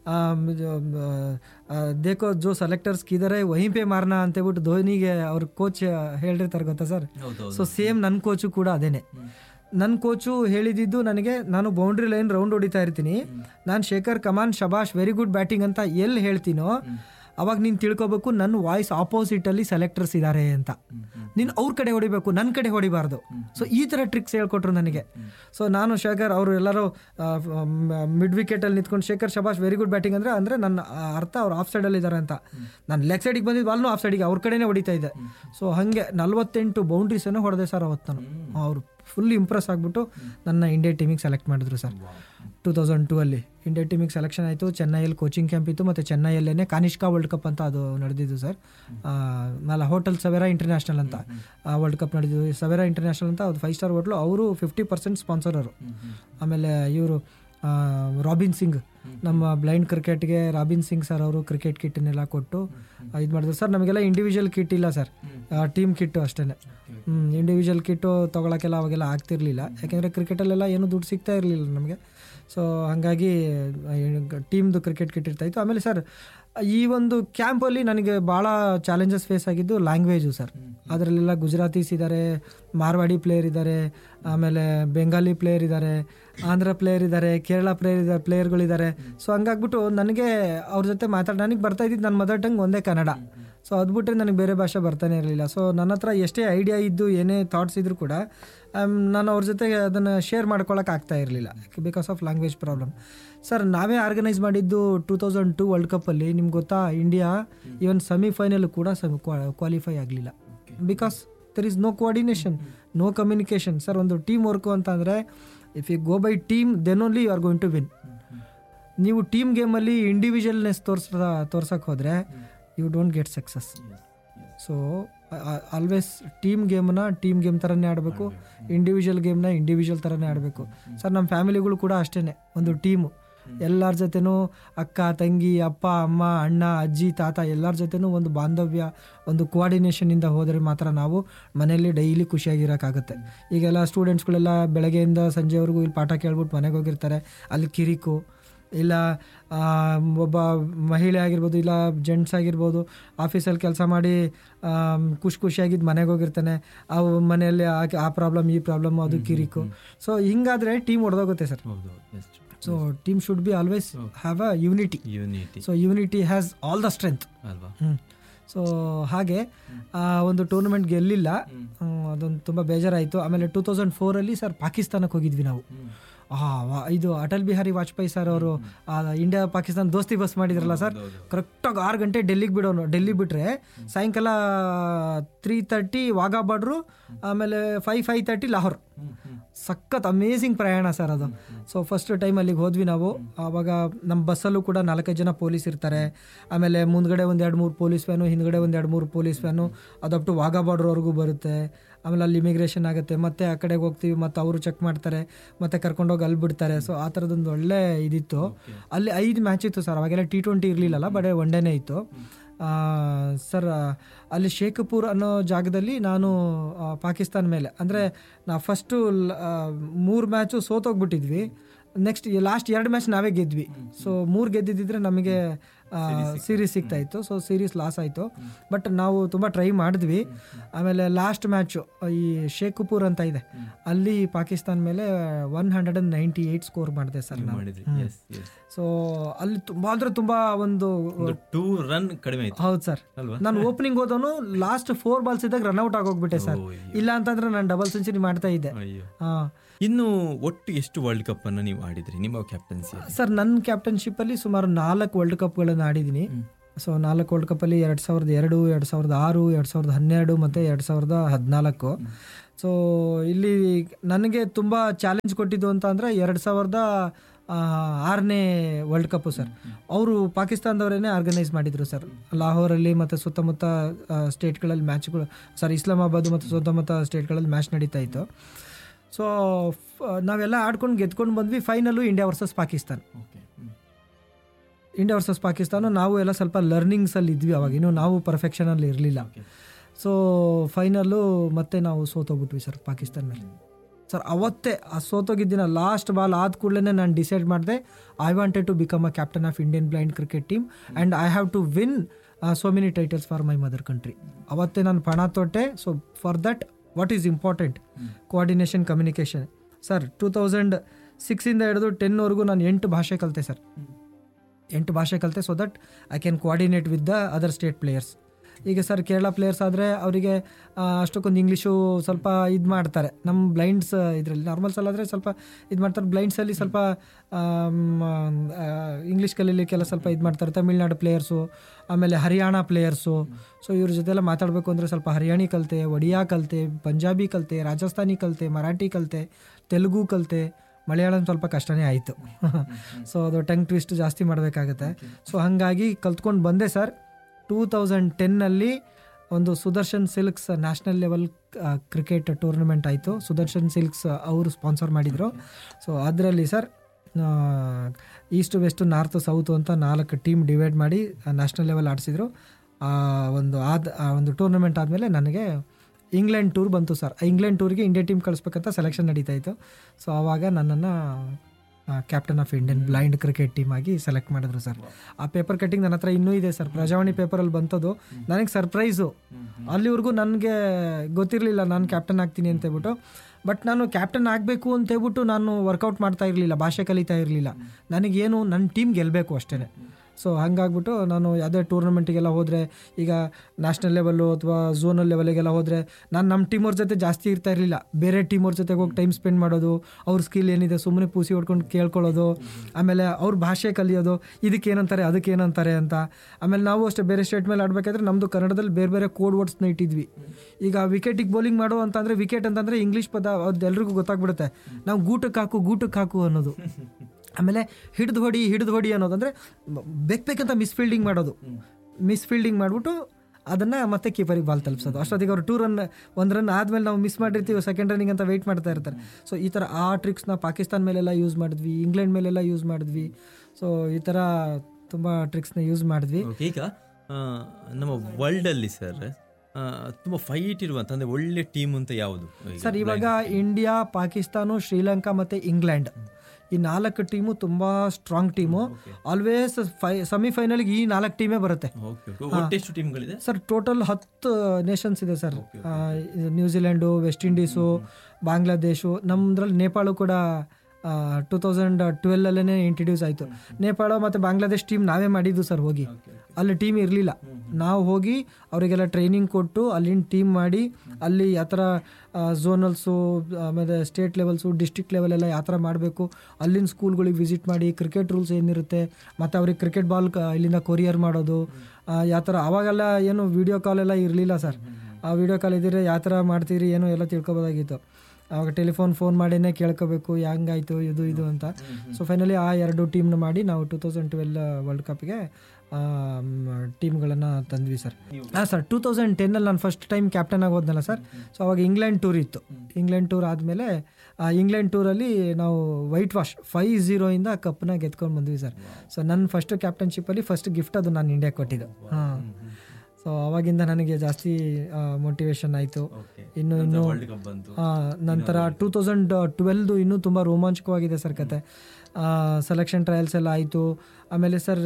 ದೇಕೋ ಜೋ ಸೆಲೆಕ್ಟರ್ಸ್ ಕಿದರೆ ವहीं ಪೇ ಮಾರ್ನಾ ಅಂತೇಳ್ಬಿಟ್ಟು ಧೋನಿಗೆ ಅವ್ರ ಕೋಚ್ ಹೇಳಿರ್ತಾರೆ ಗೊತ್ತಾ ಸರ್ ಸೊ ಸೇಮ್ ನನ್ನ ಕೋಚು ಕೂಡ ಅದೇನೆ ನನ್ನ ಕೋಚು ಹೇಳಿದ್ದು ನನಗೆ ನಾನು ಬೌಂಡ್ರಿ ಲೈನ್ ರೌಂಡ್ ಹೊಡಿತಾ ಇರ್ತೀನಿ ನಾನು ಶೇಖರ್ ಕಮಾನ್ ಶಬಾಷ್ ವೆರಿ ಗುಡ್ ಬ್ಯಾಟಿಂಗ್ ಅಂತ ಎಲ್ಲಿ ಹೇಳ್ತೀನೋ ಅವಾಗ ನೀನು ತಿಳ್ಕೊಬೇಕು ನನ್ನ ವಾಯ್ಸ್ ಆಪೋಸಿಟಲ್ಲಿ ಸೆಲೆಕ್ಟರ್ಸ್ ಇದ್ದಾರೆ ಅಂತ ನೀನು ಅವ್ರ ಕಡೆ ಹೊಡಿಬೇಕು ನನ್ನ ಕಡೆ ಹೊಡಿಬಾರ್ದು ಸೊ ಈ ಥರ ಟ್ರಿಕ್ಸ್ ಹೇಳ್ಕೊಟ್ರು ನನಗೆ ಸೊ ನಾನು ಶೇಖರ್ ಅವರು ಎಲ್ಲರೂ ಮಿಡ್ ವಿಕೆಟಲ್ಲಿ ನಿಂತ್ಕೊಂಡು ಶೇಖರ್ ಶಬಾಷ್ ವೆರಿ ಗುಡ್ ಬ್ಯಾಟಿಂಗ್ ಅಂದರೆ ಅಂದರೆ ನನ್ನ ಆ, ಅರ್ಥ ಅವ್ರು ಆಫ್ ಸೈಡಲ್ಲಿ ಇದ್ದಾರೆ ಅಂತ ನಾನು ಲೆಗ್ ಸೈಡಿಗೆ ಬಂದಿದ್ದು ಬಾಲ್ನು ಆಫ್ ಸೈಡಿಗೆ ಅವ್ರ ಕಡೆನೇ ಹೊಡಿತಾ ಇದ್ದೆ ಸೊ ಹಾಗೆ ನಲ್ವತ್ತೆಂಟು ಬೌಂಡ್ರೀಸನ್ನು ಹೊಡೆದೆ ಸರ್ ಅವತ್ತು ನಾನು ಅವರು ಫುಲ್ ಇಂಪ್ರೆಸ್ ಆಗಿಬಿಟ್ಟು ನನ್ನ ಇಂಡಿಯಾ ಟೀಮಿಗೆ ಸೆಲೆಕ್ಟ್ ಮಾಡಿದ್ರು ಸರ್ ಟೂ ತೌಸಂಡ್ ಟೂ ಅಲ್ಲಿ ಇಂಡಿಯಾ ಟೀಮಿಗೆ ಸೆಲೆಕ್ಷನ್ ಆಯಿತು ಚೆನ್ನೈಯಲ್ಲಿ ಕೋಚಿಂಗ್ ಕ್ಯಾಂಪ್ ಇತ್ತು ಮತ್ತು ಚೆನ್ನೈಯಲ್ಲೇ ಕಾನಿಷ್ಕಾ ವರ್ಲ್ಡ್ ಕಪ್ ಅಂತ ಅದು ನಡೆದಿದ್ದು ಸರ್ ಆಮೇಲೆ ಹೋಟೆಲ್ ಸವೆರಾ ಇಂಟರ್ನ್ಯಾಷನಲ್ ಅಂತ ವರ್ಲ್ಡ್ ಕಪ್ ನಡೆದಿದ್ದು ಸವೆರಾ ಇಂಟರ್ನ್ಯಾಷನಲ್ ಅಂತ ಅದು ಫೈವ್ ಸ್ಟಾರ್ ಹೋಟ್ಲು ಅವರು ಫಿಫ್ಟಿ ಪರ್ಸೆಂಟ್ ಸ್ಪಾನ್ಸರರು ಆಮೇಲೆ ಇವರು ರಾಬಿನ್ ಸಿಂಗ್ ನಮ್ಮ ಬ್ಲೈಂಡ್ ಕ್ರಿಕೆಟ್ಗೆ ರಾಬಿನ್ ಸಿಂಗ್ ಸರ್ ಅವರು ಕ್ರಿಕೆಟ್ ಕಿಟ್ಟನ್ನೆಲ್ಲ ಕೊಟ್ಟು ಇದು ಮಾಡಿದ್ರು ಸರ್ ನಮಗೆಲ್ಲ ಇಂಡಿವಿಜುವಲ್ ಕಿಟ್ ಇಲ್ಲ ಸರ್ ಟೀಮ್ ಕಿಟ್ಟು ಅಷ್ಟೇ ಇಂಡಿವಿಜುವಲ್ ಕಿಟ್ಟು ತೊಗೊಳಕ್ಕೆಲ್ಲ ಅವಾಗೆಲ್ಲ ಆಗ್ತಿರ್ಲಿಲ್ಲ ಯಾಕೆಂದರೆ ಕ್ರಿಕೆಟಲ್ಲೆಲ್ಲ ಏನೂ ದುಡ್ಡು ಸಿಗ್ತಾ ಇರಲಿಲ್ಲ ನಮಗೆ ಸೊ ಹಾಗಾಗಿ ಟೀಮ್ದು ಕ್ರಿಕೆಟ್ ಕಿಟ್ ಇರ್ತಾಯಿತ್ತು ಆಮೇಲೆ ಸರ್ ಈ ಒಂದು ಕ್ಯಾಂಪಲ್ಲಿ ನನಗೆ ಭಾಳ ಚಾಲೆಂಜಸ್ ಫೇಸ್ ಆಗಿದ್ದು ಲ್ಯಾಂಗ್ವೇಜು ಸರ್ ಅದರಲ್ಲೆಲ್ಲ ಗುಜರಾತೀಸ್ ಇದ್ದಾರೆ ಮಾರ್ವಾಡಿ ಪ್ಲೇಯರ್ ಇದ್ದಾರೆ ಆಮೇಲೆ ಬೆಂಗಾಲಿ ಪ್ಲೇಯರ್ ಇದ್ದಾರೆ ಆಂಧ್ರ ಪ್ಲೇಯರ್ ಇದ್ದಾರೆ ಕೇರಳ ಪ್ಲೇಯರ್ ಇದ್ದಾರೆ ಪ್ಲೇಯರ್ಗಳಿದ್ದಾರೆ ಸೊ ಹಂಗಾಗ್ಬಿಟ್ಟು ನನಗೆ ಅವ್ರ ಜೊತೆ ಮಾತಾಡಿ ನನಗೆ ಬರ್ತಾ ಇದ್ದಿದ್ದು ನನ್ನ ಮದರ್ ಟಂಗ್ ಒಂದೇ ಕನ್ನಡ ಸೊ ಅದು ಬಿಟ್ಟರೆ ನನಗೆ ಬೇರೆ ಭಾಷೆ ಬರ್ತಾನೆ ಇರಲಿಲ್ಲ ಸೊ ನನ್ನ ಹತ್ರ ಎಷ್ಟೇ ಐಡಿಯಾ ಇದ್ದು ಏನೇ ಥಾಟ್ಸ್ ಇದ್ದರೂ ಕೂಡ ಆಮ್, ನಾನು ಅವ್ರ ಜೊತೆಗೆ ಅದನ್ನು ಶೇರ್ ಮಾಡ್ಕೊಳಕ್ಕೆ ಆಗ್ತಾ ಇರಲಿಲ್ಲ because of language problem sir ನಾವೇ ಆರ್ಗನೈಸ್ ಮಾಡಿದ್ದು ಟೂ ತೌಸಂಡ್ ಟೂ ವರ್ಲ್ಡ್ ಕಪ್ಪಲ್ಲಿ ನಿಮ್ಗೆ ಗೊತ್ತಾ ಇಂಡಿಯಾ ಈವನ್ ಸೆಮಿಫೈನಲ್ ಕೂಡ ಸೆಮಿ ಕ್ವಾಲಿಫೈ ಆಗಲಿಲ್ಲ because there is no coordination no communication sir ಒಂದು ಟೀಮ್ ವರ್ಕು ಅಂತ ಅಂದರೆ if you go by team then only you are going to win ನೀವು team ಗೇಮಲ್ಲಿ ಇಂಡಿವಿಜುವಲ್ನೆಸ್ ತೋರ್ಸ ತೋರ್ಸಕ್ಕೆ ಹೋದರೆ you don't get success so always team ಗೇಮ್ನ ಟೀಮ್ ಗೇಮ್ ಥರನೇ ಆಡಬೇಕು ಇಂಡಿವಿಜುವಲ್ ಗೇಮ್ನ ಇಂಡಿವಿಜುವಲ್ ಥರನೇ ಆಡಬೇಕು ಸರ್ ನಮ್ಮ ಫ್ಯಾಮಿಲಿಗಳು ಕೂಡ ಅಷ್ಟೇ ಒಂದು ಟೀಮು ಎಲ್ಲರ ಜೊತೆನೂ ಅಕ್ಕ ತಂಗಿ ಅಪ್ಪ ಅಮ್ಮ ಅಣ್ಣ ಅಜ್ಜಿ ತಾತ ಎಲ್ಲರ ಜೊತೆನೂ ಒಂದು ಬಾಂಧವ್ಯ ಒಂದು ಕೋಆರ್ಡಿನೇಷನಿಂದ ಹೋದರೆ ಮಾತ್ರ ನಾವು ಮನೆಯಲ್ಲಿ ಡೈಲಿ ಖುಷಿಯಾಗಿರೋಕ್ಕಾಗುತ್ತೆ ಈಗೆಲ್ಲ ಸ್ಟೂಡೆಂಟ್ಸ್ಗಳೆಲ್ಲ ಬೆಳಗ್ಗೆಯಿಂದ ಸಂಜೆವರೆಗೂ ಇಲ್ಲಿ ಪಾಠ ಕೇಳ್ಬಿಟ್ಟು ಮನೆಗೆ ಹೋಗಿರ್ತಾರೆ ಅಲ್ಲಿ ಕಿರಿಕು ಇಲ್ಲ ಆ, ಒಬ್ಬ ಮಹಿಳೆ ಆಗಿರ್ಬೋದು ಇಲ್ಲ ಜೆಂಟ್ಸ್ ಆಗಿರ್ಬೋದು ಆಫೀಸಲ್ಲಿ ಕೆಲಸ ಮಾಡಿ ಆಮ್, ಖುಷಿ ಖುಷಿಯಾಗಿದ್ದು ಮನೆಗೆ ಹೋಗಿರ್ತಾನೆ ಆ ಮನೆಯಲ್ಲಿ ಆ- ಆ ಪ್ರಾಬ್ಲಮ್ ಈ ಪ್ರಾಬ್ಲಮ್ ಅದು ಕಿರಿಕು ಸೊ ಹಿಂಗಾದ್ರೆ ಟೀಮ್ ಹೊಡೆದೋಗುತ್ತೆ ಸರ್ ಹೌದು so team should be always have a unity unity so unity has all the strength ಅಲ್ವಾ ಸೊ ಹಾಗೆ ಆ ಒಂದು ಟೂರ್ನಮೆಂಟ್ ಗೆಲ್ಲಿಲ್ಲ ಹ್ಮ್, ಅದೊಂದು ತುಂಬ ಬೇಜಾರಾಯಿತು ಆಮೇಲೆ ಟೂ ತೌಸಂಡ್ ಫೋರಲ್ಲಿ ಸರ್ ಪಾಕಿಸ್ತಾನಕ್ಕೆ ಹೋಗಿದ್ವಿ ನಾವು ಆ, ವಾ- ಇದು ಅಟಲ್ ಬಿಹಾರಿ ವಾಜಪೇಯಿ ಸರ್ ಅವರು ಇಂಡಿಯಾ ಪಾಕಿಸ್ತಾನ ದೋಸ್ತಿ ಬಸ್ ಮಾಡಿದ್ರಲ್ಲ ಸರ್ ಕರೆಕ್ಟಾಗಿ ಆರು ಗಂಟೆ ಡೆಲ್ಲಿಗೆ ಬಿಡೋನು ಡೆಲ್ಲಿ ಬಿಟ್ರೆ ಸಾಯಂಕಾಲ ತ್ರೀ ತರ್ಟಿ ವಾಘಾ ಬಾರ್ಡ್ರು ಆಮೇಲೆ ಫೈವ್ ಫೈವ್ ತರ್ಟಿ ಲಾಹೋರ್ ಸಖತ್ ಅಮೇಝಿಂಗ್ ಪ್ರಯಾಣ ಸರ್ ಅದು ಸೊ ಫಸ್ಟ್ ಟೈಮ್ ಅಲ್ಲಿಗೆ ಹೋದ್ವಿ ನಾವು ಆವಾಗ ನಮ್ಮ ಬಸ್ಸಲ್ಲೂ ಕೂಡ ನಾಲ್ಕೈದು ಜನ ಪೊಲೀಸ್ ಇರ್ತಾರೆ ಆಮೇಲೆ ಮುಂದ್ಗಡೆ ಒಂದು ಎರಡು ಮೂರು ಪೊಲೀಸ್ ವ್ಯಾನು ಹಿಂದ್ಗಡೆ ಒಂದು ಎರಡು ಮೂರು ಪೊಲೀಸ್ ವ್ಯಾನು ಅದಪ್ಟು ವಾಘಾ ಬಾರ್ಡ್ರ್ವರೆಗೂ ಬರುತ್ತೆ ಆಮೇಲೆ ಅಲ್ಲಿ ಇಮಿಗ್ರೇಷನ್ ಆಗುತ್ತೆ ಮತ್ತೆ ಆ ಕಡೆಗೆ ಹೋಗ್ತೀವಿ ಮತ್ತು ಅವರು ಚೆಕ್ ಮಾಡ್ತಾರೆ ಮತ್ತೆ ಕರ್ಕೊಂಡೋಗಿ ಅಲ್ಲಿ ಬಿಡ್ತಾರೆ ಸೊ ಆ ಥರದೊಂದು ಒಳ್ಳೆ ಇದಿತ್ತು ಅಲ್ಲಿ ಐದು ಮ್ಯಾಚ್ ಇತ್ತು ಸರ್ ಅವಾಗೆಲ್ಲ ಟಿ ಟ್ವೆಂಟಿ ಇರಲಿಲ್ಲಲ್ಲ ಬಟ್ ಒನ್ ಡೇನೇ ಇತ್ತು ಆ, ಸರ್ ಅಲ್ಲಿ ಶೇಖಪುರ್ ಅನ್ನೋ ಜಾಗದಲ್ಲಿ ನಾನು ಆ, ಪಾಕಿಸ್ತಾನ ಮೇಲೆ ಅಂದರೆ ನಾ ಫಸ್ಟು ಮೂರು ಮ್ಯಾಚು ಸೋತೋಗ್ಬಿಟ್ಟಿದ್ವಿ ನೆಕ್ಸ್ಟ್ ಲಾಸ್ಟ್ ಎರಡು ಮ್ಯಾಚ್ ನಾವೇ ಗೆದ್ವಿ ಸೊ ಮೂರು ಗೆದ್ದಿದ್ದಿದ್ರೆ ನಮಗೆ ಸೀರೀಸ್ ಸಿಗ್ತಾ ಇತ್ತು ಸೊ ಸೀರೀಸ್ ಲಾಸ್ ಆಯಿತು ಬಟ್ ನಾವು ತುಂಬ ಟ್ರೈ ಮಾಡಿದ್ವಿ ಆಮೇಲೆ ಲಾಸ್ಟ್ ಮ್ಯಾಚು ಈ ಶೇಖುಪುರ್ ಅಂತ ಇದೆ ಅಲ್ಲಿ ಪಾಕಿಸ್ತಾನ ಮೇಲೆ one hundred and ninety eight score ಮಾಡಿದೆ ಸರ್ ನಾನು ಮಾಡಿದ್ರಿ ಎಸ್ ಎಸ್ ಸೊ ಅಲ್ಲಿ ತುಂಬ ಅಂದರೆ ತುಂಬ ಒಂದು ಒಂದು ಟೂ ರನ್ ಕಡಿಮೆ ಆಯ್ತು ಹೌದು ಸರ್ ಅಲ್ವಾ ನಾನು ಓಪನಿಂಗ್ ಹೋದವನು ಲಾಸ್ಟ್ ಫೋರ್ ಬಾಲ್ಸ್ ಇದ್ದಾಗ ರನ್ಔಟ್ ಆಗೋಗ್ಬಿಟ್ಟೆ ಸರ್ ಓ, ಅಯ್ಯೋ. ಇಲ್ಲ ಅಂತಂದ್ರೆ ನಾನು ಡಬಲ್ ಸೆಂಚುರಿ ಮಾಡ್ತಾ ಇದ್ದೆ ಅಯ್ಯೋ ಹಾ ಇನ್ನು ಒಟ್ಟು ಎಷ್ಟು ವರ್ಲ್ಡ್ ಕಪ್ ಅನ್ನು ನೀವು ಆಡಿದ್ರಿ ನಿಮ್ಮ ಕ್ಯಾಪ್ಟನ್ಸಿ ಸರ್ ನನ್ನ ಕ್ಯಾಪ್ಟನ್ಶಿಪ್ ಅಲ್ಲಿ ಸುಮಾರು ನಾಲ್ಕು ವರ್ಲ್ಡ್ ಕಪ್ಗಳನ್ನು ಆಡಿದ್ದೀನಿ ಸೊ ನಾಲ್ಕು ವರ್ಲ್ಡ್ ಕಪ್ಪಲ್ಲಿ ಎರಡು ಸಾವಿರದ ಎರಡು ಎರಡು ಸಾವಿರದ ಆರು ಎರಡು ಸಾವಿರದ ಹನ್ನೆರಡು ಮತ್ತು ಎರಡು ಸಾವಿರದ ಹದಿನಾಲ್ಕು ಸೊ ಇಲ್ಲಿ ನನಗೆ ತುಂಬ ಚಾಲೆಂಜ್ ಕೊಟ್ಟಿದ್ದು ಅಂತ ಅಂದರೆ ಎರಡು ಸಾವಿರದ ಆ, ಆರನೇ ವರ್ಲ್ಡ್ ಕಪ್ಪು ಸರ್ ಅವರು ಪಾಕಿಸ್ತಾನದವರೇ ಆರ್ಗನೈಸ್ ಮಾಡಿದರು ಸರ್ ಲಾಹೋರಲ್ಲಿ ಮತ್ತು ಸುತ್ತಮುತ್ತ ಸ್ಟೇಟ್ಗಳಲ್ಲಿ ಮ್ಯಾಚ್ಗಳು ಸಾರಿ ಇಸ್ಲಾಮಾಬಾದ್ ಮತ್ತು ಸುತ್ತಮುತ್ತ ಸ್ಟೇಟ್ಗಳಲ್ಲಿ ಮ್ಯಾಚ್ ನಡೀತಾ ಇತ್ತು ಸೊ ನಾವೆಲ್ಲ ಆಡ್ಕೊಂಡು ಗೆದ್ಕೊಂಡು ಬಂದ್ವಿ final India versus Pakistan okay India versus Pakistan ನಾವು ಎಲ್ಲ ಸ್ವಲ್ಪ ಲರ್ನಿಂಗ್ಸಲ್ಲಿ ಇದ್ವಿ ಅವಾಗ ಇನ್ನೂ ನಾವು ಪರ್ಫೆಕ್ಷನಲ್ಲಿ ಇರಲಿಲ್ಲ ಸೊ ಫೈನಲ್ಲು ಮತ್ತೆ ನಾವು ಸೋತೋಗ್ಬಿಟ್ವಿ ಸರ್ ಪಾಕಿಸ್ತಾನ ಮೇಲೆ ಸರ್ ಅವತ್ತೇ ಆ ಸೋತೋಗಿದ್ದಿನ ಲಾಸ್ಟ್ ಬಾಲ್ ಆದ ಕೂಡಲೇ ನಾನು ಡಿಸೈಡ್ ಮಾಡಿದೆ I wanted to become a captain of Indian blind cricket team and I have to win so many titles for my mother country ಅವತ್ತೇ ನಾನು ಪಣ ತೊಟ್ಟೆ so for that what is important coordination communication sir two thousand ಸಿಕ್ಸಿಂದ ಹಿಡಿದು ಟೆನ್ವರೆಗೂ ನಾನು ಎಂಟು ಭಾಷೆ ಕಲಿತೆ ಸರ್ ಎಂಟು ಭಾಷೆ ಕಲಿತೆ so that I can coordinate with the other state players ಈಗ ಸರ್ ಕೇರಳ ಪ್ಲೇಯರ್ಸ್ ಆದರೆ ಅವರಿಗೆ ಅಷ್ಟಕ್ಕೊಂದು ಇಂಗ್ಲೀಷು ಸ್ವಲ್ಪ ಇದು ಮಾಡ್ತಾರೆ ನಮ್ಮ ಬ್ಲೈಂಡ್ಸ್ ಇದರಲ್ಲಿ ನಾರ್ಮಲ್ಸ್ ಅಲ್ಲಾದರೆ ಸ್ವಲ್ಪ ಇದು ಮಾಡ್ತಾರೆ ಬ್ಲೈಂಡ್ಸಲ್ಲಿ ಸ್ವಲ್ಪ ಇಂಗ್ಲೀಷ್ ಕಲೀಲಿಕ್ಕೆಲ್ಲ ಸ್ವಲ್ಪ ಇದು ಮಾಡ್ತಾರೆ ತಮಿಳ್ನಾಡು ಪ್ಲೇಯರ್ಸು ಆಮೇಲೆ ಹರಿಯಾಣ ಪ್ಲೇಯರ್ಸು ಸೊ ಇವ್ರ ಜೊತೆ ಎಲ್ಲ ಮಾತಾಡಬೇಕು ಅಂದರೆ ಸ್ವಲ್ಪ ಹರಿಯಾಣಿ ಕಲಿತೆ ಒಡಿಯಾ ಕಲಿತೆ ಪಂಜಾಬಿ ಕಲಿತೆ ರಾಜಸ್ಥಾನಿ ಕಲಿತೆ ಮರಾಠಿ ಕಲಿತೆ ತೆಲುಗು ಕಲಿತೆ ಮಲಯಾಳಂ ಸ್ವಲ್ಪ ಕಷ್ಟನೇ ಆಯಿತು ಸೊ ಅದು ಟಂಗ್ ಟ್ವಿಸ್ಟ್ ಜಾಸ್ತಿ ಮಾಡಬೇಕಾಗತ್ತೆ ಸೊ ಹಾಗಾಗಿ ಕಲ್ತ್ಕೊಂಡು ಬಂದೆ ಸರ್ ಟೂ ತೌಸಂಡ್ ಟೆನ್ನಲ್ಲಿ ಒಂದು Sudarshan Silks national level cricket tournament ಆಯಿತು ಸುದರ್ಶನ್ ಸಿಲ್ಕ್ಸ್ ಅವರು ಸ್ಪಾನ್ಸರ್ ಮಾಡಿದರು ಸೊ ಅದರಲ್ಲಿ sir east west north south ಅಂತ ನಾಲ್ಕು ಟೀಮ್ ಡಿವೈಡ್ ಮಾಡಿ ನ್ಯಾಷನಲ್ ಲೆವೆಲ್ ಆಡಿಸಿದ್ರು ಆ ಒಂದು ಆದ ಆ ಒಂದು ಟೂರ್ನಮೆಂಟ್ ಆದಮೇಲೆ ನನಗೆ ಇಂಗ್ಲೆಂಡ್ ಟೂರ್ ಬಂತು ಸರ್ ಇಂಗ್ಲೆಂಡ್ ಟೂರ್ಗೆ ಇಂಡಿಯಾ ಟೀಮ್ ಕಳಿಸ್ಬೇಕಂತ ಸೆಲೆಕ್ಷನ್ ನಡೀತಾ ಇತ್ತು ಸೊ ಆವಾಗ ನನ್ನನ್ನು captain of Indian blind cricket team ಆಗಿ ಸೆಲೆಕ್ಟ್ ಮಾಡಿದ್ರು ಸರ್ ಆ ಪೇಪರ್ ಕಟ್ಟಿಂಗ್ ನನ್ನ ಹತ್ರ ಇನ್ನೂ ಇದೆ ಸರ್ ಪ್ರಜಾವಾಣಿ ಪೇಪರಲ್ಲಿ ಬಂತದ್ದು ನನಗೆ ಸರ್ಪ್ರೈಸು ಅಲ್ಲಿವರೆಗೂ ನನಗೆ ಗೊತ್ತಿರಲಿಲ್ಲ ನಾನು ಕ್ಯಾಪ್ಟನ್ ಆಗ್ತೀನಿ ಅಂತ ಹೇಳ್ಬಿಟ್ಟು ಬಟ್ ನಾನು ಕ್ಯಾಪ್ಟನ್ ಆಗಬೇಕು ಅಂತ ಹೇಳ್ಬಿಟ್ಟು ನಾನು ವರ್ಕೌಟ್ ಮಾಡ್ತಾ ಇರಲಿಲ್ಲ ಭಾಷೆ ಕಲಿತಾ ಇರಲಿಲ್ಲ ನನಗೇನು ನನ್ನ ಟೀಮ್ ಗೆಲ್ಲಬೇಕು ಅಷ್ಟೇ ಸೊ ಹಂಗಾಗ್ಬಿಟ್ಟು ನಾನು ಯಾವುದೇ ಟೂರ್ನಮೆಂಟಿಗೆಲ್ಲ ಹೋದರೆ ಈಗ ನ್ಯಾಷನಲ್ ಲೆವೆಲ್ಲು ಅಥವಾ ಝೋನಲ್ ಲೆವೆಲಿಗೆಲ್ಲ ಹೋದರೆ ನಾನು ನಮ್ಮ ಟೀಮವ್ರ ಜೊತೆ ಜಾಸ್ತಿ ಇರ್ತಾ ಇರಲಿಲ್ಲ ಬೇರೆ ಟೀಮವ್ರ ಜೊತೆಗೆ ಹೋಗಿ ಟೈಮ್ ಸ್ಪೆಂಡ್ ಮಾಡೋದು ಅವ್ರ ಸ್ಕಿಲ್ ಏನಿದೆ ಸುಮ್ಮನೆ ಪೂಸಿ ಹೊಡ್ಕೊಂಡು ಕೇಳ್ಕೊಳ್ಳೋದು ಆಮೇಲೆ ಅವ್ರ ಭಾಷೆ ಕಲಿಯೋದು ಇದಕ್ಕೆ ಏನಂತಾರೆ ಅದಕ್ಕೆ ಏನಂತಾರೆ ಅಂತ ಆಮೇಲೆ ನಾವು ಅಷ್ಟೇ ಬೇರೆ ಸ್ಟೇಟ್ ಮೇಲೆ ಆಡಬೇಕಾದ್ರೆ ನಮ್ಮದು ಕನ್ನಡದಲ್ಲಿ ಬೇರೆ ಬೇರೆ ಕೋಡ್ ವರ್ಡ್ಸ್ನ ಇಟ್ಟಿದ್ವಿ ಈಗ ವಿಕೆಟಿಗೆ ಬೌಲಿಂಗ್ ಮಾಡೋ ಅಂತಂದರೆ ವಿಕೆಟ್ ಅಂತಂದರೆ ಇಂಗ್ಲೀಷ್ ಪದ ಅದು ಎಲ್ರಿಗೂ ಗೊತ್ತಾಗ್ಬಿಡುತ್ತೆ ನಾವು ಗೂಟಕ್ಕೆ ಹಾಕು ಗೂಟಕ್ಕೆ ಹಾಕು ಅನ್ನೋದು ಆಮೇಲೆ ಹಿಡಿದು ಹೊಡಿ ಹಿಡಿದು ಹೊಡಿ ಅನ್ನೋದಂದರೆ ಬೇಕು ಬೇಕಂತ ಮಿಸ್ ಫೀಲ್ಡಿಂಗ್ ಮಾಡೋದು ಮಿಸ್ ಫೀಲ್ಡಿಂಗ್ ಮಾಡಿಬಿಟ್ಟು ಅದನ್ನು ಮತ್ತೆ ಕೀಪರಿಗೆ ಬಾಲ್ ತಲುಪಿಸೋದು ಅಷ್ಟೊತ್ತಿಗೆ ಅವರು ಟೂ ರನ್ ಒಂದು ರನ್ ಆದಮೇಲೆ ನಾವು ಮಿಸ್ ಮಾಡಿರ್ತೀವಿ ಸೆಕೆಂಡ್ ರನ್ನಿಂಗ್ ಅಂತ ವೆಯ್ಟ್ ಮಾಡ್ತಾ ಇರ್ತಾರೆ ಸೊ ಈ ಥರ ಆ ಟ್ರಿಕ್ಸ್ನ ಪಾಕಿಸ್ತಾನ ಮೇಲೆಲ್ಲ ಯೂಸ್ ಮಾಡಿದ್ವಿ ಇಂಗ್ಲೆಂಡ್ ಮೇಲೆಲ್ಲ ಯೂಸ್ ಮಾಡಿದ್ವಿ ಸೊ ಈ ಥರ ತುಂಬ ಟ್ರಿಕ್ಸ್ನ ಯೂಸ್ ಮಾಡಿದ್ವಿ Okay, ಈಗ ಆ, ನಮ್ಮ ವರ್ಲ್ಡ್ ಅಲ್ಲಿ ಸರ್ ತುಂಬಾ ಫೈಟ್ ಇರುವಂತ ಅಂದ್ರೆ ಒಳ್ಳೆ ಟೀಮ್ ಅಂತ ಯಾವುದು ಈಗ ಸರ್ ಇವಾಗ ಇಂಡಿಯಾ ಪಾಕಿಸ್ತಾನ ಶ್ರೀಲಂಕಾ ಮತ್ತು ಇಂಗ್ಲೆಂಡ್ ಈ ನಾಲ್ಕು ಟೀಮು ತುಂಬ ಸ್ಟ್ರಾಂಗ್ ಟೀಮು ಆಲ್ವೇಸ್ ಫೈ ಸೆಮಿಫೈನಲ್ಗೆ ಈ ನಾಲ್ಕು ಟೀಮೇ ಬರುತ್ತೆ Okay, okay. ಒಟ್ಟೆಷ್ಟು ಟೀಮ್ಗಳಿದೆ ಸರ್ ಟೋಟಲ್ ಹತ್ತು ನೇಷನ್ಸ್ ಇದೆ ಸರ್ ಆ, ಇದು ನ್ಯೂಜಿಲೆಂಡು ವೆಸ್ಟ್ ಇಂಡೀಸು ಬಾಂಗ್ಲಾದೇಶು ನಮ್ಮದ್ರಲ್ಲಿ ನೇಪಾಳ ಕೂಡ ಟೂ ತೌಸಂಡ್ ಟ್ವೆಲ್ಲಲ್ಲೇ ಇಂಟ್ರಡ್ಯೂಸ್ ಆಯಿತು ನೇಪಾಳ ಮತ್ತು ಬಾಂಗ್ಲಾದೇಶ್ ಟೀಮ್ ನಾವೇ ಮಾಡಿದ್ದು ಸರ್ ಹೋಗಿ ಅಲ್ಲಿ ಟೀಮ್ ಇರಲಿಲ್ಲ ನಾವು ಹೋಗಿ ಅವರಿಗೆಲ್ಲ ಟ್ರೈನಿಂಗ್ ಕೊಟ್ಟು ಅಲ್ಲಿನ ಟೀಮ್ ಮಾಡಿ ಅಲ್ಲಿ ಯಾವ ಥರ ಝೋನಲ್ಸು ಆಮೇಲೆ ಸ್ಟೇಟ್ ಲೆವೆಲ್ಸು ಡಿಸ್ಟಿಕ್ ಲೆವೆಲೆಲ್ಲ ಯಾವ ಥರ ಮಾಡಬೇಕು ಅಲ್ಲಿನ ಸ್ಕೂಲ್ಗಳಿಗೆ ವಿಸಿಟ್ ಮಾಡಿ ಕ್ರಿಕೆಟ್ ರೂಲ್ಸ್ ಏನಿರುತ್ತೆ ಮತ್ತು ಅವ್ರಿಗೆ ಕ್ರಿಕೆಟ್ ಬಾಲ್ ಇಲ್ಲಿಂದ ಕೊರಿಯರ್ ಮಾಡೋದು ಯಾವ ಥರ ಅವಾಗೆಲ್ಲ ಏನು ವಿಡಿಯೋ ಕಾಲ್ ಎಲ್ಲ ಇರಲಿಲ್ಲ ಸರ್ ಆ ವಿಡಿಯೋ ಕಾಲ್ ಇದ್ದರೆ ಯಾವ ಥರ ಮಾಡ್ತೀರಿ ಏನೋ ಎಲ್ಲ ತಿಳ್ಕೊಬೋದಾಗಿತ್ತು ಅವಾಗ ಟೆಲಿಫೋನ್ ಫೋನ್ ಮಾಡಿನೇ ಕೇಳ್ಕೋಬೇಕು ಹೆಂಗಾಯ್ತು ಇದು ಇದು ಅಂತ ಸೊ ಫೈನಲಿ ಆ ಎರಡು ಟೀಮ್ನ ಮಾಡಿ ನಾವು ಟೂ ತೌಸಂಡ್ ಟ್ವೆಲ್ ವರ್ಲ್ಡ್ ಕಪ್ಗೆ ಟೀಮ್ಗಳನ್ನು ತಂದ್ವಿ ಸರ್ ಹಾಂ ಸರ್ ಟೂ ತೌಸಂಡ್ ಟೆನ್ನಲ್ಲಿ ನಾನು ಫಸ್ಟ್ ಟೈಮ್ ಕ್ಯಾಪ್ಟನ್ ಆಗಿ ಹೋದ್ನಲ್ಲ ಸರ್ ಸೊ ಅವಾಗ ಇಂಗ್ಲೆಂಡ್ ಟೂರ್ ಇತ್ತು ಇಂಗ್ಲೆಂಡ್ ಟೂರ್ ಆದಮೇಲೆ ಇಂಗ್ಲೆಂಡ್ ಟೂರಲ್ಲಿ ನಾವು ವೈಟ್ ವಾಶ್ ಫೈವ್ ಝೀರೋಯಿಂದ ಕಪ್ನ ಗೆದ್ಕೊಂಡು ಬಂದ್ವಿ ಸರ್ ಸೊ ನನ್ನ ಫಸ್ಟ್ ಕ್ಯಾಪ್ಟನ್ಶಿಪ್ಪಲ್ಲಿ ಫಸ್ಟ್ ಗಿಫ್ಟ್ ಅದು ನಾನು ಇಂಡಿಯಾಗೆ ಕೊಟ್ಟಿದ್ದು ಹಾಂ ಸೊ ಅವಾಗಿಂದ ನನಗೆ ಜಾಸ್ತಿ ಮೋಟಿವೇಶನ್ ಆಯಿತು ಇನ್ನು ಇನ್ನು ವರ್ಲ್ಡ್ ಕಪ್ ಬಂತು ಆ, ನಂತರ ಟೂ ತೌಸಂಡ್ ಟ್ವೆಲ್ದು ಇನ್ನೂ ತುಂಬ ರೋಮಾಂಚಕವಾಗಿದೆ ಸರ್ ಕತೆ ಸೆಲೆಕ್ಷನ್ ಟ್ರಯಲ್ಸ್ ಎಲ್ಲ ಆಯಿತು ಆಮೇಲೆ ಸರ್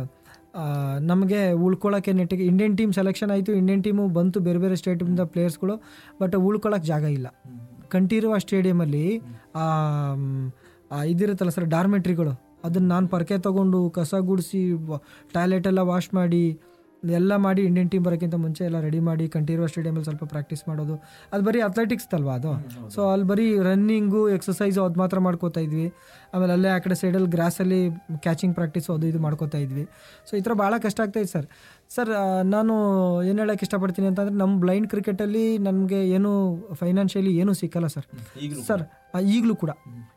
ನಮಗೆ ಉಳ್ಕೊಳ್ಳೋಕ್ಕೆ ನೆಟ್ಟಿಗೆ ಇಂಡಿಯನ್ ಟೀಮ್ ಸೆಲೆಕ್ಷನ್ ಆಯಿತು ಇಂಡಿಯನ್ ಟೀಮು ಬಂತು ಬೇರೆ ಬೇರೆ ಸ್ಟೇಟಿಂದ ಪ್ಲೇಯರ್ಸ್ಗಳು ಬಟ್ ಉಳ್ಕೊಳ್ಳೋಕೆ ಜಾಗ ಇಲ್ಲ ಕಂಠೀರವ ಸ್ಟೇಡಿಯಮಲ್ಲಿ ಇದಿರುತ್ತಲ್ಲ ಸರ್ ಡಾರ್ಮೆಟ್ರಿಗಳು ಅದನ್ನು ನಾನು ಪರ್ಕೆ ತೊಗೊಂಡು ಕಸ ಗುಡಿಸಿ ಟಾಯ್ಲೆಟ್ ಎಲ್ಲ ವಾಶ್ ಮಾಡಿ ಎಲ್ಲ ಮಾಡಿ ಇಂಡಿಯನ್ ಟೀಮ್ ಬರೋಕ್ಕಿಂತ ಮುಂಚೆ ಎಲ್ಲ ರೆಡಿ ಮಾಡಿ ಕಂಠೀರವ ಸ್ಟೇಡಿಯಮಲ್ಲಿ ಸ್ವಲ್ಪ ಪ್ರಾಕ್ಟೀಸ್ ಮಾಡೋದು ಅದು ಬರೀ ಅಥ್ಲೆಟಿಕ್ಸ್ ಅಲ್ವಾ ಅದು ಸೊ ಅಲ್ಲಿ ಬರೀ ರನ್ನಿಂಗು ಎಕ್ಸಸೈಸು ಅದು ಮಾತ್ರ ಮಾಡ್ಕೋತಾ ಇದ್ವಿ ಆಮೇಲೆ ಅಲ್ಲೇ ಆ ಕಡೆ ಸೈಡಲ್ಲಿ ಗ್ರಾಸಲ್ಲಿ ಕ್ಯಾಚಿಂಗ್ ಪ್ರಾಕ್ಟೀಸು ಅದು ಇದು ಮಾಡ್ಕೋತಾ ಇದ್ವಿ ಸೊ ಈ ಥರ ಭಾಳ ಕಷ್ಟ ಆಗ್ತಾಯಿತ್ತು ಸರ್ ಸರ್ ನಾನು ಏನು ಹೇಳೋಕ್ಕೆ ಇಷ್ಟಪಡ್ತೀನಿ ಅಂತಂದರೆ ನಮ್ಮ ಬ್ಲೈಂಡ್ ಕ್ರಿಕೆಟಲ್ಲಿ ನಮಗೆ ಏನು ಫೈನಾನ್ಷಿಯಲಿ ಏನೂ ಸಿಕ್ಕಲ್ಲ ಸರ್ ಸರ್ ಈಗಲೂ ಕೂಡ